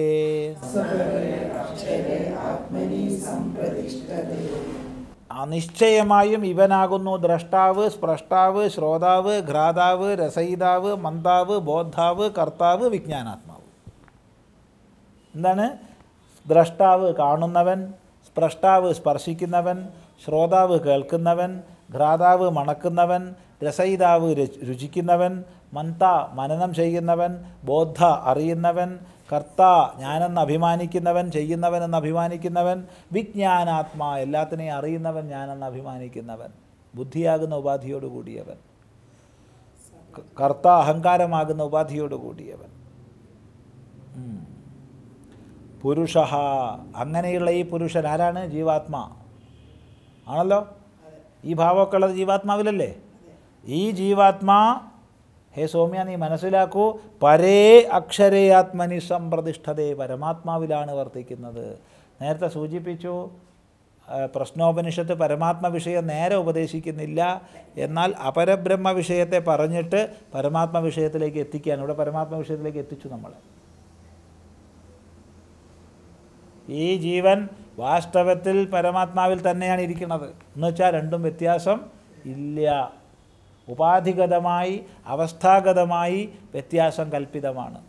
ആ നിശ്ചയമായും ഇവനാകുന്നു ദ്രഷ്ടാവ് സ്പൃഷ്ടാവ് ശ്രോതാവ് ഘ്രാതാവ് രസയിതാവ് മന്താവ് ബോദ്ധാവ് കർത്താവ് വിജ്ഞാനാത്മാവ് എന്താണ് ദ്രഷ്ടാവ് കാണുന്നവൻ സ്പൃഷ്ടാവ് സ്പർശിക്കുന്നവൻ ശ്രോതാവ് കേൾക്കുന്നവൻ ഘ്രാതാവ് മണക്കുന്നവൻ രസയിതാവ് രുചി- രുചിക്കുന്നവൻ മന്ത മനനം ചെയ്യുന്നവൻ ബോദ്ധ അറിയുന്നവൻ കർത്ത ഞാനെന്ന് അഭിമാനിക്കുന്നവൻ ചെയ്യുന്നവൻ എന്ന് അഭിമാനിക്കുന്നവൻ വിജ്ഞാനാത്മാ എല്ലാത്തിനെയും അറിയുന്നവൻ ഞാനെന്ന് അഭിമാനിക്കുന്നവൻ ബുദ്ധിയാകുന്ന ഉപാധിയോട് കൂടിയവൻ ക- കർത്ത അഹങ്കാരമാകുന്ന ഉപാധിയോട് കൂടിയവൻ ഉം. പുരുഷ അങ്ങനെയുള്ള ഈ പുരുഷൻ ആരാണ് ജീവാത്മാ ആണല്ലോ ഈ ഭാവമൊക്കെ ഉള്ളത് ജീവാത്മാവിലല്ലേ ഈ ജീവാത്മാ ഹേ സൗമ്യ നീ മനസ്സിലാക്കൂ പരേ അക്ഷരേ ആത്മനി സംപ്രതിഷ്ഠതേ പരമാത്മാവിലാണ് വർത്തിക്കുന്നത് നേരത്തെ സൂചിപ്പിച്ചു ആ, പ്രശ്നോപനിഷത്ത് പരമാത്മ വിഷയം നേരെ ഉപദേശിക്കുന്നില്ല എന്നാൽ അപരബ്രഹ്മ വിഷയത്തെ പറഞ്ഞിട്ട് പരമാത്മ വിഷയത്തിലേക്ക് എത്തിക്കുകയാണ് ഇവിടെ പരമാത്മ വിഷയത്തിലേക്ക് എത്തിച്ചു നമ്മളെ ഈ ജീവൻ വാസ്തവത്തിൽ പരമാത്മാവിൽ തന്നെയാണ് ഇരിക്കുന്നത് എന്ന് വെച്ചാൽ രണ്ടും വ്യത്യാസം ഇല്ല ഉപാധിഗതമായി അവസ്ഥാഗതമായി വ്യത്യാസം കൽപ്പിതമാണ്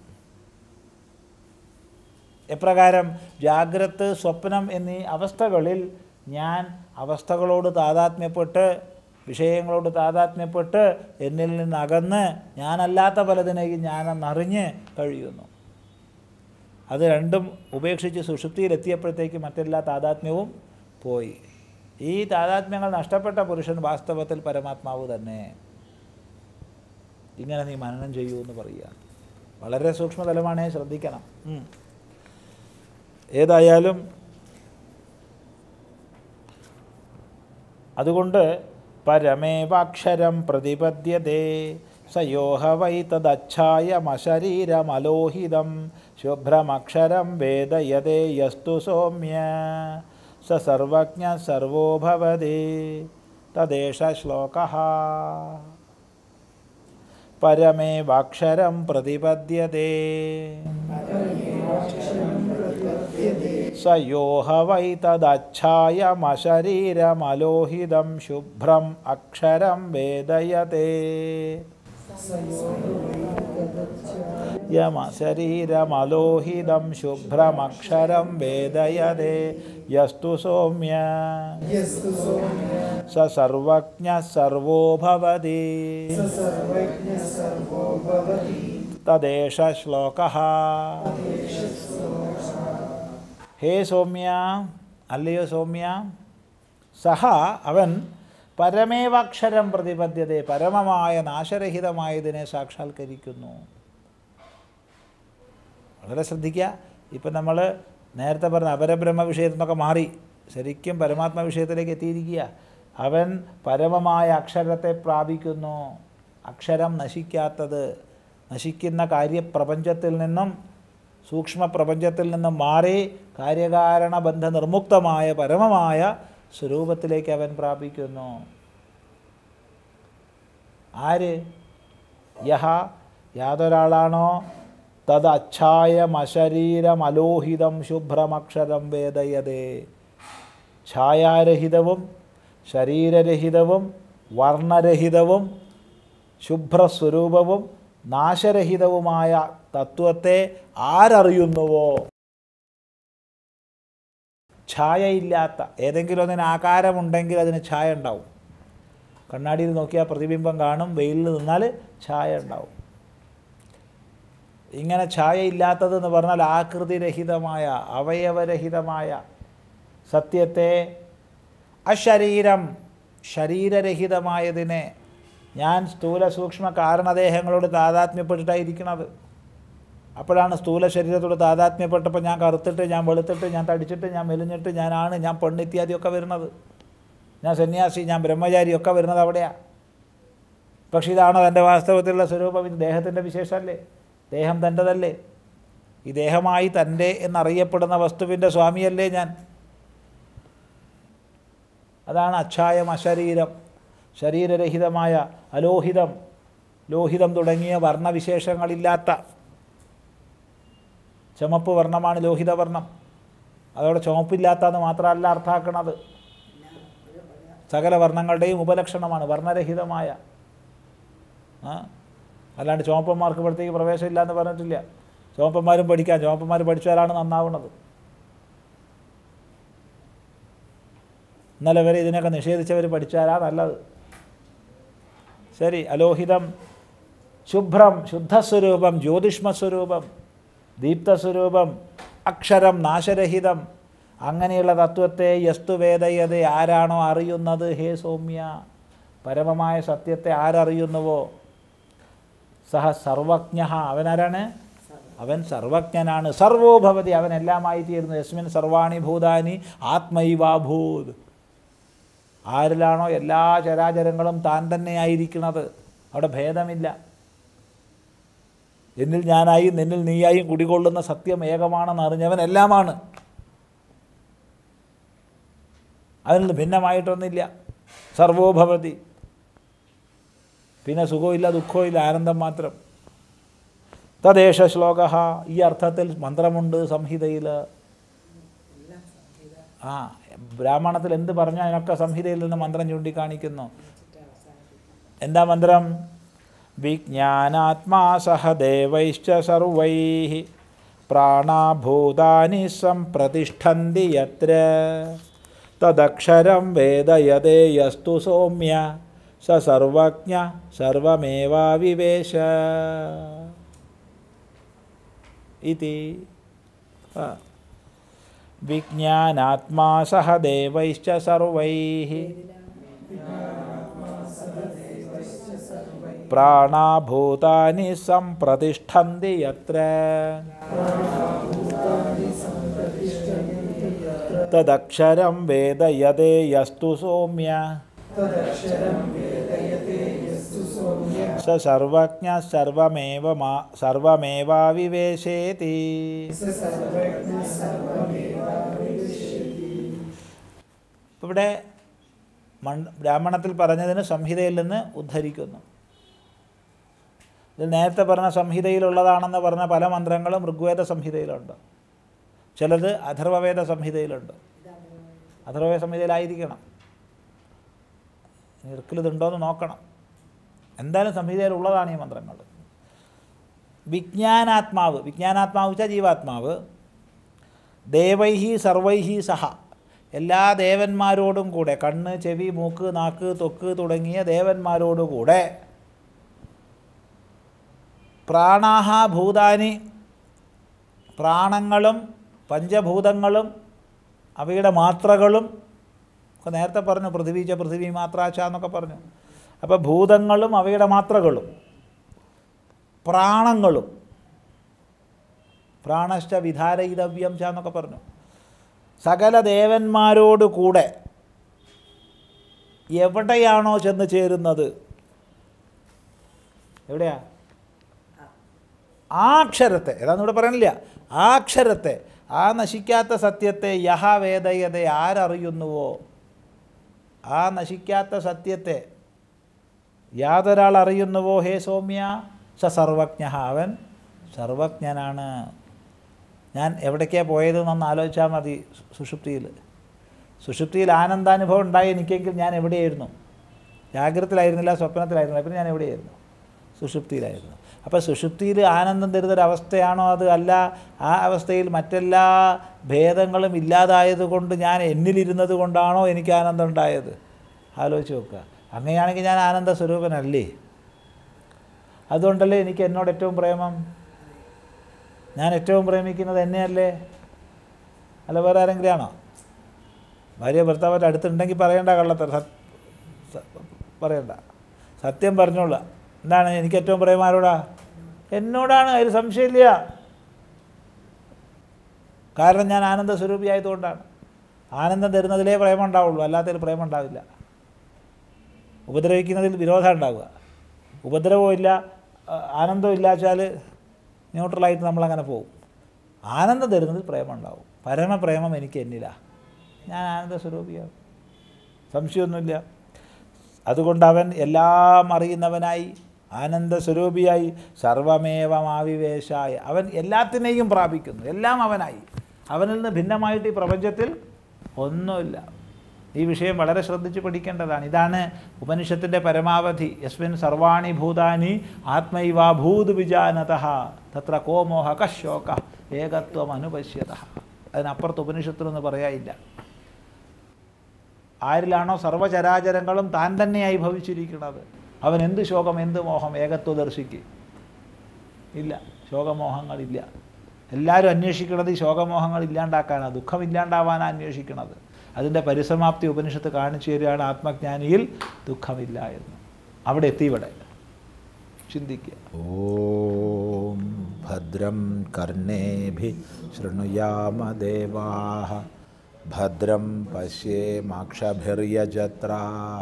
എപ്രകാരം ജാഗ്രത് സ്വപ്നം എന്നീ അവസ്ഥകളിൽ ഞാൻ അവസ്ഥകളോട് താതാത്മ്യപ്പെട്ട് വിഷയങ്ങളോട് താതാത്മ്യപ്പെട്ട് എന്നിൽ നിന്ന് അകന്ന് ഞാനല്ലാത്ത പലതിനെയും ഞാനെന്നറിഞ്ഞ് കഴിയുന്നു അത് രണ്ടും ഉപേക്ഷിച്ച് സുഷുപ്തിയിലെത്തിയപ്പോഴത്തേക്ക് മറ്റെല്ലാ താതാത്മ്യവും പോയി ഈ താതാത്മ്യങ്ങൾ നഷ്ടപ്പെട്ട പുരുഷൻ വാസ്തവത്തിൽ പരമാത്മാവ് തന്നെ ഇങ്ങനെ നീ മനനം ചെയ്യൂ എന്ന് പറയുക വളരെ സൂക്ഷ്മതലമാണേ ശ്രദ്ധിക്കണം ഉം. ഏതായാലും അതുകൊണ്ട് പരമേവാക്ഷരം പ്രതിപദ്യതേ സയോഹ വൈ തദച്ഛായമശരീരമലോഹിതം ശുഭ്രമക്ഷരം വേദയതേ യസ്തു സൗമ്യ സ സർവജ്ഞ സർവോ ഭവതി തദേശ ശ്ലോക പരമേവാക്ഷരം പ്രതിപദ്യതേ स यो ह वै तदच्छायमशरीरमलोहितं शुभ्रम् अक्षरं वेदयते यमशरीरमलोहितं शुभ्रमक्षरं वेदयते यस्तु सौम्य स सर्वज्ञः सर्वो भवति तदेष श्लोकः ഹേ സൗമ്യ അല്ലയോ സൗമ്യ സഹ അവൻ പരമേവാക്ഷരം പ്രതിപദ്ധ്യത പരമമായ നാശരഹിതമായതിനെ സാക്ഷാത്കരിക്കുന്നു വളരെ ശ്രദ്ധിക്കുക ഇപ്പം നമ്മൾ നേരത്തെ പറഞ്ഞ അപരബ്രഹ്മ വിഷയത്തിൽ നിന്നൊക്കെ മാറി ശരിക്കും പരമാത്മ വിഷയത്തിലേക്ക് എത്തിയിരിക്കുക അവൻ പരമമായ അക്ഷരത്തെ പ്രാപിക്കുന്നു അക്ഷരം നശിക്കാത്തത് നശിക്കുന്ന കാര്യപ്രപഞ്ചത്തിൽ നിന്നും സൂക്ഷ്മ പ്രപഞ്ചത്തിൽ നിന്നും മാറി കാര്യകാരണ ബന്ധ നിർമുക്തമായ പരമമായ സ്വരൂപത്തിലേക്ക് അവൻ പ്രാപിക്കുന്നു ആര് യഹ യാതൊരാളാണോ തത് അച്ഛായം അശരീരം അലോഹിതം ശുഭ്രമക്ഷരം വേദയതേ ഛായാരഹിതവും ശരീരരഹിതവും വർണ്ണരഹിതവും ശുഭ്രസ്വരൂപവും നാശരഹിതവുമായ തത്വത്തെ ആരറിയുന്നുവോ ഛായയില്ലാത്ത ഏതെങ്കിലും ഒന്നിന് ആകാരമുണ്ടെങ്കിൽ അതിന് ഛായ ഉണ്ടാവും കണ്ണാടിയിൽ നോക്കിയാൽ പ്രതിബിംബം കാണും വെയിലിൽ നിന്നാൽ ഛായ ഉണ്ടാവും ഇങ്ങനെ ഛായയില്ലാത്തത് എന്ന് പറഞ്ഞാൽ ആകൃതിരഹിതമായ അവയവരഹിതമായ സത്യത്തെ അശരീരം ശരീരരഹിതമായതിനെ ഞാൻ സ്ഥൂല സൂക്ഷ്മ കാരണദേഹങ്ങളോട് താതാത്മ്യപ്പെട്ടിട്ടായിരിക്കണത് അപ്പോഴാണ് സ്ഥൂല ശരീരത്തോട് താതാത്മ്യപ്പെട്ടപ്പോൾ ഞാൻ കറുത്തിട്ട് ഞാൻ വെളുത്തിട്ട് ഞാൻ തടിച്ചിട്ട് ഞാൻ മെലിഞ്ഞിട്ട് ഞാനാണ് ഞാൻ പെണ്ണ് ഇത്യാദിയൊക്കെ വരുന്നത് ഞാൻ സന്യാസി ഞാൻ ബ്രഹ്മചാരി ഒക്കെ വരുന്നത് അവിടെയാണ് പക്ഷേ ഇതാണോ എൻ്റെ വാസ്തവത്തിലുള്ള സ്വരൂപം ഇത് ദേഹത്തിൻ്റെ വിശേഷമല്ലേ ദേഹം തൻ്റെതല്ലേ ഈ ദേഹമായി തൻ്റെ എന്നറിയപ്പെടുന്ന വസ്തുവിൻ്റെ സ്വാമിയല്ലേ ഞാൻ അതാണ് അച്ഛായം അശരീരം ശരീരരഹിതമായ അലോഹിതം ലോഹിതം തുടങ്ങിയ വർണ്ണവിശേഷങ്ങളില്ലാത്ത ചുമപ്പ് വർണ്ണമാണ് ലോഹിത വർണ്ണം അതോടെ ചുമപ്പില്ലാത്തതെന്ന് മാത്രമല്ല അർത്ഥാക്കണത് സകല വർണ്ണങ്ങളുടെയും ഉപലക്ഷണമാണ് വർണ്ണരഹിതമായ ആ അല്ലാണ്ട് ചുവപ്പന്മാർക്ക് ഇവിടത്തേക്ക് പ്രവേശമില്ല എന്ന് പറഞ്ഞിട്ടില്ല ചുവപ്പന്മാരും പഠിക്കാം ചുവപ്പന്മാർ പഠിച്ചാലാണ് നന്നാവുന്നത് ഇന്നലെ വരെ ഇതിനൊക്കെ നിഷേധിച്ചവർ പഠിച്ചാലാ നല്ലത് ശരി അലോഹിതം ശുഭ്രം ശുദ്ധസ്വരൂപം ജ്യോതിഷ്മസ്വരൂപം ദീപ്തസ്വരൂപം അക്ഷരം നാശരഹിതം അങ്ങനെയുള്ള തത്വത്തെ യസ്തു വേദയത ആരാണോ അറിയുന്നത് ഹേ സൗമ്യ പരമമായ സത്യത്തെ ആരറിയുന്നുവോ സഹ സർവജ്ഞ അവനാരാണ് അവൻ സർവജ്ഞനാണ് സർവോ ഭവതി അവൻ എല്ലാമായി തീർന്നു യസ്മിൻ സർവാണി ഭൂതാനി ആത്മൈവാഭൂത് ആരിലാണോ എല്ലാ ചരാചരങ്ങളും താൻ തന്നെയായിരിക്കുന്നത് അവിടെ ഭേദമില്ല എന്നിൽ ഞാനായും നിന്നിൽ നീയായും കുടികൊള്ളുന്ന സത്യം ഏകമാണെന്ന് അറിഞ്ഞവൻ എല്ലാമാണ് അതിൽ നിന്ന് ഭിന്നമായിട്ടൊന്നുമില്ല സർവോഭവതി പിന്നെ സുഖമില്ല ദുഃഖമില്ല ആനന്ദം മാത്രം തദ്ദേശ ശ്ലോക ഈ അർത്ഥത്തിൽ മന്ത്രമുണ്ട് സംഹിതയിൽ ആ ബ്രാഹ്മണത്തിൽ എന്ത് പറഞ്ഞാൽ അതിനൊക്കെ സംഹിതയിൽ നിന്ന് മന്ത്രം ചൂണ്ടിക്കാണിക്കുന്നു എന്താ മന്ത്രം വിജ്ഞാനാത്മാ സഹ ദേവൈശ്ച സർവൈ പ്രാണാഭൂതാനി സംപ്രതിഷ്ഠന്തി യത്ര തദക്ഷരം വേദയതേയസ്തു സൗമ്യ സ സർവജ്ഞ സർവമേവാവിവേശ ഇതി ആ. വിജ്ഞാനാത്മാ സഹ ദേവൈശ്ച സർവൈः പ്രാണാഭൂതാനി സംപ്രതിഷ്ഠന്തി യത്ര തദക്ഷരം വേദയതേ യസ്തു സൗമ്യ സ സർവജ്ഞ സർവമേവ മാ സർവമേവാവിവേശേതി ഇപ്പം ഇവിടെ മൺ ബ്രാഹ്മണത്തിൽ പറഞ്ഞതിന് സംഹിതയിൽ നിന്ന് ഉദ്ധരിക്കുന്നു ഇത് നേരത്തെ പറഞ്ഞ സംഹിതയിലുള്ളതാണെന്ന് പറഞ്ഞ പല മന്ത്രങ്ങളും ഋഗ്വേദ സംഹിതയിലുണ്ട് ചിലത് അഥർവവേദ സംഹിതയിലുണ്ട് അഥർവവേദ സംഹിതയിലായിരിക്കണം ഇർക്കിൽ ഇതുണ്ടോയെന്ന് നോക്കണം എന്തായാലും സംഹിതയിലുള്ളതാണ് ഈ മന്ത്രങ്ങൾ വിജ്ഞാനാത്മാവ് വിജ്ഞാനാത്മാവ് വെച്ചാൽ ജീവാത്മാവ് ദേവൈഹി സർവൈഹി സഹ എല്ലാ ദേവന്മാരോടും കൂടെ കണ്ണ് ചെവി മൂക്ക് നാക്ക് തൊക്ക് തുടങ്ങിയ ദേവന്മാരോടുകൂടെ പ്രാണാഹ ഭൂതാനി പ്രാണങ്ങളും പഞ്ചഭൂതങ്ങളും അവയുടെ മാത്രകളും അപ്പോൾ നേരത്തെ പറഞ്ഞു പൃഥ്വീച്ച പൃഥ്വി മാത്രാച്ച എന്നൊക്കെ പറഞ്ഞു അപ്പോൾ ഭൂതങ്ങളും അവയുടെ മാത്രകളും പ്രാണങ്ങളും പ്രാണശ്ച വിധാരയിതവ്യം ച എന്നൊക്കെ പറഞ്ഞു സകല ദേവന്മാരോട് കൂടെ എവിടെയാണോ ചെന്ന് ചേരുന്നത് എവിടെയാ ആ അക്ഷരത്തെ ഏതാന്ന് ഇവിടെ പറയണില്ല ആ അക്ഷരത്തെ ആ നശിക്കാത്ത സത്യത്തെ യഹ വേദയതെ ആരറിയുന്നുവോ ആ നശിക്കാത്ത സത്യത്തെ യാതൊരാൾ അറിയുന്നുവോ ഹേ സൗമ്യ സ സർവജ്ഞ അവൻ സർവജ്ഞനാണ് ഞാൻ എവിടേക്കാണ് പോയതെന്നൊന്ന് ആലോചിച്ചാൽ മതി സുഷുപ്തിയിൽ സുഷുപ്തിയിൽ ആനന്ദാനുഭവം ഉണ്ടായി എനിക്കെങ്കിൽ ഞാൻ എവിടെയായിരുന്നു ജാഗ്രതത്തിലായിരുന്നില്ല സ്വപ്നത്തിലായിരുന്നില്ല പിന്നെ ഞാൻ എവിടെയായിരുന്നു സുഷുപ്തിയിലായിരുന്നു അപ്പോൾ സുഷുപ്തിയിൽ ആനന്ദം തരുന്നൊരവസ്ഥയാണോ അത് അല്ല ആ അവസ്ഥയിൽ മറ്റെല്ലാ ഭേദങ്ങളും ഇല്ലാതായത് കൊണ്ട് ഞാൻ എന്നിലിരുന്നത് കൊണ്ടാണോ എനിക്ക് ആനന്ദം ഉണ്ടായത് ആലോചിച്ച് നോക്കുക അങ്ങനെയാണെങ്കിൽ ഞാൻ ആനന്ദ സ്വരൂപനല്ലേ അതുകൊണ്ടല്ലേ എനിക്ക് എന്നോട് ഏറ്റവും പ്രേമം ഞാൻ ഏറ്റവും പ്രേമിക്കുന്നത് എന്നെയല്ലേ അല്ല വേറെ ആരെങ്കിലും ആണോ ഭാര്യ ഭർത്താവായിട്ട് അടുത്തുണ്ടെങ്കിൽ പറയണ്ട കള്ളത്തര സത് സ- പറയണ്ട സത്യം പറഞ്ഞോളാം എന്താണ് എനിക്ക് ഏറ്റവും പ്രേമം ആരോടാ എന്നോടാണ് അതിൽ സംശയമില്ല കാരണം ഞാൻ ആനന്ദ സ്വരൂപിയായതുകൊണ്ടാണ് ആനന്ദം തരുന്നതിലേ പ്രേമം ഉണ്ടാവുള്ളൂ അല്ലാത്തതിൽ പ്രേമം ഉണ്ടാവില്ല ഉപദ്രവിക്കുന്നതിൽ വിരോധം ഉണ്ടാവുക ഉപദ്രവവും ഇല്ല ആ, ആനന്ദവും ഇല്ല വെച്ചാൽ ന്യൂട്രലായിട്ട് നമ്മളങ്ങനെ പോകും ആനന്ദം തരുന്നതിൽ പ്രേമം ഉണ്ടാവും പരമപ്രേമം എനിക്ക് എന്നില്ല ഞാൻ ആനന്ദ സ്വരൂപിയാണ് സംശയമൊന്നുമില്ല അതുകൊണ്ട് അവൻ എല്ലാം അറിയുന്നവനായി ആനന്ദ സ്വരൂപിയായി സർവമേവമാവിവേശായ അവൻ എല്ലാത്തിനെയും പ്രാപിക്കുന്നു എല്ലാം അവനായി അവനിൽ നിന്ന് ഭിന്നമായിട്ട് ഈ പ്രപഞ്ചത്തിൽ ഒന്നുമില്ല ഈ വിഷയം വളരെ ശ്രദ്ധിച്ച് പഠിക്കേണ്ടതാണ് ഇതാണ് ഉപനിഷത്തിൻ്റെ പരമാവധി യസ്മിൻ സർവാണി ഭൂതാനി ആത്മൈവാഭൂത് വിജാനത തത്ര കോ മോഹ കശോക ഏകത്വം അനുപശ്യത അതിനപ്പുറത്ത് ഉപനിഷത്തിലൊന്നും പറയാനില്ല ആരിലാണോ സർവചരാചരങ്ങളും താൻ തന്നെയായി ഭവിച്ചിരിക്കുന്നത് അവൻ എന്ത് ശോകം എന്ത് മോഹം ഏകത്വദർശിക്ക് ഇല്ല ശോകമോഹങ്ങളില്ല എല്ലാവരും അന്വേഷിക്കുന്നത് ഈ ശോകമോഹങ്ങൾ ഇല്ലാണ്ടാക്കാനാണ് ദുഃഖം ഇല്ലാണ്ടാവാനാണ് അന്വേഷിക്കുന്നത് അതിൻ്റെ പരിസമാപ്തി ഉപനിഷത്ത് കാണിച്ചു തരികയാണ് ആത്മജ്ഞാനിയിൽ ദുഃഖമില്ല എന്ന് അവിടെ എത്തി ഇവിടെ ചിന്തിക്കുക ഓം ഭദ്രം കർണേഭി ശൃണുയാമ ഭദ്രം പശ്യേമാക്ഷഭിർയജത്രാ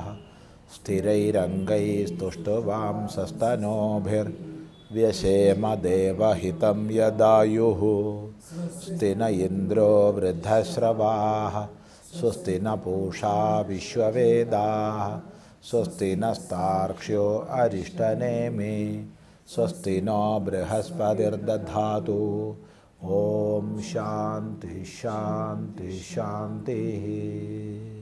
സ്ഥിരൈരംഗൈസ്തുഷ്ടവാംസस्तनोभिर्व्यशेम देवहितं यदायुः स्ति न इन्द्रो वृद्धश्रवाः स्वस्ति न पूषा विश्ववेदाः स्वस्ति नस्तार्क्ष्यो अरिष्टनेमि स्वस्ति नो बृहस्पतिर्दधातु ॐ शान्ति शान्ति शान्तिः